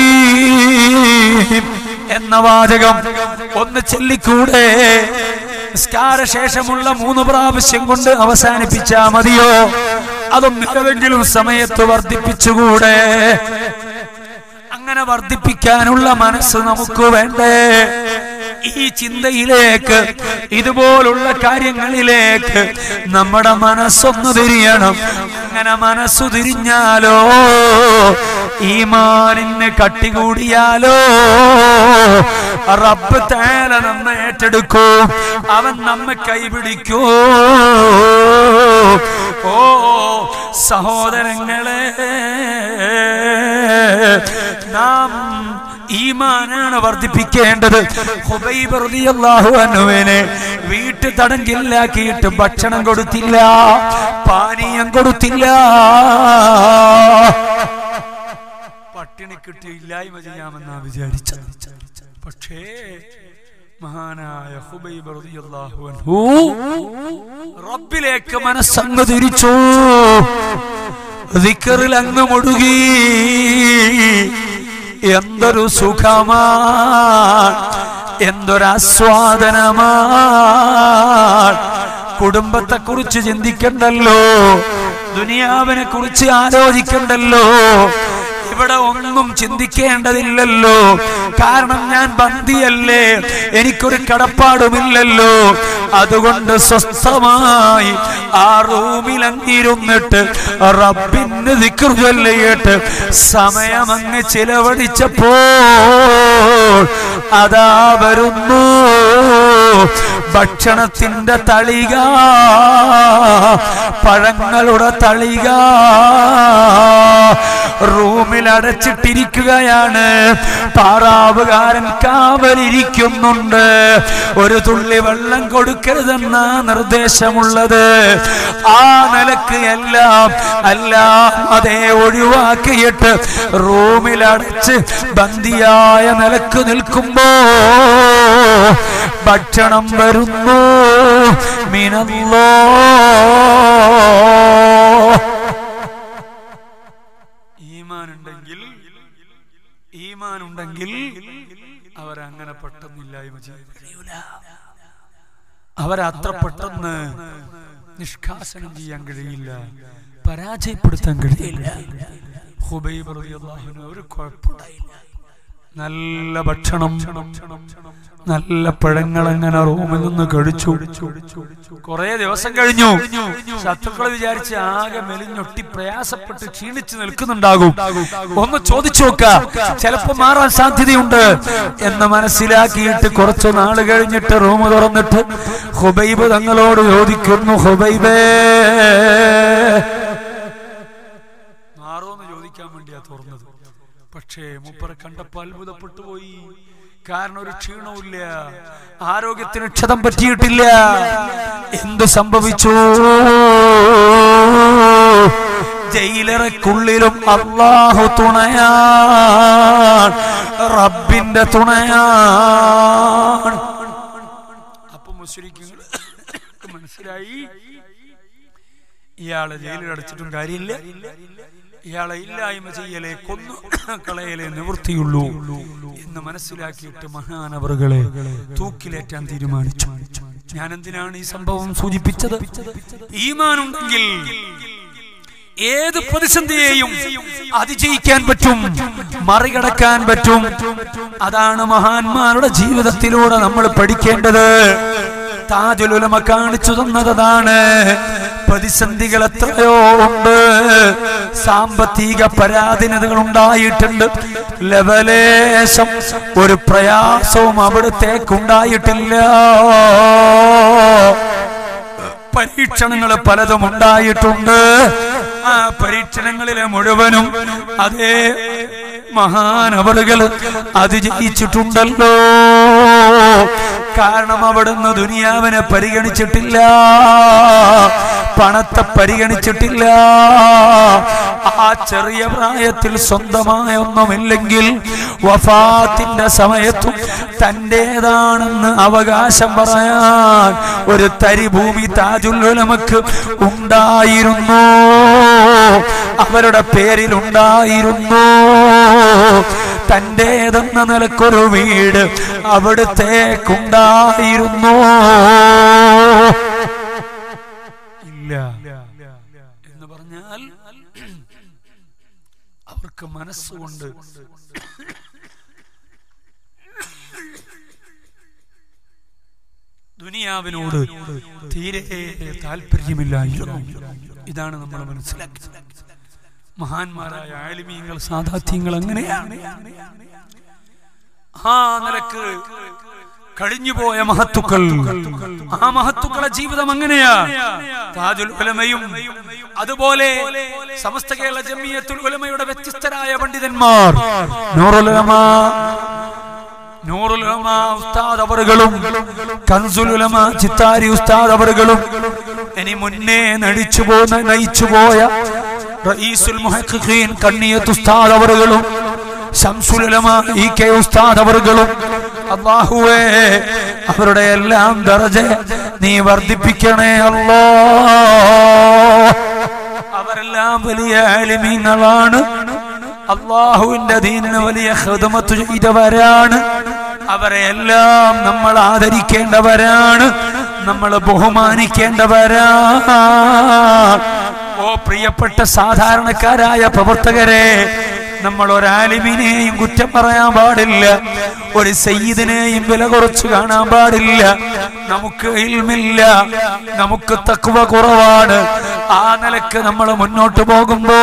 അദീം എന്ന വാചകം ഒന്ന് ചൊല്ലിക്കൂടെ നിസ്കാര ശേഷമുള്ള മൂന്ന് പ്രാവശ്യം കൊണ്ട് അവസാനിപ്പിച്ചാ മതിയോ അതൊന്നും ഏതെങ്കിലും സമയത്ത് വർദ്ധിപ്പിച്ചുകൂടെ അങ്ങനെ വർദ്ധിപ്പിക്കാനുള്ള മനസ്സ് നമുക്ക് വേണ്ടേ ഈ ചിന്തയിലേക്ക് ഇതുപോലുള്ള കാര്യങ്ങളിലേക്ക് നമ്മുടെ മനസ്സൊന്ന് തിരിയണം അങ്ങനെ മനസ്സു തിരിഞ്ഞാലോ ഈമാനിന് കട്ടികൂടിയാലോ റബ്ബ് തേല നമ്മെ ഏറ്റെടുക്കൂ അവൻ നമ്മെ കൈപിടിക്കൂ ഓ സഹോദരങ്ങളെ നാം ഈമാനാണ് വർദ്ധിപ്പിക്കേണ്ടത് ഹുബൈബ് റളിയല്ലാഹു അൻഹുവിനെ വീട്ടു തടങ്കിലാക്കിയിട്ട് ഭക്ഷണം കൊടുത്തില്ല പാനീയം കൊടുത്തില്ല പട്ടിണി കിട്ടി ഇല്ലായ്മ ചെയ്യാമെന്നാ വിചാരിച്ചത് പക്ഷേ മഹാനായ ഹുബൈബ് റളിയല്ലാഹു അൻഹു റബ്ബിലേക്ക് മനസ്സങ്ങ് തിരിച്ചു ദിക്കറിൽ അങ്ങ് മുടുകി എന്തൊരു സുഖമാണ് എന്തൊരാസ്വാദനമാണ് കുടുംബത്തെ കുറിച്ച് ചിന്തിക്കണ്ടല്ലോ ദുനിയാവിനെ കുറിച്ച് ആലോചിക്കണ്ടല്ലോ ഇവിടെ ഒന്നും ചിന്തിക്കേണ്ടതില്ലല്ലോ കാരണം ഞാൻ ബന്ദിയല്ലേ എനിക്കൊരു കടപ്പാടുമില്ലല്ലോ അതുകൊണ്ട് സ്വസ്ഥമായി ആ റൂമിലങ്ങിരുന്നിട്ട് റബ്ബിന് ദിക്കൃതല്ലിയിട്ട് സമയം അങ്ങ് ചിലവഴിച്ചപ്പോൾ അതാ വരുന്നു ഭക്ഷണത്തിന്റെ തളിക പഴങ്ങളുടെ തളിക റൂമിൽ അടച്ചിട്ടിരിക്കുകയാണ് പാറാവുകാരൻ കാവലിരിക്കുന്നുണ്ട് ഒരു തുള്ളി വെള്ളം കൊടുക്കരുതെന്ന നിർദ്ദേശമുള്ളത് ആ നിലക്ക് എല്ലാം എല്ലാം അതേ ഒഴിവാക്കിയിട്ട് റൂമിൽ അടച്ച് ബന്ദിയായ നിലക്ക് നിൽക്കുമ്പോ ഭക്ഷണം വരുന്നു മിനല്ലോ ഈമാനുണ്ടെങ്കിൽ ഈമാനുണ്ടെങ്കിൽ അവരങ്ങനെ പെട്ടെന്നില്ലായ്മ ചെയ്യാൻ കഴിയൂല അവരത്ര പെട്ടെന്ന് നിഷ്കാസനം ചെയ്യാൻ കഴിയില്ല പരാജയപ്പെടുത്താൻ കഴിയില്ല ഹുബൈബ് റളിയല്ലാഹു അൻഹു ഒരു കുഴപ്പമുണ്ടായില്ല നല്ല ഭക്ഷണം നല്ല പഴങ്ങൾ അങ്ങനെ റൂമിൽ നിന്ന് കഴിച്ചു കുറെ ദിവസം കഴിഞ്ഞു ശത്രുക്കൾ വിചാരിച്ച് ആകെ മെലിഞ്ഞൊട്ടി പ്രയാസപ്പെട്ട് ക്ഷീണിച്ച് നിൽക്കുന്നുണ്ടാകും ഒന്ന് ചോദിച്ചു നോക്ക ചിലപ്പോ മാറാൻ സാധ്യതയുണ്ട് എന്ന് മനസ്സിലാക്കിയിട്ട് കുറച്ചു നാൾ കഴിഞ്ഞിട്ട് റൂം തുറന്നിട്ട് ഹുബൈബ് തങ്ങളോട് ചോദിക്കുന്നു ഹുബൈബേ മാറുമെന്ന് ചോദിക്കാൻ വേണ്ടിയാ തുറന്നത് പക്ഷേ മൂപ്പറെ കണ്ടപ്പോ അത്ഭുതപ്പെട്ടു പോയി കാരണം ഒരു ക്ഷീണവുമില്ല ആരോഗ്യത്തിന് ക്ഷതം പറ്റിയിട്ടില്ല എന്തു സംഭവിച്ചു ജയിലറക്കുള്ളിലും അള്ളാഹു തുണയാണ് റബ്ബിന്റെ തുണയാണ് അപ്പൊ മുസ്ലിങ്ങൾ മനസ്സിലായി ഇയാളെ ജയിലിൽ അടച്ചിട്ടും കാര്യമില്ല ഇയാളെ ഇല്ലായ്മ ചെയ്യലേ കൊന്നു കളയലേ നിവൃത്തിയുള്ളൂ എന്ന് മനസ്സിലാക്കിയിട്ട് മഹാനവറുകളെ തൂക്കിലേറ്റാൻ തീരുമാനിച്ചു ഞാൻ എന്തിനാണ് ഈ സംഭവം സൂചിപ്പിച്ചത് ഈമാനുണ്ടെങ്കിൽ ഏത് പ്രതിസന്ധിയെയും അതിജയിക്കാൻ പറ്റും മറികടക്കാൻ പറ്റും അതാണ് മഹാന്മാരുടെ ജീവിതത്തിലൂടെ നമ്മൾ പഠിക്കേണ്ടത് താജുലുലമ കാണിച്ചു തന്നതാണ് പ്രതിസന്ധികൾ എത്രയോ ഉണ്ട് സാമ്പത്തിക പരാധീനതകൾ ഉണ്ടായിട്ടുണ്ട് ലവലേശം ഒരു പ്രയാസവും അവിടത്തേക്കുണ്ടായിട്ടില്ല പരീക്ഷണങ്ങൾ പലതും ഉണ്ടായിട്ടുണ്ട് ആ പരീക്ഷണങ്ങളിലെ മുഴുവനും അതേ മഹാനവറുകൾ അതിജയിച്ചിട്ടുണ്ടല്ലോ കാരണം അവിടുന്ന് ദുനിയാവിനെ പരിഗണിച്ചിട്ടില്ല പണത്തെ പരിഗണിച്ചിട്ടില്ല ആ ചെറിയ പ്രായത്തിൽ സ്വന്തമായ ഒന്നുമില്ലെങ്കിൽ വഫാത്തിന്റെ സമയത്തും തന്റേതാണെന്ന് അവകാശം പറയാൻ ഒരു തരി ഭൂമി താജുല്ലുലമക്ക് ഉണ്ടായിരുന്നു അവരുടെ പേരിൽ ഉണ്ടായിരുന്നു തന്റേതെന്ന നിലക്കൊരു വീട് അവിടുത്തേക്കുണ്ടായിരുന്നു ഇല്ല എന്ന് പറഞ്ഞാൽ അവർക്ക് മനസ്സുകൊണ്ട് ദുനിയാവിനോട് തീരെ താല്പര്യമില്ലായിരുന്നു ഇതാണ് നമ്മൾ മനസ്സിലാക്കുന്നത് മഹാന്മാരായ ആലിമീങ്ങൾ സാധാത്യങ്ങൾ അങ്ങനെയാണ് ആ നിലക്ക് കഴിഞ്ഞുപോയ മഹത്തുക്കൾ ആ മഹത്തുക്കളെ ജീവിതം അങ്ങനെയാ താജുൽ ഉലമയും അതുപോലെ സമസ്ത കേരള ജമിയത്തുൽ ഉലമയുടെ വ്യത്യസ്തരായ പണ്ഡിതന്മാർ നൂറുൽ ഉലമ നൂറുൽ ഉലമ ഉസ്താദ് അവറുകളും കൻസുൽ ഉലമ ചിത്താരി ഉസ്താദ് അവറുകളും ഇനി മുന്നേ നടിച്ചു പോന്ന നയിച്ചു പോയ റഈസുൽ മുഹഖഖീൻ കണ്ണിയത്ത് ഉസ്താദ് അവറുകളും ശംസുലമ ഇ കെ ഉസ്താദ് അവറുകളും അള്ളാഹുവേ അവരുടെ എല്ലാം ദറജ നീ വർദ്ധിപ്പിക്കണേ അല്ലോ അവരെല്ലാം വലിയ ആലിമീങ്ങളാണ് അള്ളാഹുവിന്റെ ദീനിന് വലിയ ഹൃദമത്ത് ചെയ്തവരാണ് അവരെ എല്ലാം നമ്മൾ ആദരിക്കേണ്ടവരാണ് നമ്മൾ ബഹുമാനിക്കേണ്ടവരാണ് ഓ പ്രിയപ്പെട്ട സാധാരണക്കാരായ പ്രവർത്തകരെ നമ്മൾ ഒരാലിമിനെയും കുറ്റം പറയാൻ പാടില്ല ഒരു സയ്യിദിനെയും വില കുറച്ച് കാണാൻ പാടില്ല നമുക്ക് ഇൽമില്ല നമുക്ക് തക്കുവ കുറവാണ് ആ നിലക്ക് നമ്മൾ മുന്നോട്ട് പോകുമ്പോ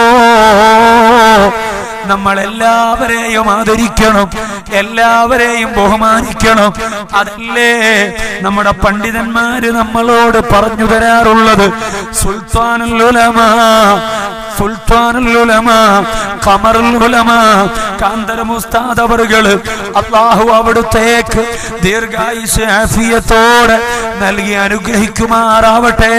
നമ്മൾ എല്ലാവരെയും ആദരിക്കണം എല്ലാവരെയും ബഹുമാനിക്കണം അതല്ലേ നമ്മുടെ പണ്ഡിതന്മാര് നമ്മളോട് പറഞ്ഞു തരാറുള്ളത് സുൽത്താനുൽ ഉലമ സുൽത്താനുൽ ഉലമ ഖമറുൽ ഉലമ കാന്തര മുസ്താദ് അവറുകള് അള്ളാഹു അവിടുത്തേക്ക് ദീർഘായുസ് ആഫിയത്തോടെ നൽകി അനുഗ്രഹിക്കുമാറാവട്ടെ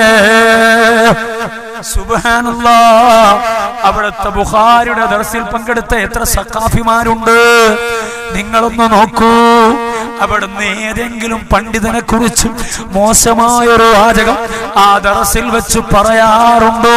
സുബ്ഹാനല്ലാ അവിടുത്തെ ബുഖാരിയുടെ ദർസിൽ പങ്കെടുത്ത എത്ര സക്കാഫിമാരുണ്ട് നിങ്ങളൊന്ന് നോക്കൂ അവിടുന്ന് ഏതെങ്കിലും പണ്ഡിതനെ കുറിച്ച് മോശമായൊരു വാചകം ആ ദർസിൽ വെച്ച് പറയാറുണ്ടോ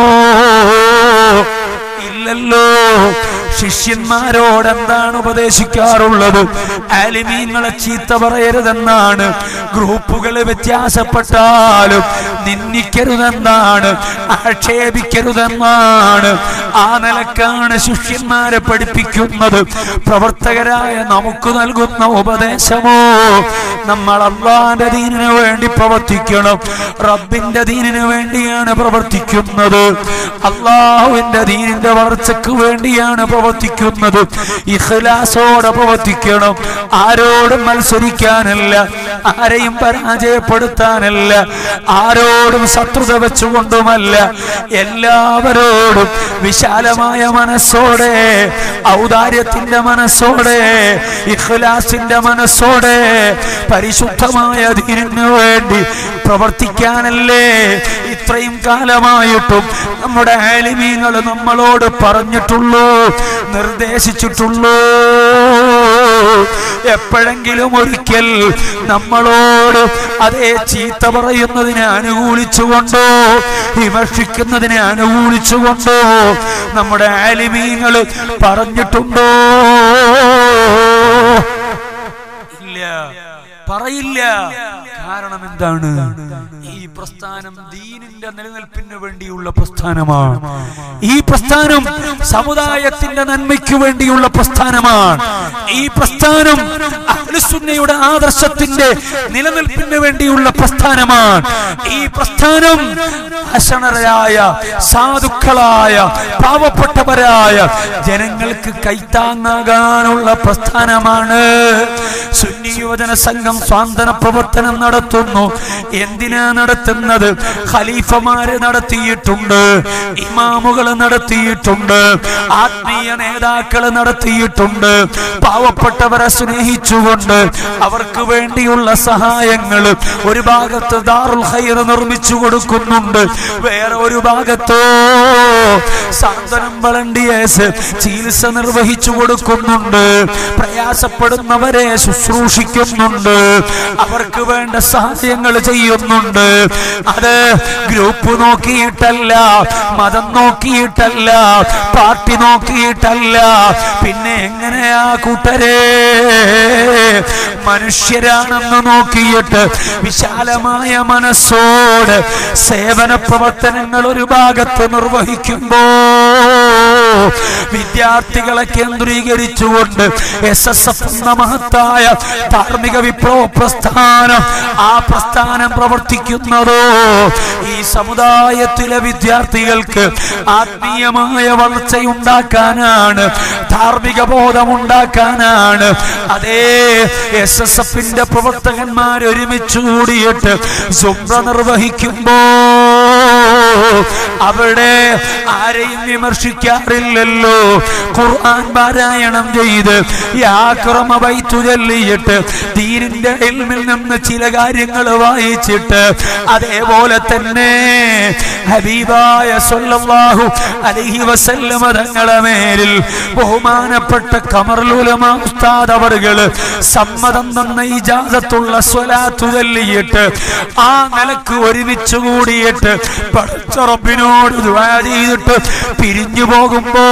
ഇല്ലല്ലോ ശിഷ്യന്മാരോട് എന്താണ് ഉപദേശിക്കാറുള്ളത് ആലിമീങ്ങളെ ചീത്ത പറയരുതെന്നാണ് ഗ്രൂപ്പുകൾ വ്യത്യാസപ്പെട്ടാലും നിന്ദിക്കരുതെന്നാണ് ആക്ഷേപിക്കരുതെന്നാണ് ആ നിലക്കാണ് ശിഷ്യന്മാരെ പഠിപ്പിക്കുന്നത് പ്രവർത്തകരായ നമുക്ക് നൽകുന്ന ഉപദേശമോ നമ്മൾ അള്ളാന്റെ ദീനിനു വേണ്ടി പ്രവർത്തിക്കണം റബ്ബിന്റെ ദീനിനു വേണ്ടിയാണ് പ്രവർത്തിക്കുന്നത് അള്ളാഹുവിന്റെ ദീനിന്റെ വളർച്ചയ്ക്ക് വേണ്ടിയാണ് പ്രവർത്തിക്കുന്നത് ഇഖ്ലാസോടെ പ്രവർത്തിക്കണം ആരോടും മത്സരിക്കാനല്ല ആരെയും പരാജയപ്പെടുത്താനല്ല ആരോടും ശത്രുത വെച്ചുകൊണ്ടുമല്ല എല്ലാവരോടും വിശാലമായ മനസ്സോടെ ഔദാര്യത്തിന്റെ മനസ്സോടെ ഇഖ്ലാസിന്റെ മനസ്സോടെ പരിശുദ്ധമായ ദീനിനു വേണ്ടി പ്രവർത്തിക്കാനല്ലേ ഇത്രയും കാലമായിട്ടും നമ്മുടെ ആലിമീങ്ങൾ നമ്മളോട് പറഞ്ഞിട്ടുള്ളൂ നിർദ്ദേശിച്ചിട്ടുള്ളൂ എപ്പോഴെങ്കിലും ഒരിക്കൽ നമ്മളോട് അതേ ചീത്ത പറയുന്നതിനെ അനുകൂലിച്ചുകൊണ്ടോ വിമർശിക്കുന്നതിനെ അനുകൂലിച്ചുകൊണ്ടോ നമ്മുടെ ആലിമീങ്ങൾ പറഞ്ഞിട്ടുണ്ടോ ഇല്ല പറയില്ല കാരണം എന്താണ് ഈ പ്രസ്ഥാനം ദീനിന്റെ നിലനിൽപ്പിന് വേണ്ടിയുള്ള പ്രസ്ഥാനമാണ് ഈ പ്രസ്ഥാനം സമുദായത്തിന്റെ നന്മയ്ക്ക് വേണ്ടിയുള്ള പ്രസ്ഥാനമാണ് ഈ പ്രസ്ഥാനം അഹ്ലുസുന്നയുടെ ആദർശത്തിന്റെ നിലനിൽപ്പിന് വേണ്ടിയുള്ള പ്രസ്ഥാനമാണ് ഈ പ്രസ്ഥാനം അശണരായ സാധുക്കളായ പാവപ്പെട്ടവരായ ജനങ്ങൾക്ക് കൈത്താങ്ങാകാനുള്ള പ്രസ്ഥാനമാണ് സുന്നി യുവജന സംഘം സ്വാന്തന പ്രവർത്തനം നടത്തുന്നു എന്തിനാ നടത്തുന്നത് ഖലീഫമാര് നടത്തിയിട്ടുണ്ട് ഇമാമുകൾ നടത്തിയിട്ടുണ്ട് ആത്മീയ നേതാക്കൾ നടത്തിയിട്ടുണ്ട് പാവപ്പെട്ടവരെ സ്നേഹിച്ചുകൊണ്ട് അവർക്ക് വേണ്ടിയുള്ള സഹായങ്ങൾ ഒരു ഭാഗത്ത് ദാറുൽ ഹൈർ നിർമ്മിച്ചു കൊടുക്കുന്നുണ്ട് വേറെ ഒരു ഭാഗത്തോ സാന്ത്വനം വളണ്ടിയേഴ്സ് ചികിത്സ നിർവഹിച്ചു കൊടുക്കുന്നുണ്ട് പ്രയാസപ്പെടുന്നവരെ ശുശ്രൂഷിക്കുന്നുണ്ട് അവർക്ക് വേണ്ട സഹായങ്ങൾ ചെയ്യുന്നുണ്ട് അത് ഗ്രൂപ്പ് നോക്കിയിട്ടല്ല മതം നോക്കിയിട്ടല്ല പാർട്ടി നോക്കിയിട്ടല്ല പിന്നെ എങ്ങനെയാ കൂട്ടരെ മനുഷ്യരാണെന്ന് നോക്കിയിട്ട് വിശാലമായ മനസ്സോട് സേവന പ്രവർത്തനങ്ങൾ ഒരു ഭാഗത്ത് നിർവഹിക്കുമ്പോ വിദ്യാർത്ഥികളെ കേന്ദ്രീകരിച്ചുകൊണ്ട് എസ് എസ് എഫ് എന്ന മഹത്തായ ധാർമ്മിക വിപ്ലവ പ്രസ്ഥാനം ആ പ്രസ്ഥാനം പ്രവർത്തിക്കുന്നതോ ഈ സമുദായത്തിലെ വിദ്യാർത്ഥികൾക്ക് ആത്മീയമായ വളർച്ചയുണ്ടാക്കാനാണ് ധാർമ്മിക ബോധമുണ്ടാക്കാനാണ് അതേ എസ് എസ് എഫിന്റെ പ്രവർത്തകന്മാർ ഒരുമിച്ച് കൂടിയിട്ട് സുബ്ര നിർവഹിക്കുമ്പോ അവിടെ ആരെയും വിമർശിക്കാറില്ലല്ലോ ഖുർആൻ പാരായണം ചെയ്ത് യാക്രമ ബൈത്തു ചൊല്ലിയിട്ട് ദീനിന്റെ ഇൽമിൽ നിന്ന് ചില കാര്യങ്ങൾ വായിച്ചിട്ട് അതേപോലെ തന്നെ ഹബീബായ സല്ലല്ലാഹു അലൈഹി വസല്ലമ തങ്ങളെ മേലിൽ ബഹുമാനപ്പെട്ട കമറുലുലമ ഉസ്താദ് അവറുകള് സമ്മതം തന്ന ഇജാസത്തുള്ള സ്വലാത്തു ചൊല്ലിയിട്ട് ആ നിലക്ക് ഒരുമിച്ച് കൂടിയിട്ട് പഠിച്ച റബ്ബിനോട് ദുആ ചെയ്തിട്ട് പിരിഞ്ഞു പോകുമ്പോ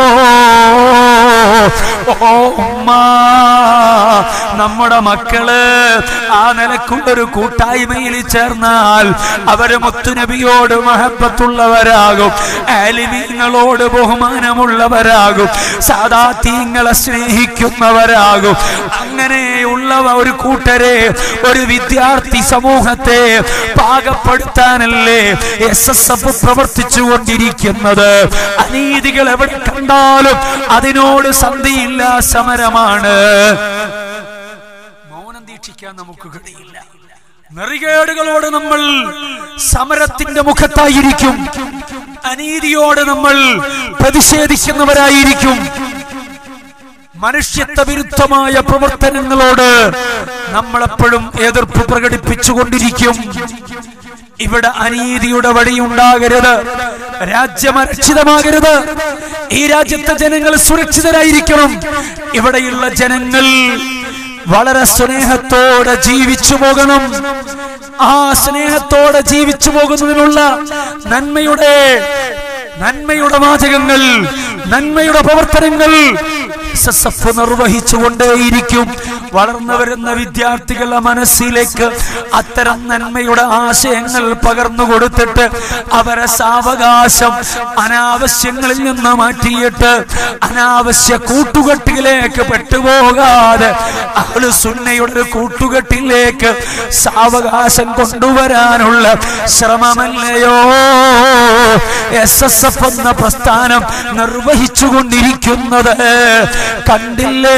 ഓ ഉമ്മ നമ്മുടെ മക്കള് ആ നിലക്കുള്ളൊരു കൂട്ടായ്മയിൽ ചേർന്നാൽ അവര് മുത്തുനബിയോട് മഹബത്തുള്ളവരാകും ആലിമീങ്ങളോട് ബഹുമാനമുള്ളവരാകും സാദാത്യങ്ങളെ സ്നേഹിക്കുന്നവരാകും അങ്ങനെയുള്ള ഒരു കൂട്ടരെ ഒരു വിദ്യാർത്ഥി സമൂഹത്തെ പാകപ്പെടുത്താനല്ലേ എസ് എസ് എഫ് പ്രവർത്തിച്ചു കൊണ്ടിരിക്കുന്നത് അനീതികൾ എവിടെ കണ്ടാലും അതിനോട് സന്ധിയില്ല സമരമാണ് മൗനം ദീക്ഷിക്കാൻ നമുക്ക് കഴിയില്ല നെറികേടുകളോട് നമ്മൾ സമരത്തിന്റെ മുഖത്തായിരിക്കും അനീതിയോട് നമ്മൾ പ്രതിഷേധിക്കുന്നവരായിരിക്കും മനുഷ്യത്വ വിരുദ്ധമായ പ്രവർത്തനങ്ങളോട് നമ്മളെപ്പോഴും എതിർപ്പ് പ്രകടിപ്പിച്ചുകൊണ്ടിരിക്കും ഇവിടെ അനീതിയുടെ വഴിയുണ്ടാകരുത് രാജ്യം അരക്ഷിതമാകരുത് ഈ രാജ്യത്തെ ജനങ്ങൾ സുരക്ഷിതരായിരിക്കണം ഇവിടെയുള്ള ജനങ്ങൾ വളരെ സ്നേഹത്തോടെ ജീവിച്ചു പോകണം ആ സ്നേഹത്തോടെ ജീവിച്ചു പോകുന്നതിനുള്ള നന്മയുടെ നന്മയുടെ വാചകങ്ങൾ നന്മയുടെ പ്രവർത്തനങ്ങൾ SSF നിർവഹിച്ചുകൊണ്ടേയിരിക്കും വളർന്നു വരുന്ന വിദ്യാർത്ഥികളുടെ മനസ്സിലേക്ക് അത്തരം നന്മയുടെ ആശയങ്ങൾ പകർന്നു കൊടുത്തിട്ട് അവരെ സാവകാശം അനാവശ്യങ്ങളിൽ നിന്ന് മാറ്റിയിട്ട് അനാവശ്യ കൂട്ടുകെട്ടിലേക്ക് പെട്ടുപോകാതെ അവള് സുന്നയുടെ ഒരു കൂട്ടുകെട്ടിലേക്ക് സാവകാശം കൊണ്ടുവരാനുള്ള ശ്രമമല്ലയോ എസ് എസ് എഫ് എന്ന പ്രസ്ഥാനം നിർവഹിച്ചുകൊണ്ടിരിക്കുന്നത് കണ്ടില്ലേ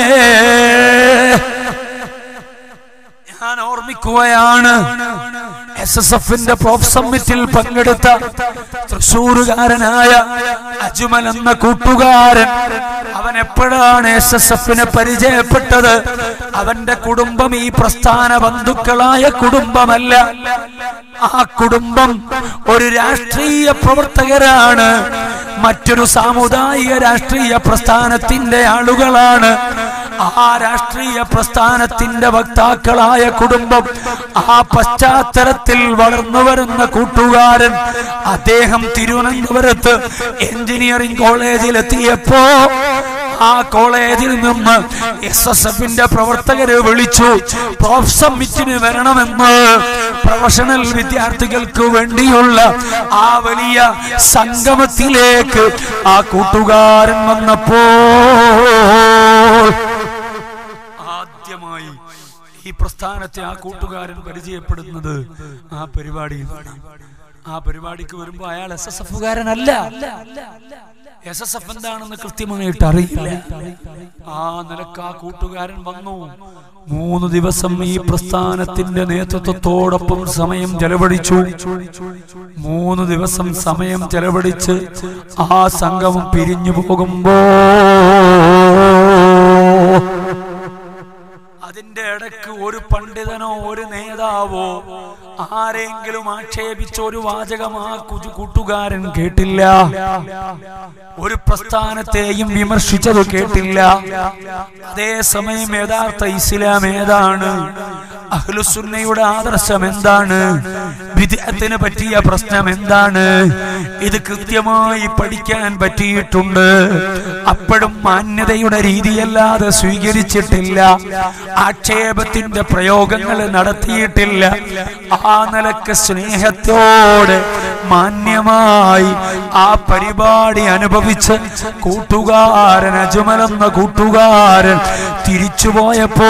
ഞാൻ ഓർമ്മിക്കുകയാണ് എസ് എസ് എഫിന്റെ പ്രോഫ് സമ്മിറ്റിൽ പങ്കെടുത്ത തൃശൂരുകാരനായ അജുമൽ എന്ന കൂട്ടുകാരൻ അവൻ എപ്പോഴാണ് എസ് എസ് എഫിനെ പരിചയപ്പെട്ടത് അവന്റെ കുടുംബം ഈ പ്രസ്ഥാന ബന്ധുക്കളായ കുടുംബമല്ല ആ കുടുംബം ഒരു രാഷ്ട്രീയ പ്രവർത്തകരാണ് മറ്റൊരു സാമുദായിക രാഷ്ട്രീയ പ്രസ്ഥാനത്തിന്റെ ആളുകളാണ് ആ രാഷ്ട്രീയ പ്രസ്ഥാനത്തിന്റെ വക്താക്കളായ കുടുംബം ആ പശ്ചാത്തലത്തിൽ വളർന്നു വരുന്ന കൂട്ടുകാരൻ അദ്ദേഹം തിരുവനന്തപുരത്ത് എഞ്ചിനീയറിംഗ് കോളേജിലെത്തിയപ്പോ ആ കോളേജിൽ നിന്ന് എസ് എസ് എഫിന്റെ പ്രവർത്തകരെ വിളിച്ചു പ്രോഫ് സമ്മിറ്റിന് വരണമെന്ന് പ്രൊഫഷണൽ വിദ്യാർത്ഥികൾക്ക് വേണ്ടിയുള്ള ആ വലിയ സംഗമത്തിലേക്ക് ആ കൂട്ടുകാരൻ വന്നപ്പോൾ ആദ്യമായി ഈ പ്രസ്ഥാനത്തെ ആ കൂട്ടുകാരൻ പരിചയപ്പെടുന്നത് ആ പരിപാടിയിലാണ് ആ പരിപാടിക്ക് വരുമ്പോ അയാൾ എസ് എസ് എഫുകാരനല്ല എസ് എസ് എഫ് എന്താണെന്ന് കൃത്യമായിട്ട് അറിയില്ല ആ നിലക്ക് ആ കൂട്ടുകാരൻ വന്നു മൂന്ന് ദിവസം ഈ പ്രസ്ഥാനത്തിന്റെ നേതൃത്വത്തോടൊപ്പം സമയം ചെലവഴിച്ചു മൂന്ന് ദിവസം സമയം ചെലവഴിച്ച് ആ സംഗമം പിരിഞ്ഞു പോകുമ്പോ അതിന്റെ ഇടക്ക് ഒരു പണ്ഡിതനോ ഒരു നേതാവോ ആരെങ്കിലും ആക്ഷേപിച്ച ഒരു വാചകം ആ കുജു കൂട്ടുകാരൻ കേട്ടില്ല ഒരു പ്രസ്ഥാനത്തെയും വിമർശിച്ചത് കേട്ടില്ല അതേസമയം യഥാർത്ഥ ഇസ്ലാം ഏതാണ് അഹ്ലുസുന്നയുടെ ആദർശം എന്താണ് വിദേഹത്തിന് പറ്റിയ പ്രശ്നം എന്താണ് ഇത് കൃത്യമായി പഠിക്കാൻ പറ്റിയിട്ടുണ്ട് അപ്പോഴും മാന്യതയുടെ രീതിയല്ലാതെ സ്വീകരിച്ചിട്ടില്ല ആക്ഷേപത്തിന്റെ പ്രയോഗങ്ങൾ നടത്തിയിട്ടില്ല ആ നിലക്ക് സ്നേഹത്തോടെ മാന്യമായി ആ പരിപാടി അനുഭവിച്ച് കൂട്ടുകാരൻ അജുമലെന്ന കൂട്ടുകാരൻ തിരിച്ചുപോയപ്പോൾ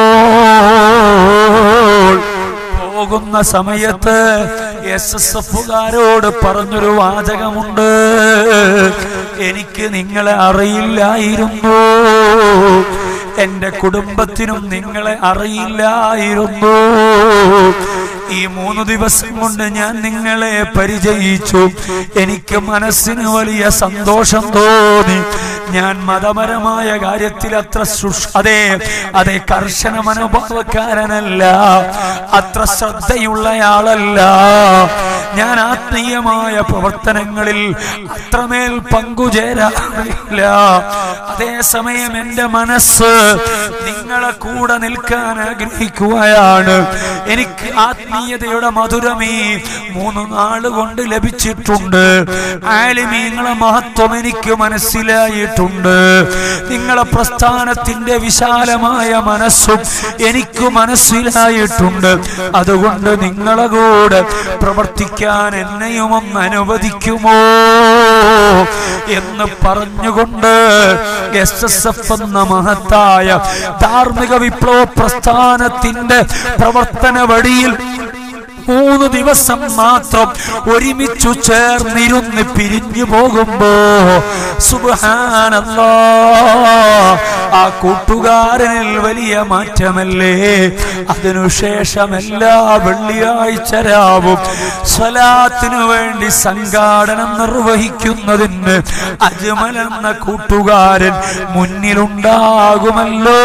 പോകുന്ന സമയത്ത് എസ് എസ് എഫുകാരോട് പറഞ്ഞൊരു വാചകമുണ്ട് എനിക്ക് നിങ്ങളെ അറിയില്ലായിരുന്നു എന്റെ കുടുംബത്തിനും നിങ്ങളെ അറിയില്ലായിരുന്നു ഈ മൂന്ന് ദിവസം കൊണ്ട് ഞാൻ നിങ്ങളെ പരിചയിച്ചു എനിക്ക് മനസ്സിന് വലിയ സന്തോഷം തോന്നി ഞാൻ മതപരമായ കാര്യത്തിൽ അത്ര സുഷ് അതെ അതെ കർശന മനോഭാവക്കാരനല്ല അത്ര ശ്രദ്ധയുള്ളയാളല്ല ഞാൻ ആത്മീയമായ പ്രവർത്തനങ്ങളിൽ അത്രമേൽ പങ്കുചേരാറില്ല അതേസമയം എന്റെ മനസ്സ് നിങ്ങളെ കൂടെ നിൽക്കാൻ ആഗ്രഹിക്കുകയാണ് എനിക്ക് ആത്മീയതയുടെ മധുരമേ മൂന്ന് നാള് കൊണ്ട് ലഭിച്ചിട്ടുണ്ട് ആലിമീങ്ങളെ മഹത്വം എനിക്ക് മനസ്സിലായിട്ടുണ്ട് നിങ്ങളെ പ്രസ്ഥാനത്തിന്റെ വിശാലമായ മനസ്സും എനിക്ക് മനസ്സിലായിട്ടുണ്ട് അതുകൊണ്ട് നിങ്ങളെ കൂടെ പ്രവർത്തിക്കാൻ എന്നെയും ഒന്ന് അനുവദിക്കുമോ എന്ന് പറഞ്ഞുകൊണ്ട് എസ് എസ് എഫ് എന്ന മഹത്തായ ധാർമ്മിക വിപ്ലവ പ്രസ്ഥാനത്തിന്റെ പ്രവർത്തന വഴിയിൽ മൂന്ന് ദിവസം മാത്രം ഒരുമിച്ചു ചേർന്നിരുന്ന് പിരിഞ്ഞു പോകുമ്പോ സുബ്ഹാനല്ലാ ആ കൂട്ടുകാരനിൽ വലിയ മാറ്റമല്ലേ അതിനുശേഷം എല്ലാ വെള്ളിയാഴ്ച രാവും സ്വലാത്തിനു വേണ്ടി സംഘാടനം നിർവഹിക്കുന്നതിന് അജ്മൽ എന്ന കൂട്ടുകാരൻ മുന്നിലുണ്ടാകുമല്ലോ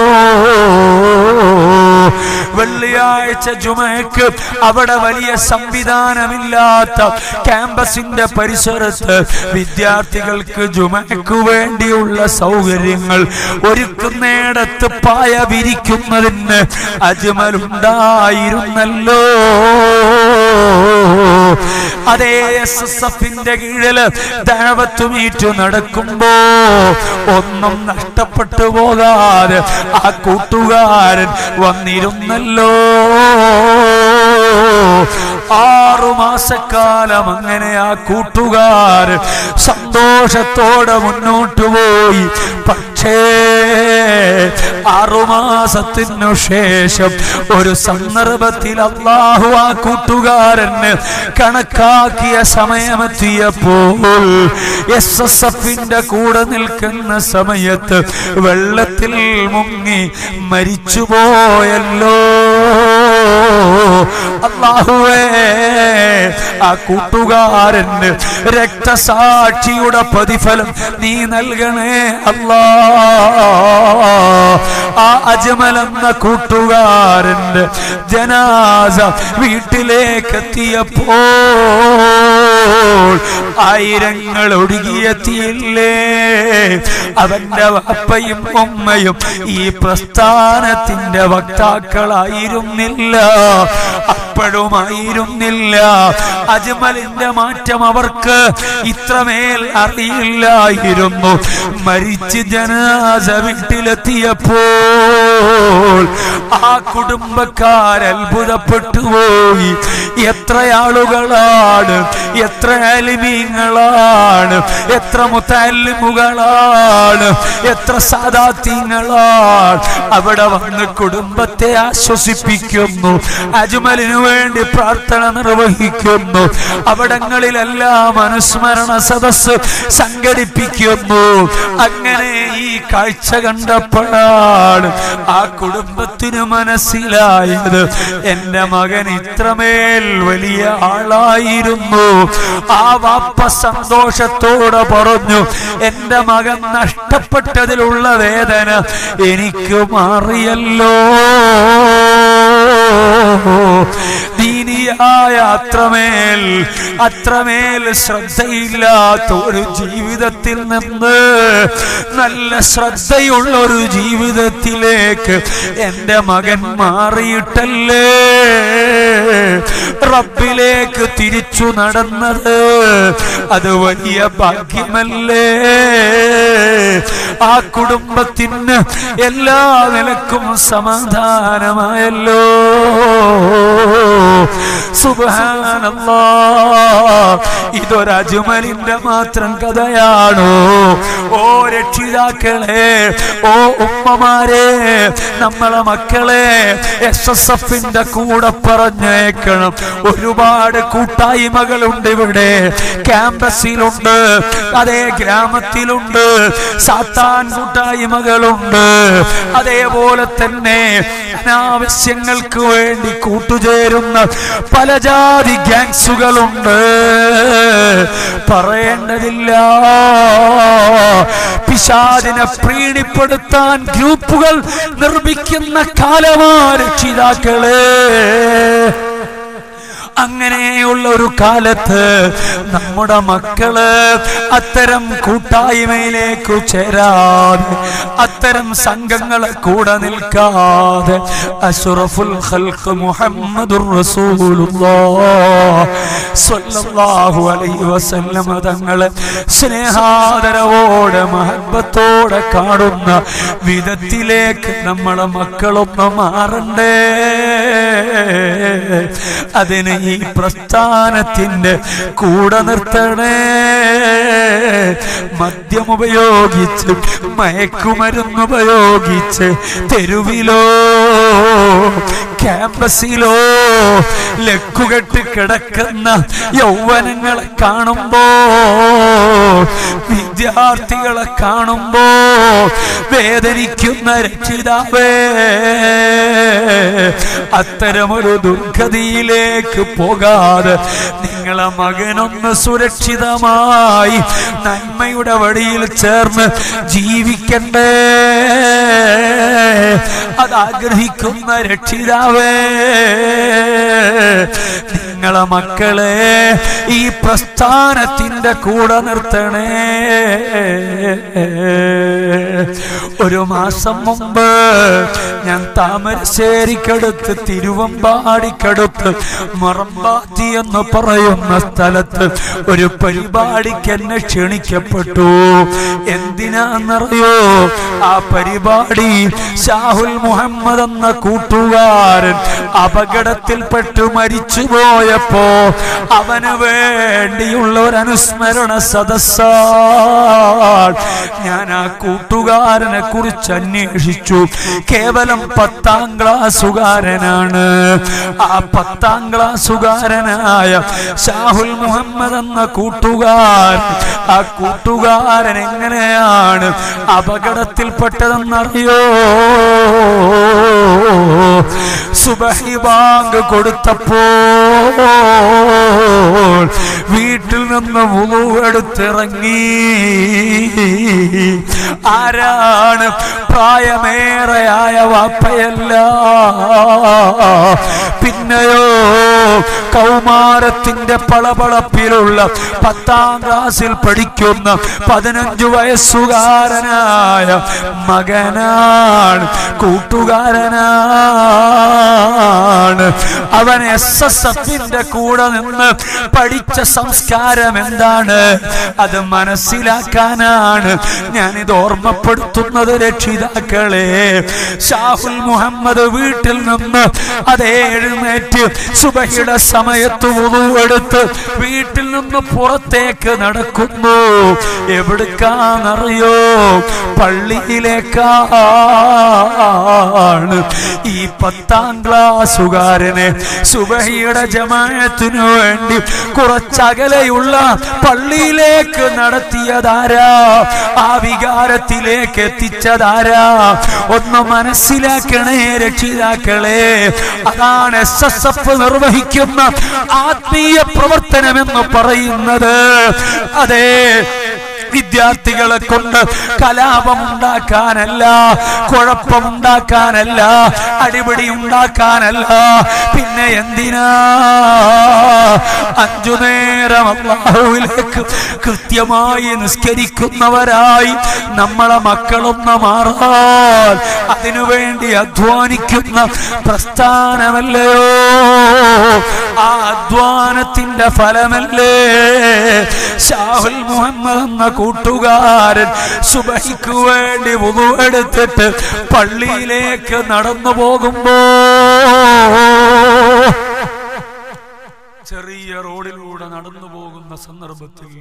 വെള്ളിയാഴ്ച ജുമയ്ക്ക് അവിടെ വലിയ സംവിധാനമില്ലാത്ത ക്യാമ്പസിന്റെ പരിസരത്ത് വിദ്യാർത്ഥികൾക്ക് ജുമയ്ക്ക് വേണ്ടിയുള്ള സൗകര്യങ്ങൾ ഒരുക്കുന്നിടത്ത് പായ വിരിക്കുന്നതിന് അജ്മലുണ്ടായിരുന്നല്ലോ അതേ എസ് എസ് എഫിന്റെ കീഴില് ദാവത്തുമീറ്റു നടക്കുമ്പോ ഒന്നും നഷ്ടപ്പെട്ടു പോകാതെ ആ കൂട്ടുകാരൻ വന്നിരുന്നല്ലോ ആറു മാസക്കാലം അങ്ങനെ ആ കൂട്ടുകാരൻ സന്തോഷത്തോടെ മുന്നോട്ട് പോയി പക്ഷേ ആറുമാസത്തിനു ശേഷം ഒരു സന്ദർഭത്തിൽ അള്ളാഹു ആ കൂട്ടുകാരന് കണക്കാക്കിയ സമയമെത്തിയപ്പോൾ എസ് എസ് എഫിന്റെ കൂടെ നിൽക്കുന്ന സമയത്ത് വെള്ളത്തിൽ മുങ്ങി മരിച്ചുപോയല്ലോ അള്ളാഹുവേ ആ കൂട്ടുകാരന് രക്തസാക്ഷിയുടെ പ്രതിഫലം നീ നൽകണേ അല്ലാ ആ അജ്മൽ എന്ന കൂട്ടുകാരന്റെ ജനാസ വീട്ടിലേക്ക് എത്തിയപ്പോൾ ആയിരങ്ങൾ ഒഴുകിയെത്തിയില്ലേ അവന്റെ അപ്പയും ഉമ്മയും ഈ പ്രസ്ഥാനത്തിന്റെ വക്താക്കളായിരുന്നില്ല അപ്പോഴുമായിരുന്നില്ല അജ്മലിന്റെ മാറ്റം അവർക്ക് ഇത്രമേൽ അറിയില്ലായിരുന്നു മരിച്ച് ജനാസ വീട്ടിലെത്തിയപ്പോൾ ആ കുടുംബക്കാർ അത്ഭുതപ്പെട്ടു പോയി എത്ര ആളുകളാണ് എത്ര അലിമീങ്ങളാണ് എത്ര മുത്തല്ലിമുകളാണ് എത്ര സാദാത്യങ്ങളാണ് അവിടെ വന്ന് കുടുംബത്തെ ആശ്വസിപ്പിക്കുന്നു അജ്മലിനു വേണ്ടി പ്രാർത്ഥന നിർവഹിക്കുന്നു അവിടങ്ങളിലെല്ലാം അനുസ്മരണ സദസ് സംഘടിപ്പിക്കുന്നു അങ്ങനെ ഈ കാഴ്ച കണ്ടപ്പോഴാണ് ആ കുടുംബത്തിന് മനസ്സിലായത് എന്റെ മകൻ ഇത്രമേൽ വലിയ ആളായിരുന്നു ആ വാപ്പ സന്തോഷത്തോടെ പറഞ്ഞു എന്റെ മകൻ നഷ്ടപ്പെട്ടതിലുള്ള വേദന എനിക്ക് മാറിയല്ലോ ദീനിയായ അത്രമേൽ അത്രമേൽ ശ്രദ്ധയില്ലാത്ത ഒരു ജീവിതത്തിൽ നിന്ന് നല്ല ശ്രദ്ധയുള്ള ഒരു ജീവിതത്തിലേക്ക് എന്റെ മകൻ മാറിയിട്ടല്ലേ റബ്ബിലേക്ക് തിരിച്ചു നടന്നത് അത് വലിയ ഭാഗ്യമല്ലേ ആ കുടുംബത്തിന് എല്ലാ നിലക്കും സമാധാനമായല്ലോ സുബാനല്ലാ ഇതൊരു അജ്മലിന്റെ മാത്രം കഥയാണോ ഓ രക്ഷിതാക്കളെ ഓ ഉമ്മമാരെ നമ്മളെ മക്കളെ എസ് എസ് എഫിന്റെ കൂടെ പറഞ്ഞേക്കണം ഒരുപാട് കൂട്ടായ്മകളുണ്ട് ഇവിടെ ക്യാമ്പസിലുണ്ട് അതേ ഗ്രാമത്തിലുണ്ട് സാത്താൻ കൂട്ടായ്മകളുണ്ട് അതേപോലെ തന്നെ അനാവശ്യങ്ങൾക്ക് വേണ്ടി കൂട്ടുചേരുന്ന പല ജാതി ഗ്യാങ്സുകളുണ്ട് പറയേണ്ടതില്ല പിശാദിനെ പ്രീണിപ്പെടുത്താൻ ഗ്രൂപ്പുകൾ നിർമ്മിക്കുന്ന കാലമാ രക്ഷിതാക്കളെ അങ്ങനെയുള്ള ഒരു കാലത്ത് നമ്മുടെ മക്കള് അത്തരം കൂട്ടായ്മയിലേക്ക് ചേരാതെ അത്തരം സംഘങ്ങളെ കൂടെ നിൽക്കാതെ അഷ്റഫുൽ ഖൽഖ് മുഹമ്മദുർ റസൂലുള്ളാഹ് സ്വല്ലല്ലാഹു അലൈഹി വസല്ലം തങ്ങളെ സ്നേഹാദരവോടെ മഹബത്തോടെ കാണുന്ന വിധത്തിലേക്ക് നമ്മളെ മക്കളൊന്ന് മാറണ്ടേ അതിന് ഈ പ്രസ്ഥാനത്തിന്റെ കൂടെ നിർത്തണേ മദ്യമുപയോഗിച്ച് മയക്കുമരുന്നുപയോഗിച്ച് തെരുവിലോ ക്യാമ്പസിലോ ലക്കുകെട്ട് കിടക്കുന്ന യൗവനങ്ങളെ കാണുമ്പോ വിദ്യാർത്ഥികളെ കാണുമ്പോ വേദനിക്കുന്ന രക്ഷിതാവേ അത്തരമൊരു ദുർഗതിയിലേക്ക് പോകാതെ നിങ്ങളെ മകനൊന്ന് സുരക്ഷിതമായി നന്മയുടെ വഴിയിൽ ചേർന്ന് ജീവിക്കണ്ടേ അതാഗ്രഹിക്കുന്ന രക്ഷിതാവേ നിങ്ങളെ മക്കളെ ഈ പ്രസ്ഥാനത്തിന്റെ കൂടെ നിർത്തണേ ഒരു മാസം മുമ്പ് ഞാൻ താമരശ്ശേരിക്കടുത്ത് തിരുവമ്പാടിക്കടുത്ത് മറമ്പാത്തി എന്ന് പറയുന്ന സ്ഥലത്ത് ഒരു പരിപാടിക്ക് എന്നെ ക്ഷണിക്കപ്പെട്ടു എന്തിനാന്നറിയോ ആ പരിപാടി ഷാഹുൽ മുഹമ്മദ് എന്ന കൂട്ടുകാരൻ അപകടത്തിൽപ്പെട്ടു മരിച്ചു പോയപ്പോ അവന് വേണ്ടിയുള്ള ഒരു അനുസ്മരണ സദസ്സാ ഞാൻ ആ കൂട്ടുകാരനെ കുറിച്ച് അന്വേഷിച്ചു കേവലം പത്താം ക്ലാസ്സുകാരനാണ് ആ പത്താം ക്ലാസ്സുകാരനായ ഷാഹുൽ മുഹമ്മദ് എന്ന കൂട്ടുകാരൻ ആ കൂട്ടുകാരൻ എങ്ങനെയാണ് അപകടത്തിൽപ്പെട്ടതെന്നറിയോ സുബഹി ബാങ്ക് കൊടുത്തപ്പോൾ വീട്ടിൽ നിന്ന് മുഴുവെടുത്തിറങ്ങി ആരാണ് പ്രായമേറെയായ വാപ്പയല്ല പിന്നെയോ കൗമാരത്തിന്റെ പളപളപ്പിലുള്ള പത്താം ക്ലാസ്സിൽ പഠിക്കുന്ന പതിനഞ്ചു വയസ്സുകാരനായ മകനാണ് കൂട്ടുകാരനാണ് അവൻ എസ് എസ് എഫിന്റെ കൂടെ നിന്ന് പഠിച്ച സംസ്കാരം എന്താണ് അത് മനസ്സിലാക്കാനാണ് ഞാനിത് ഓർമ്മപ്പെടുത്തുന്നത് രക്ഷിതാക്കളെ ഷാഹുൽ മുഹമ്മദ് വീട്ടിൽ നിന്ന് അതേ എഴുന്നേറ്റ് സുബഹിയുടെ സമയത്ത് ഉളുവെടുത്ത് വീട്ടിൽ നിന്ന് പുറത്തേക്ക് നടക്കുന്നു എവിടുക്കാന്നറിയോ പള്ളിയിലേക്കാണ് ഈ പത്താം ക്ലാസ്സുകാരനെ സുബഹിയുടെ ജമായത്തിനു വേണ്ടി കുറച്ചകലെയുള്ള പള്ളിയിലേക്ക് നടത്തിയതാരാ ആ വികാരത്തിലേക്ക് എത്തിച്ചതാരാ ഒന്ന് മനസ്സിലാക്കണേ രക്ഷിതാക്കളെ അതാണ് എസ് എസ് എഫ് നിർവഹിക്കുന്ന ആത്മീയ പ്രവർത്തനമെന്ന് പറയുന്നത് അതെ വിദ്യാർത്ഥികളെ കൊണ്ട് കലാപമുണ്ടാക്കാനല്ല കുഴപ്പമുണ്ടാക്കാനല്ല അടിപിടി ഉണ്ടാക്കാനല്ല പിന്നെ എന്തിനാ അഞ്ചു നേരം അള്ളാഹുവിലേക്ക് കൃത്യമായി നിസ്കരിക്കുന്നവരായി നമ്മളെ മക്കളൊന്ന് മാറാൻ അതിനുവേണ്ടി അധ്വാനിക്കുന്ന പ്രസ്ഥാനമല്ലയോ ആ അധ്വാനത്തിന്റെ ഫലമല്ലേ ഷാഹുൽ മുഹമ്മദ് എന്ന കൂട്ടുകാരൻ സുബഹിക്ക് വേണ്ടി എടുത്തിട്ട് പള്ളിയിലേക്ക് നടന്നു പോകുമ്പോ ചെറിയ റോഡിലൂടെ നടന്നു പോകുന്ന സന്ദർഭത്തിൽ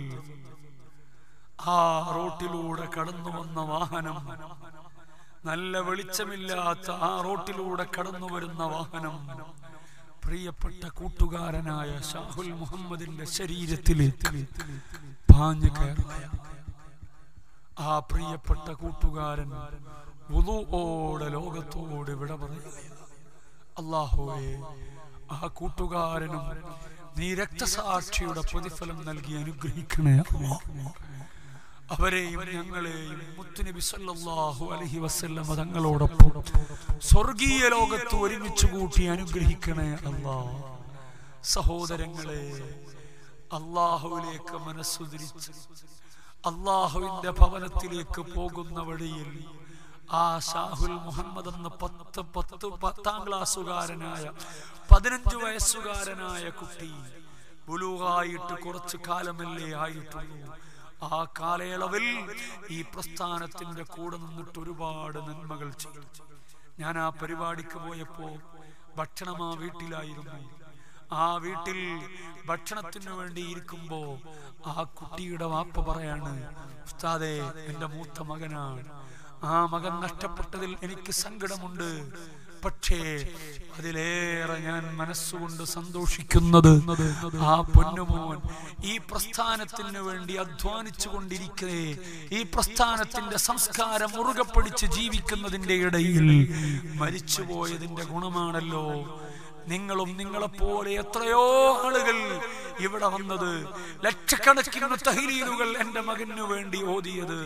ആ റോട്ടിലൂടെ കടന്നു വന്ന വാഹനം നല്ല വെളിച്ചമില്ലാത്ത ആ റോട്ടിലൂടെ കടന്നു വരുന്ന വാഹനം പ്രിയപ്പെട്ട കൂട്ടുകാരനായ ഷാഹുൽ മുഹമ്മദിന്റെ ശരീരത്തിലേക്ക് പാഞ്ഞു കയറുക ആ പ്രിയപ്പെട്ട കൂട്ടുകാരൻ വുളുവോടെ ലോകത്തോട് വിട പറയുക അള്ളാഹുവേ ആ കൂട്ടുകാരനും നീ രക്തസാക്ഷിയുടെ പ്രതിഫലം നൽകി അനുഗ്രഹിക്കണേ അല്ലാഹ്. അവരെയും ഞങ്ങളെയും മുത്തുനബി സല്ലല്ലാഹു അലൈഹി വസല്ലമ തങ്ങളോടൊപ്പം സ്വർഗീയ ലോകത്ത് ഒരുമിച്ച് കൂട്ടി അനുഗ്രഹിക്കണേ അല്ലാ സഹോദരങ്ങളെ അള്ളാഹുവിലേക്ക് മനസ്സുതിരിച്ച് അള്ളാഹുവിന്റെ ഭവനത്തിലേക്ക് പോകുന്ന വഴിയിൽ ആ ഷാഹുൽ മുഹമ്മദ് എന്ന പത്ത് പത്ത് പത്താം ക്ലാസ്സുകാരനായ പതിനഞ്ചു വയസ്സുകാരനായ കുട്ടി ബുലൂഹായിട്ട് കുറച്ചു കാലമല്ലേ ആയിട്ടുള്ളൂ ആ കാലയളവിൽ ഈ പ്രസ്ഥാനത്തിന്റെ കൂടെ നിന്നിട്ട് ഒരുപാട് നന്മകൾ ചെയ്തു ഞാൻ ആ പരിപാടിക്ക് പോയപ്പോ ഭക്ഷണം ആ വീട്ടിലായിരുന്നു ആ വീട്ടിൽ ഭക്ഷണത്തിനു വേണ്ടി ഇരിക്കുമ്പോ ആ കുട്ടിയുടെ വാപ്പ പറയാണ് ഉസ്താദേ എന്റെ മൂത്ത മകനാണ് ആ മകൻ നഷ്ടപ്പെട്ടതിൽ എനിക്ക് സങ്കടമുണ്ട് പക്ഷേ അതിലേറെ ഞാൻ മനസ്സുകൊണ്ട് സന്തോഷിക്കുന്നത് ആ പൊന്നുമോൻ ഈ പ്രസ്ഥാനത്തിന് വേണ്ടി അധ്വാനിച്ചു കൊണ്ടിരിക്കേ ഈ പ്രസ്ഥാനത്തിന്റെ സംസ്കാരം മുറുകെ പിടിച്ച് ജീവിക്കുന്നതിന്റെ ഇടയിൽ മരിച്ചുപോയതിന്റെ ഗുണമാണല്ലോ നിങ്ങളും നിങ്ങളെപ്പോലെ എത്രയോ ആളുകൾ ഇവിടെ വന്നത് ലക്ഷക്കണക്കിന് തഹലീലുകൾ എന്റെ മകന് വേണ്ടി ഓതിയത്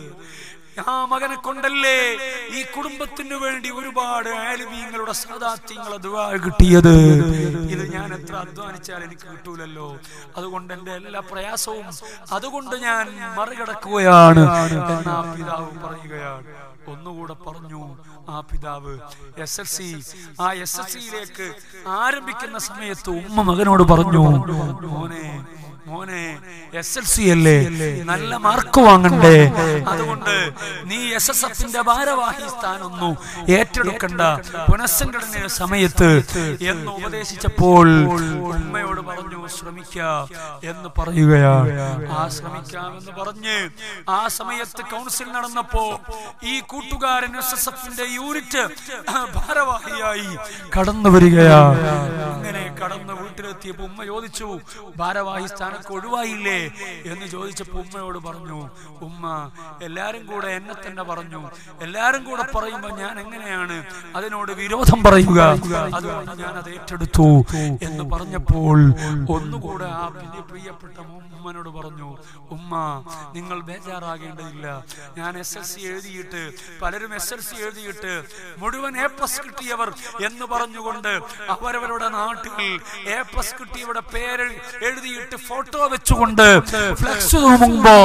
ആ മകനെ കൊണ്ടല്ലേ ഈ കുടുംബത്തിന് വേണ്ടി ഒരുപാട് ആലുമീങ്ങളുടെ സാദാത്യങ്ങളെ ദുആ കിട്ടിയത് ഇത് ഞാൻ എത്ര അധ്വാനിച്ചാൽ എനിക്ക് കിട്ടൂലല്ലോ അതുകൊണ്ട് എന്റെ എല്ലാ പ്രയാസവും അതുകൊണ്ട് ഞാൻ മറികടക്കുകയാണ് എന്ന് ആ പിതാവ് പറയുകയാണ് ഒന്നുകൂടെ പറഞ്ഞു ആ പിതാവ് എസ് എൽ സി ആ എസ് എൽ സിയിലേക്ക് ആരംഭിക്കുന്ന സമയത്ത് ഉമ്മ മകനോട് പറഞ്ഞു മോനെ മോനെ എസ് എൽ സി അല്ലേ നല്ല മാർക്ക് വാങ്ങണ്ടേ അതുകൊണ്ട് നീ എസ് എസ് എഫിന്റെ ഭാരവാഹി സ്ഥാനൊന്നു ഏറ്റെടുക്കണ്ട പുനഃസംഘടന സമയത്ത് എന്ന് ഉപദേശിച്ചപ്പോൾ ഉമ്മയോട് പറഞ്ഞു ശ്രമിക്ക എന്ന് പറയുകയാണ് ആ ശ്രമിക്കാമെന്ന് പറഞ്ഞ് ആ സമയത്ത് കൗൺസിൽ നടന്നപ്പോ ഈ കൂട്ടുകാരൻ എസ് എസ് എഫിന്റെ യൂണിറ്റ് ഭാരവാഹിയായി കടന്നു വരികയാണ് അങ്ങനെ കടന്ന് വീട്ടിലെത്തിയപ്പോ ഉമ്മ ചോദിച്ചു ഭാരവാഹി സ്ഥാനത്ത് ഒഴിവായില്ലേ എന്ന് ചോദിച്ചപ്പോ ഉമ്മയോട് പറഞ്ഞു ഉമ്മ എല്ലാരും കൂടെ എന്നെ തന്നെ പറഞ്ഞു എല്ലാരും കൂടെ പറയുമ്പോ ഞാൻ എങ്ങനെയാണ് അതിനോട് വിരോധം പറയുക അതുകൊണ്ട് ഞാൻ അത് ഏറ്റെടുത്തു എന്ന് പറഞ്ഞപ്പോൾ ഒന്നുകൂടെ ആ പ്രിയ- പ്രിയപ്പെട്ട ഉമ്മനോട് പറഞ്ഞു ഉമ്മ നിങ്ങൾ ബേജാറാകേണ്ടതില്ല ഞാൻ എസ് എൽ സി എഴുതിയിട്ട് പലരും എസ് എൽ സി എഴുതിയിട്ട് മുഴുവൻ എ പ്ലസ് കിട്ടിയവർ എന്ന് പറഞ്ഞുകൊണ്ട് അവരവരുടെ നാട്ടിൽ എ പ്ലസ് കിട്ടിയവരുടെ പേര് എഴുതിയിട്ട് ഫോട്ടോ വെച്ചുകൊണ്ട് ഫ്ലക്സ് തൂമുമ്പോ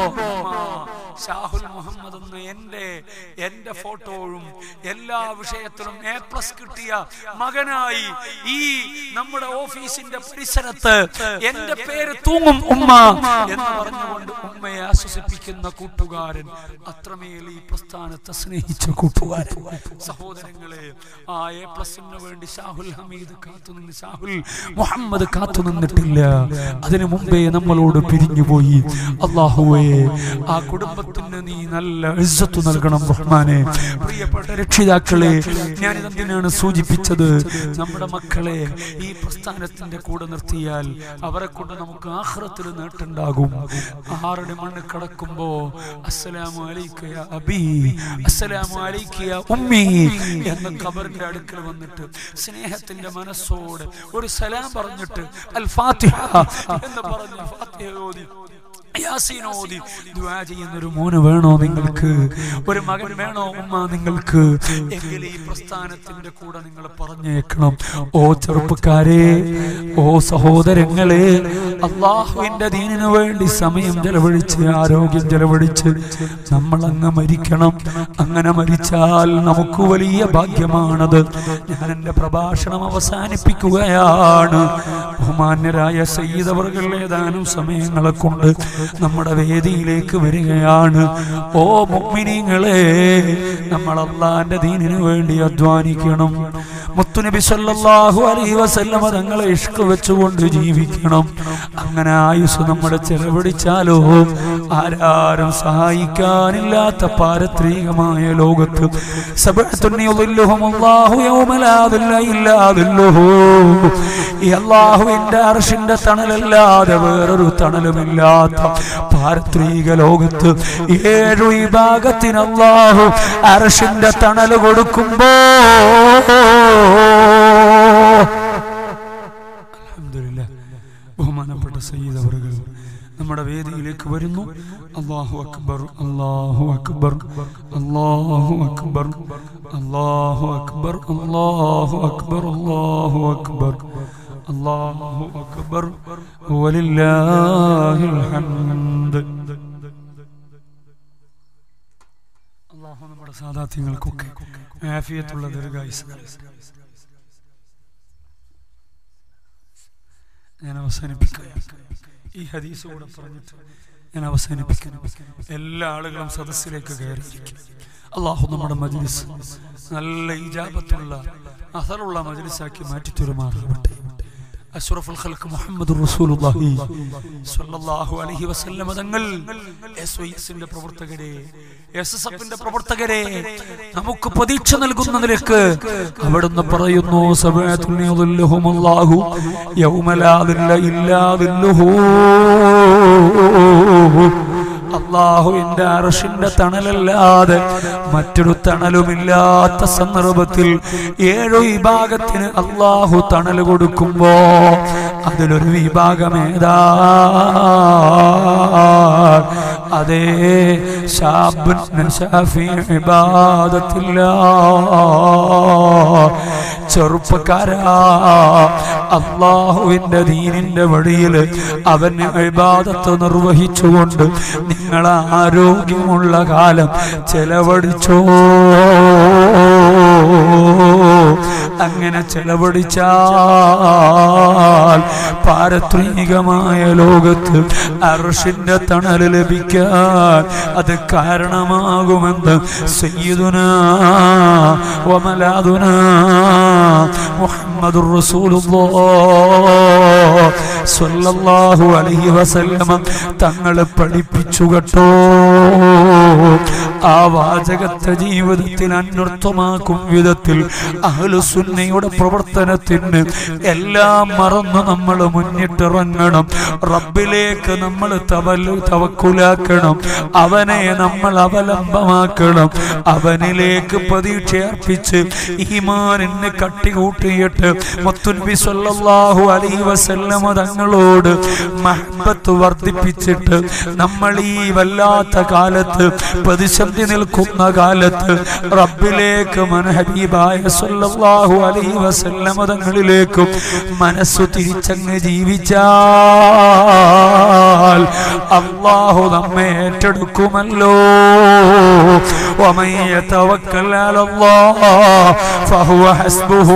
ഷാഹുൽ മുഹമ്മദ് എന്ന് എന്റെ എന്റെ ഫോട്ടോയും എല്ലാ വിഷയത്തിലും എ പ്ലസ് കിട്ടിയ മകനായി ഈ നമ്മുടെ ഓഫീസിന്റെ പരിസരത്ത് എന്റെ പേര് തൂങ്ങും ഉമ്മ എന്ന് പറഞ്ഞുകൊണ്ട് ഉമ്മയെ ആശ്വസിപ്പിക്കുന്ന കൂട്ടുകാരൻ അത്രമേൽ ഈ പ്രസ്ഥാനത്തെ സ്നേഹിച്ച കൂട്ടുകാരൻ സഹോദരങ്ങളെ ആ എ പ്ലസിന് വേണ്ടി ഷാഹുൽ ഹമീദ് കാത്തുനിന്ന് ഷാഹുൽ മുഹമ്മദ് കാത്തു നിന്നിട്ടില്ല അതിനു മുമ്പേ നമ്മളോട് പിരിഞ്ഞുപോയി അള്ളാഹുവേ ആ കുടുംബത്തിന് നീ നല്ല ഇസ്സത്ത് നൽകണം റഹ്മാനെ പ്രിയപ്പെട്ട രക്ഷിതാക്കളെ ഞാൻ ഇതെന്തിനാണ് സൂചിപ്പിച്ചത് നമ്മുടെ മക്കളെ ഈ പ്രസ്ഥാനത്തിന്റെ കൂടെ നിർത്തിയാൽ അവരെ കൊണ്ട് നമുക്ക് ആഹ്റത്തിൽ നേട്ടുണ്ടാകും ആറടി മണ്ണ് കടക്കുമ്പോ അസ്സലാമു അലൈക്ക യാ അബി അസ്സലാമു അലൈക്ക യാ ഉമ്മി എന്ന ഖബറിന്റെ അടുക്കൽ വന്നിട്ട് സ്നേഹത്തിന്റെ മനസ്സോടെ ഒരു സലാം പറഞ്ഞിട്ട് അൽ ഫാത്തിഹ എന്ന് പറഞ്ഞ് ഫാത്തിഹ ഓതി യാസീൻ ഓതി ദുആ ചെയ്യുന്ന ഒരു മോന് വേണോ നിങ്ങൾക്ക് ഒരു മകൻ വേണോ ഉമ്മ നിങ്ങൾക്ക് എങ്കിൽ ഈ പ്രസ്ഥാനത്തിന്റെ കൂടെ നിങ്ങൾ പറഞ്ഞേക്കണം ഓ ചെറുപ്പക്കാരെ ഓ സഹോദരങ്ങളെ അള്ളാഹുവിന്റെ ദീനിനു വേണ്ടി സമയം ചെലവഴിച്ച് ആരോഗ്യം ചെലവഴിച്ച് നമ്മൾ അങ്ങ് മരിക്കണം അങ്ങനെ മരിച്ചാൽ നമുക്ക് വലിയ ഭാഗ്യമാണത് ഞാൻ എന്റെ പ്രഭാഷണം അവസാനിപ്പിക്കുകയാണ് ബഹുമാന്യരായ സയ്യിദവർകൾ ഏതാനും സമയങ്ങളെ കൊണ്ട് നമ്മുടെ വേദിയിലേക്ക് വരികയാണ് ഓ മുഗ്മിനിങ്ങളെ നമ്മൾ അള്ളാന്റെ ദീനിനു വേണ്ടി അധ്വാനിക്കണം മുത്തുനബി സല്ലല്ലാഹു അലൈഹി വസല്ലമ തങ്ങളെ ഇഷ്ക വെച്ചുകൊണ്ട് ജീവിക്കണം അങ്ങനെ ആയുസ് നമ്മുടെ ചെലവഴിച്ചാലോ ആരാരും സഹായിക്കാനില്ലാത്ത പാരത്രികമായ ലോകത്ത് സബഅത്തുന്നിയുദില്ലുഹും അല്ലാഹു യൗമ ലാ ദില്ല ഇല്ലാ ദില്ലുഹു ഈ അള്ളാഹുവിന്റെ അർഷിന്റെ തണലല്ലാതെ വേറൊരു തണലുമില്ലാത്ത പാരത്രിക ലോകത്ത് ഏഴു വിഭാഗത്തിന് അള്ളാഹു അർഷിന്റെ തണൽ കൊടുക്കുമ്പോ അൽഹംദുലില്ലാ. ബഹുമാനപ്പെട്ട സയ്യിദ് അവറുകൾ നമ്മുടെ വേദിയിലേക്ക് വരുന്നു അള്ളാഹു അക്ബർ അള്ളാഹു അക്ബർ അള്ളാഹു അക്ബർ അള്ളാഹു അക്ബർ അള്ളാഹു അക്ബർ അള്ളാഹു അക്ബർ അള്ളാഹു അക്ബർ വലില്ലാഹിൽ ഹംദ് അള്ളാഹു നമ്മുടെ സാദാത്യങ്ങൾക്കൊക്കെ ആഫിയത്തുള്ള ദീർഘായുസ് നൽകട്ടെ. ഞാൻ അവസാനിപ്പിക്കുകയാണ് ഈ ഹദീസ് കൂടെ പറഞ്ഞിട്ട് ഞാൻ അവസാനിപ്പിക്കുന്നു എല്ലാ ആളുകളും സദസ്സിലേക്ക് കയറിയിരിക്കും അള്ളാഹു നമ്മുടെ മജ്ലിസ് നല്ല ഇജാബത്തുള്ള അസറുള്ള മജ്ലിസാക്കി മാറ്റി തെരുമാറട്ടെ അഷ്റഫുൽ ഖൽഖ് മുഹമ്മദ് റസൂലുള്ളാഹി സ്വല്ലല്ലാഹു അലൈഹി വസല്ലം തങ്ങൾ എസ്ഒഎസിന്റെ പ്രവർത്തകരെ എസ് എസ് എഫിന്റെ പ്രവർത്തകരെ നമുക്ക് പ്രതീക്ഷ നൽകുന്നതിലേക്ക് അവിടുന്ന് പറയുന്നു സബഅത്തുൽ യദുല്ലുഹുമുല്ലാഹു യൗമ ലാ ദില്ല ഇല്ലാ ദില്ലുഹു അള്ളാഹുവിന്റെ അറഷിന്റെ തണലല്ലാതെ മറ്റൊരു തണലുമില്ലാത്ത സന്ദർഭത്തിൽ ഏഴു വിഭാഗത്തിന് അള്ളാഹു തണൽ കൊടുക്കുമ്പോ അതിലൊരു വിഭാഗം ഏതാ അതേ ശാബുൻ നശാ ഫീ ഇബാദത്തില്ലാ ചെറുപ്പക്കാരാ അള്ളാഹുവിന്റെ ദീനിന്റെ വഴിയിൽ അവന് ഇബാദത്ത് നിർവഹിച്ചുകൊണ്ട് നിങ്ങൾ ആരോഗ്യമുള്ള കാലം ചെലവഴിച്ചോ അങ്ങനെ ചെലവഴിച്ചാൽ പാരത്രികമായ ലോകത്ത് അർഷിന്റെ തണൽ ലഭിക്കാൻ അത് കാരണമാകുമെന്ന് സയ്യിദുന വമലാദുന മുഹമ്മദുർ റസൂലുള്ളാഹ് സ്വല്ലല്ലാഹു അലൈഹി വസല്ലമ തങ്ങൾ പഠിപ്പിച്ചു കേട്ടോ ആ വാചകത്തെ ജീവിതത്തിൽ അന്വർത്ഥമാക്കും വിധത്തിൽ അഹ്ലുസുന്നയുടെ പ്രവർത്തനത്തിന് എല്ലാം മറന്ന് നമ്മൾ മുന്നിട്ടിറങ്ങണം റബ്ബിലേക്ക് നമ്മൾ തവല് തവക്കുലാക്കണം അവനെ നമ്മൾ അവലംബമാക്കണം അവനിലേക്ക് പ്രതീക്ഷ അർപ്പിച്ച് ഈമാനിന് കട്ടികൂട്ടിയിട്ട് മുത്തുൻബി സല്ലല്ലാഹു അലൈഹി വസല്ലമ തങ്ങളോട് മഹബത്ത് വർദ്ധിപ്പിച്ചിട്ട് നമ്മൾ ഈ വല്ലാത്ത കാലത്ത് പ്രതിസന്ധി നിൽക്കുന്ന കാലത്ത് റബ്ബിലേക്ക് മനഹബീബായ സല്ലല്ലാഹു അലൈഹി വസല്ലമ തങ്ങളിലേക്കും മനസ്സു തിരിച്ചങ്ങ് ജീവിച്ചാൽ അള്ളാഹു നമ്മെ ഏറ്റെടുക്കുമല്ലോ ومن يتوكل على الله فهو حسبه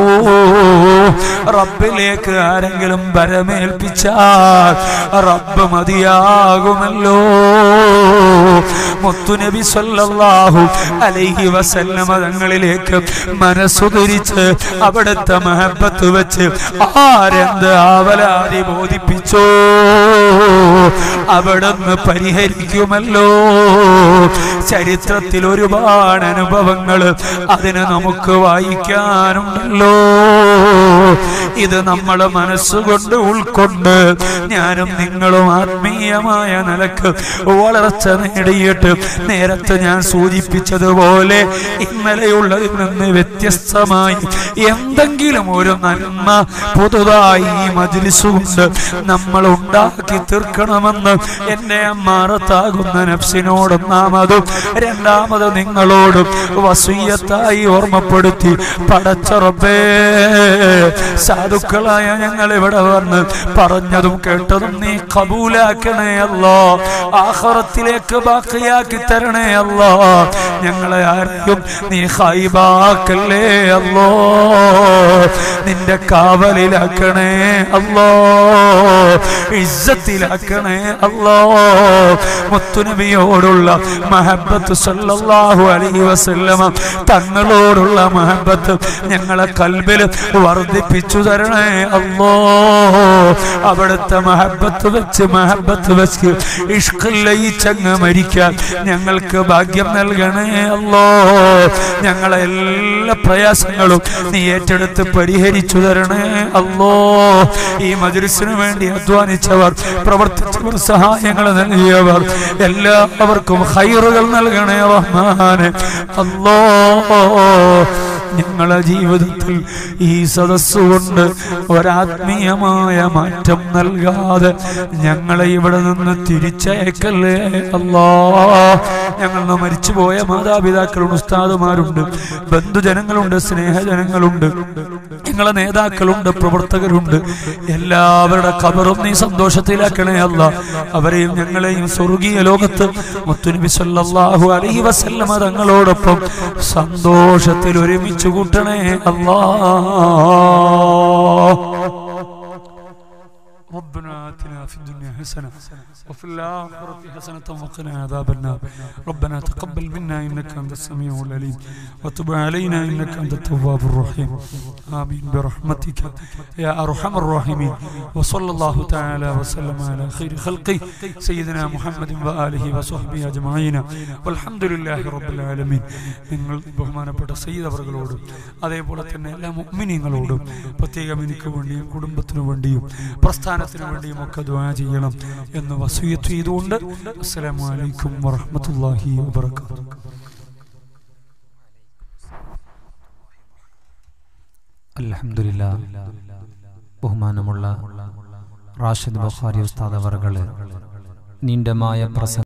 റബ്ബിലേക്ക് ആരെങ്കിലും ബരമേൽപ്പിച്ചാൽ റബ്ബ് മതിയാകുമല്ലോ മുത്തുനബി സല്ലല്ലാഹു അലൈഹി വസല്ലമ തങ്ങളിലേക്ക് മനസ്സുതിരിച്ച് അവിടുത്തെ മഹബത്ത് വെച്ച് ആരെന്ത് ആവലാതി ബോധിപ്പിച്ചോ അവിടുന്ന് പരിഹരിക്കുമല്ലോ ചരിത്രത്തിൽ ഒരുപാട് അനുഭവങ്ങൾ അതിന് നമുക്ക് വായിക്കാനുണ്ടല്ലോ ഇത് നമ്മളെ മനസ്സുകൊണ്ട് ഉൾക്കൊണ്ട് ഞാനും നിങ്ങളും ആത്മീയമായ നിലക്ക് വളർച്ച നേടിയിട്ട് നേരത്തെ ഞാൻ സൂചിപ്പിച്ചതുപോലെ ഇന്നലെയുള്ളതിൽ നിന്ന് വ്യത്യസ്തമായി എന്തെങ്കിലും ഒരു നന്മ പുതുതായി ഈ മജ്ലിസ് കൊണ്ട് നമ്മൾ ഉണ്ടാക്കി തീർക്കണമെന്ന് എന്നെ അമ്മാറത്താകുന്ന നഫ്സിനോട് ഒന്നാമതും രണ്ടാമത് നിങ്ങളോടും വസീയത്തായി ഓർമ്മപ്പെടുത്തി പടച്ചറപ്പേ സാധുക്കളായ ഞങ്ങൾ ഇവിടെ വന്ന് പറഞ്ഞതും കേട്ടതും നീ കബൂലാക്കണേ അല്ലോ ആഹറത്തിലേക്ക് ബാക്കിയാക്കി തരണേ അല്ലോ ഞങ്ങളെ ആരെയും നീ ഹൈബാക്കല്ലേ അല്ലോ നിന്റെ കാവലിലാക്കണേ അല്ലോ ഇസ്സത്തിലാക്കണേ അല്ലോ മുത്തുനബിയോടുള്ള മഹബത്ത് സല്ലല്ലാഹു അലൈഹി വസല്ലമ തങ്ങളോടുള്ള മഹബത്ത് ഞങ്ങളെ കൽബിൽ വർദ്ധിപ്പിച്ചു തരണേ അല്ലോ അവിടുത്തെ മഹബത്ത് വെച്ച് മഹബത്ത് വെച്ച് ഇഷ്കിൽ ലയിച്ചങ്ങ് മരിക്കാൻ ഞങ്ങൾക്ക് ഭാഗ്യം നൽകണേ അല്ലോ ഞങ്ങളെ എല്ലാ പ്രയാസങ്ങളും നീ ഏറ്റെടുത്ത് പരിഹരിച്ചു തരണേ അല്ലോ ഈ മജുരിസിനു വേണ്ടി അധ്വാനിച്ചവർ പ്രവർത്തിച്ചവർ സഹായങ്ങൾ നൽകിയവർ എല്ലാവർക്കും ഹൈറുകൾ നൽകണേ റഹ്മാനെ അല്ലോ ഞങ്ങളെ ജീവിതത്തിൽ ഈ സദസ് കൊണ്ട് ഒരാത്മീയമായ മാറ്റം നൽകാതെ ഞങ്ങളെ ഇവിടെ നിന്ന് തിരിച്ചയക്കല്ലേ അല്ലാ ഞങ്ങൾ മരിച്ചുപോയ മാതാപിതാക്കളുണ്ട് ഉസ്താദുമാരുണ്ട് ബന്ധുജനങ്ങളുണ്ട് സ്നേഹജനങ്ങളുണ്ട് ഞങ്ങളെ നേതാക്കളുണ്ട് പ്രവർത്തകരുണ്ട് എല്ലാവരുടെ ഖബറും നീ സന്തോഷത്തിലാക്കണേ അല്ല അവരെയും ഞങ്ങളെയും സ്വർഗീയ ലോകത്ത് മുത്തുനബി സല്ലല്ലാഹു അലൈഹി വസല്ലമ തങ്ങളോടൊപ്പം സന്തോഷത്തിൽ ഒരുമിച്ച് കൂട്ടണേ അല്ലാ ربنا آتنا في الدنيا حسنة وفي الآخرة حسنة وقنا عذاب النار ربنا تقبل منا إنك أنت السميع العليم وتب علينا إنك أنت التواب الرحيم آمين برحمتك يا أرحم الراحمين وصلى الله تعالى وسلم على خير خلقه سيدنا محمد وآله وصحبه أجمعين والحمد لله رب العالمين നിങ്ങൾ ബഹുമാനപ്പെട്ട സയ്യിദ് അവർകളോടും അതേപോലെ തന്നെ എല്ലാ മുഅ്മിനീങ്ങളോടും പ്രത്യേകം എനിക്ക് വേണ്ടിയും കുടുംബത്തിനു വേണ്ടിയും പ്രസ്ഥാനത്തിനു വേണ്ടിയും ഒക്കെ ദുആ ചെയ്യണം എന്ന് വസൂയത്ത് ചെയ്തുകൊണ്ട് അസ്സലാമു അലൈക്കും വറഹ്മത്തുള്ളാഹി വബറകാതുഹു അൽഹംദുലില്ലാ ബഹുമാനമുള്ള റാഷിദ് ബുഖാരി ഉസ്താദ് അവർകള് നീണ്ടമായ പ്രസംഗം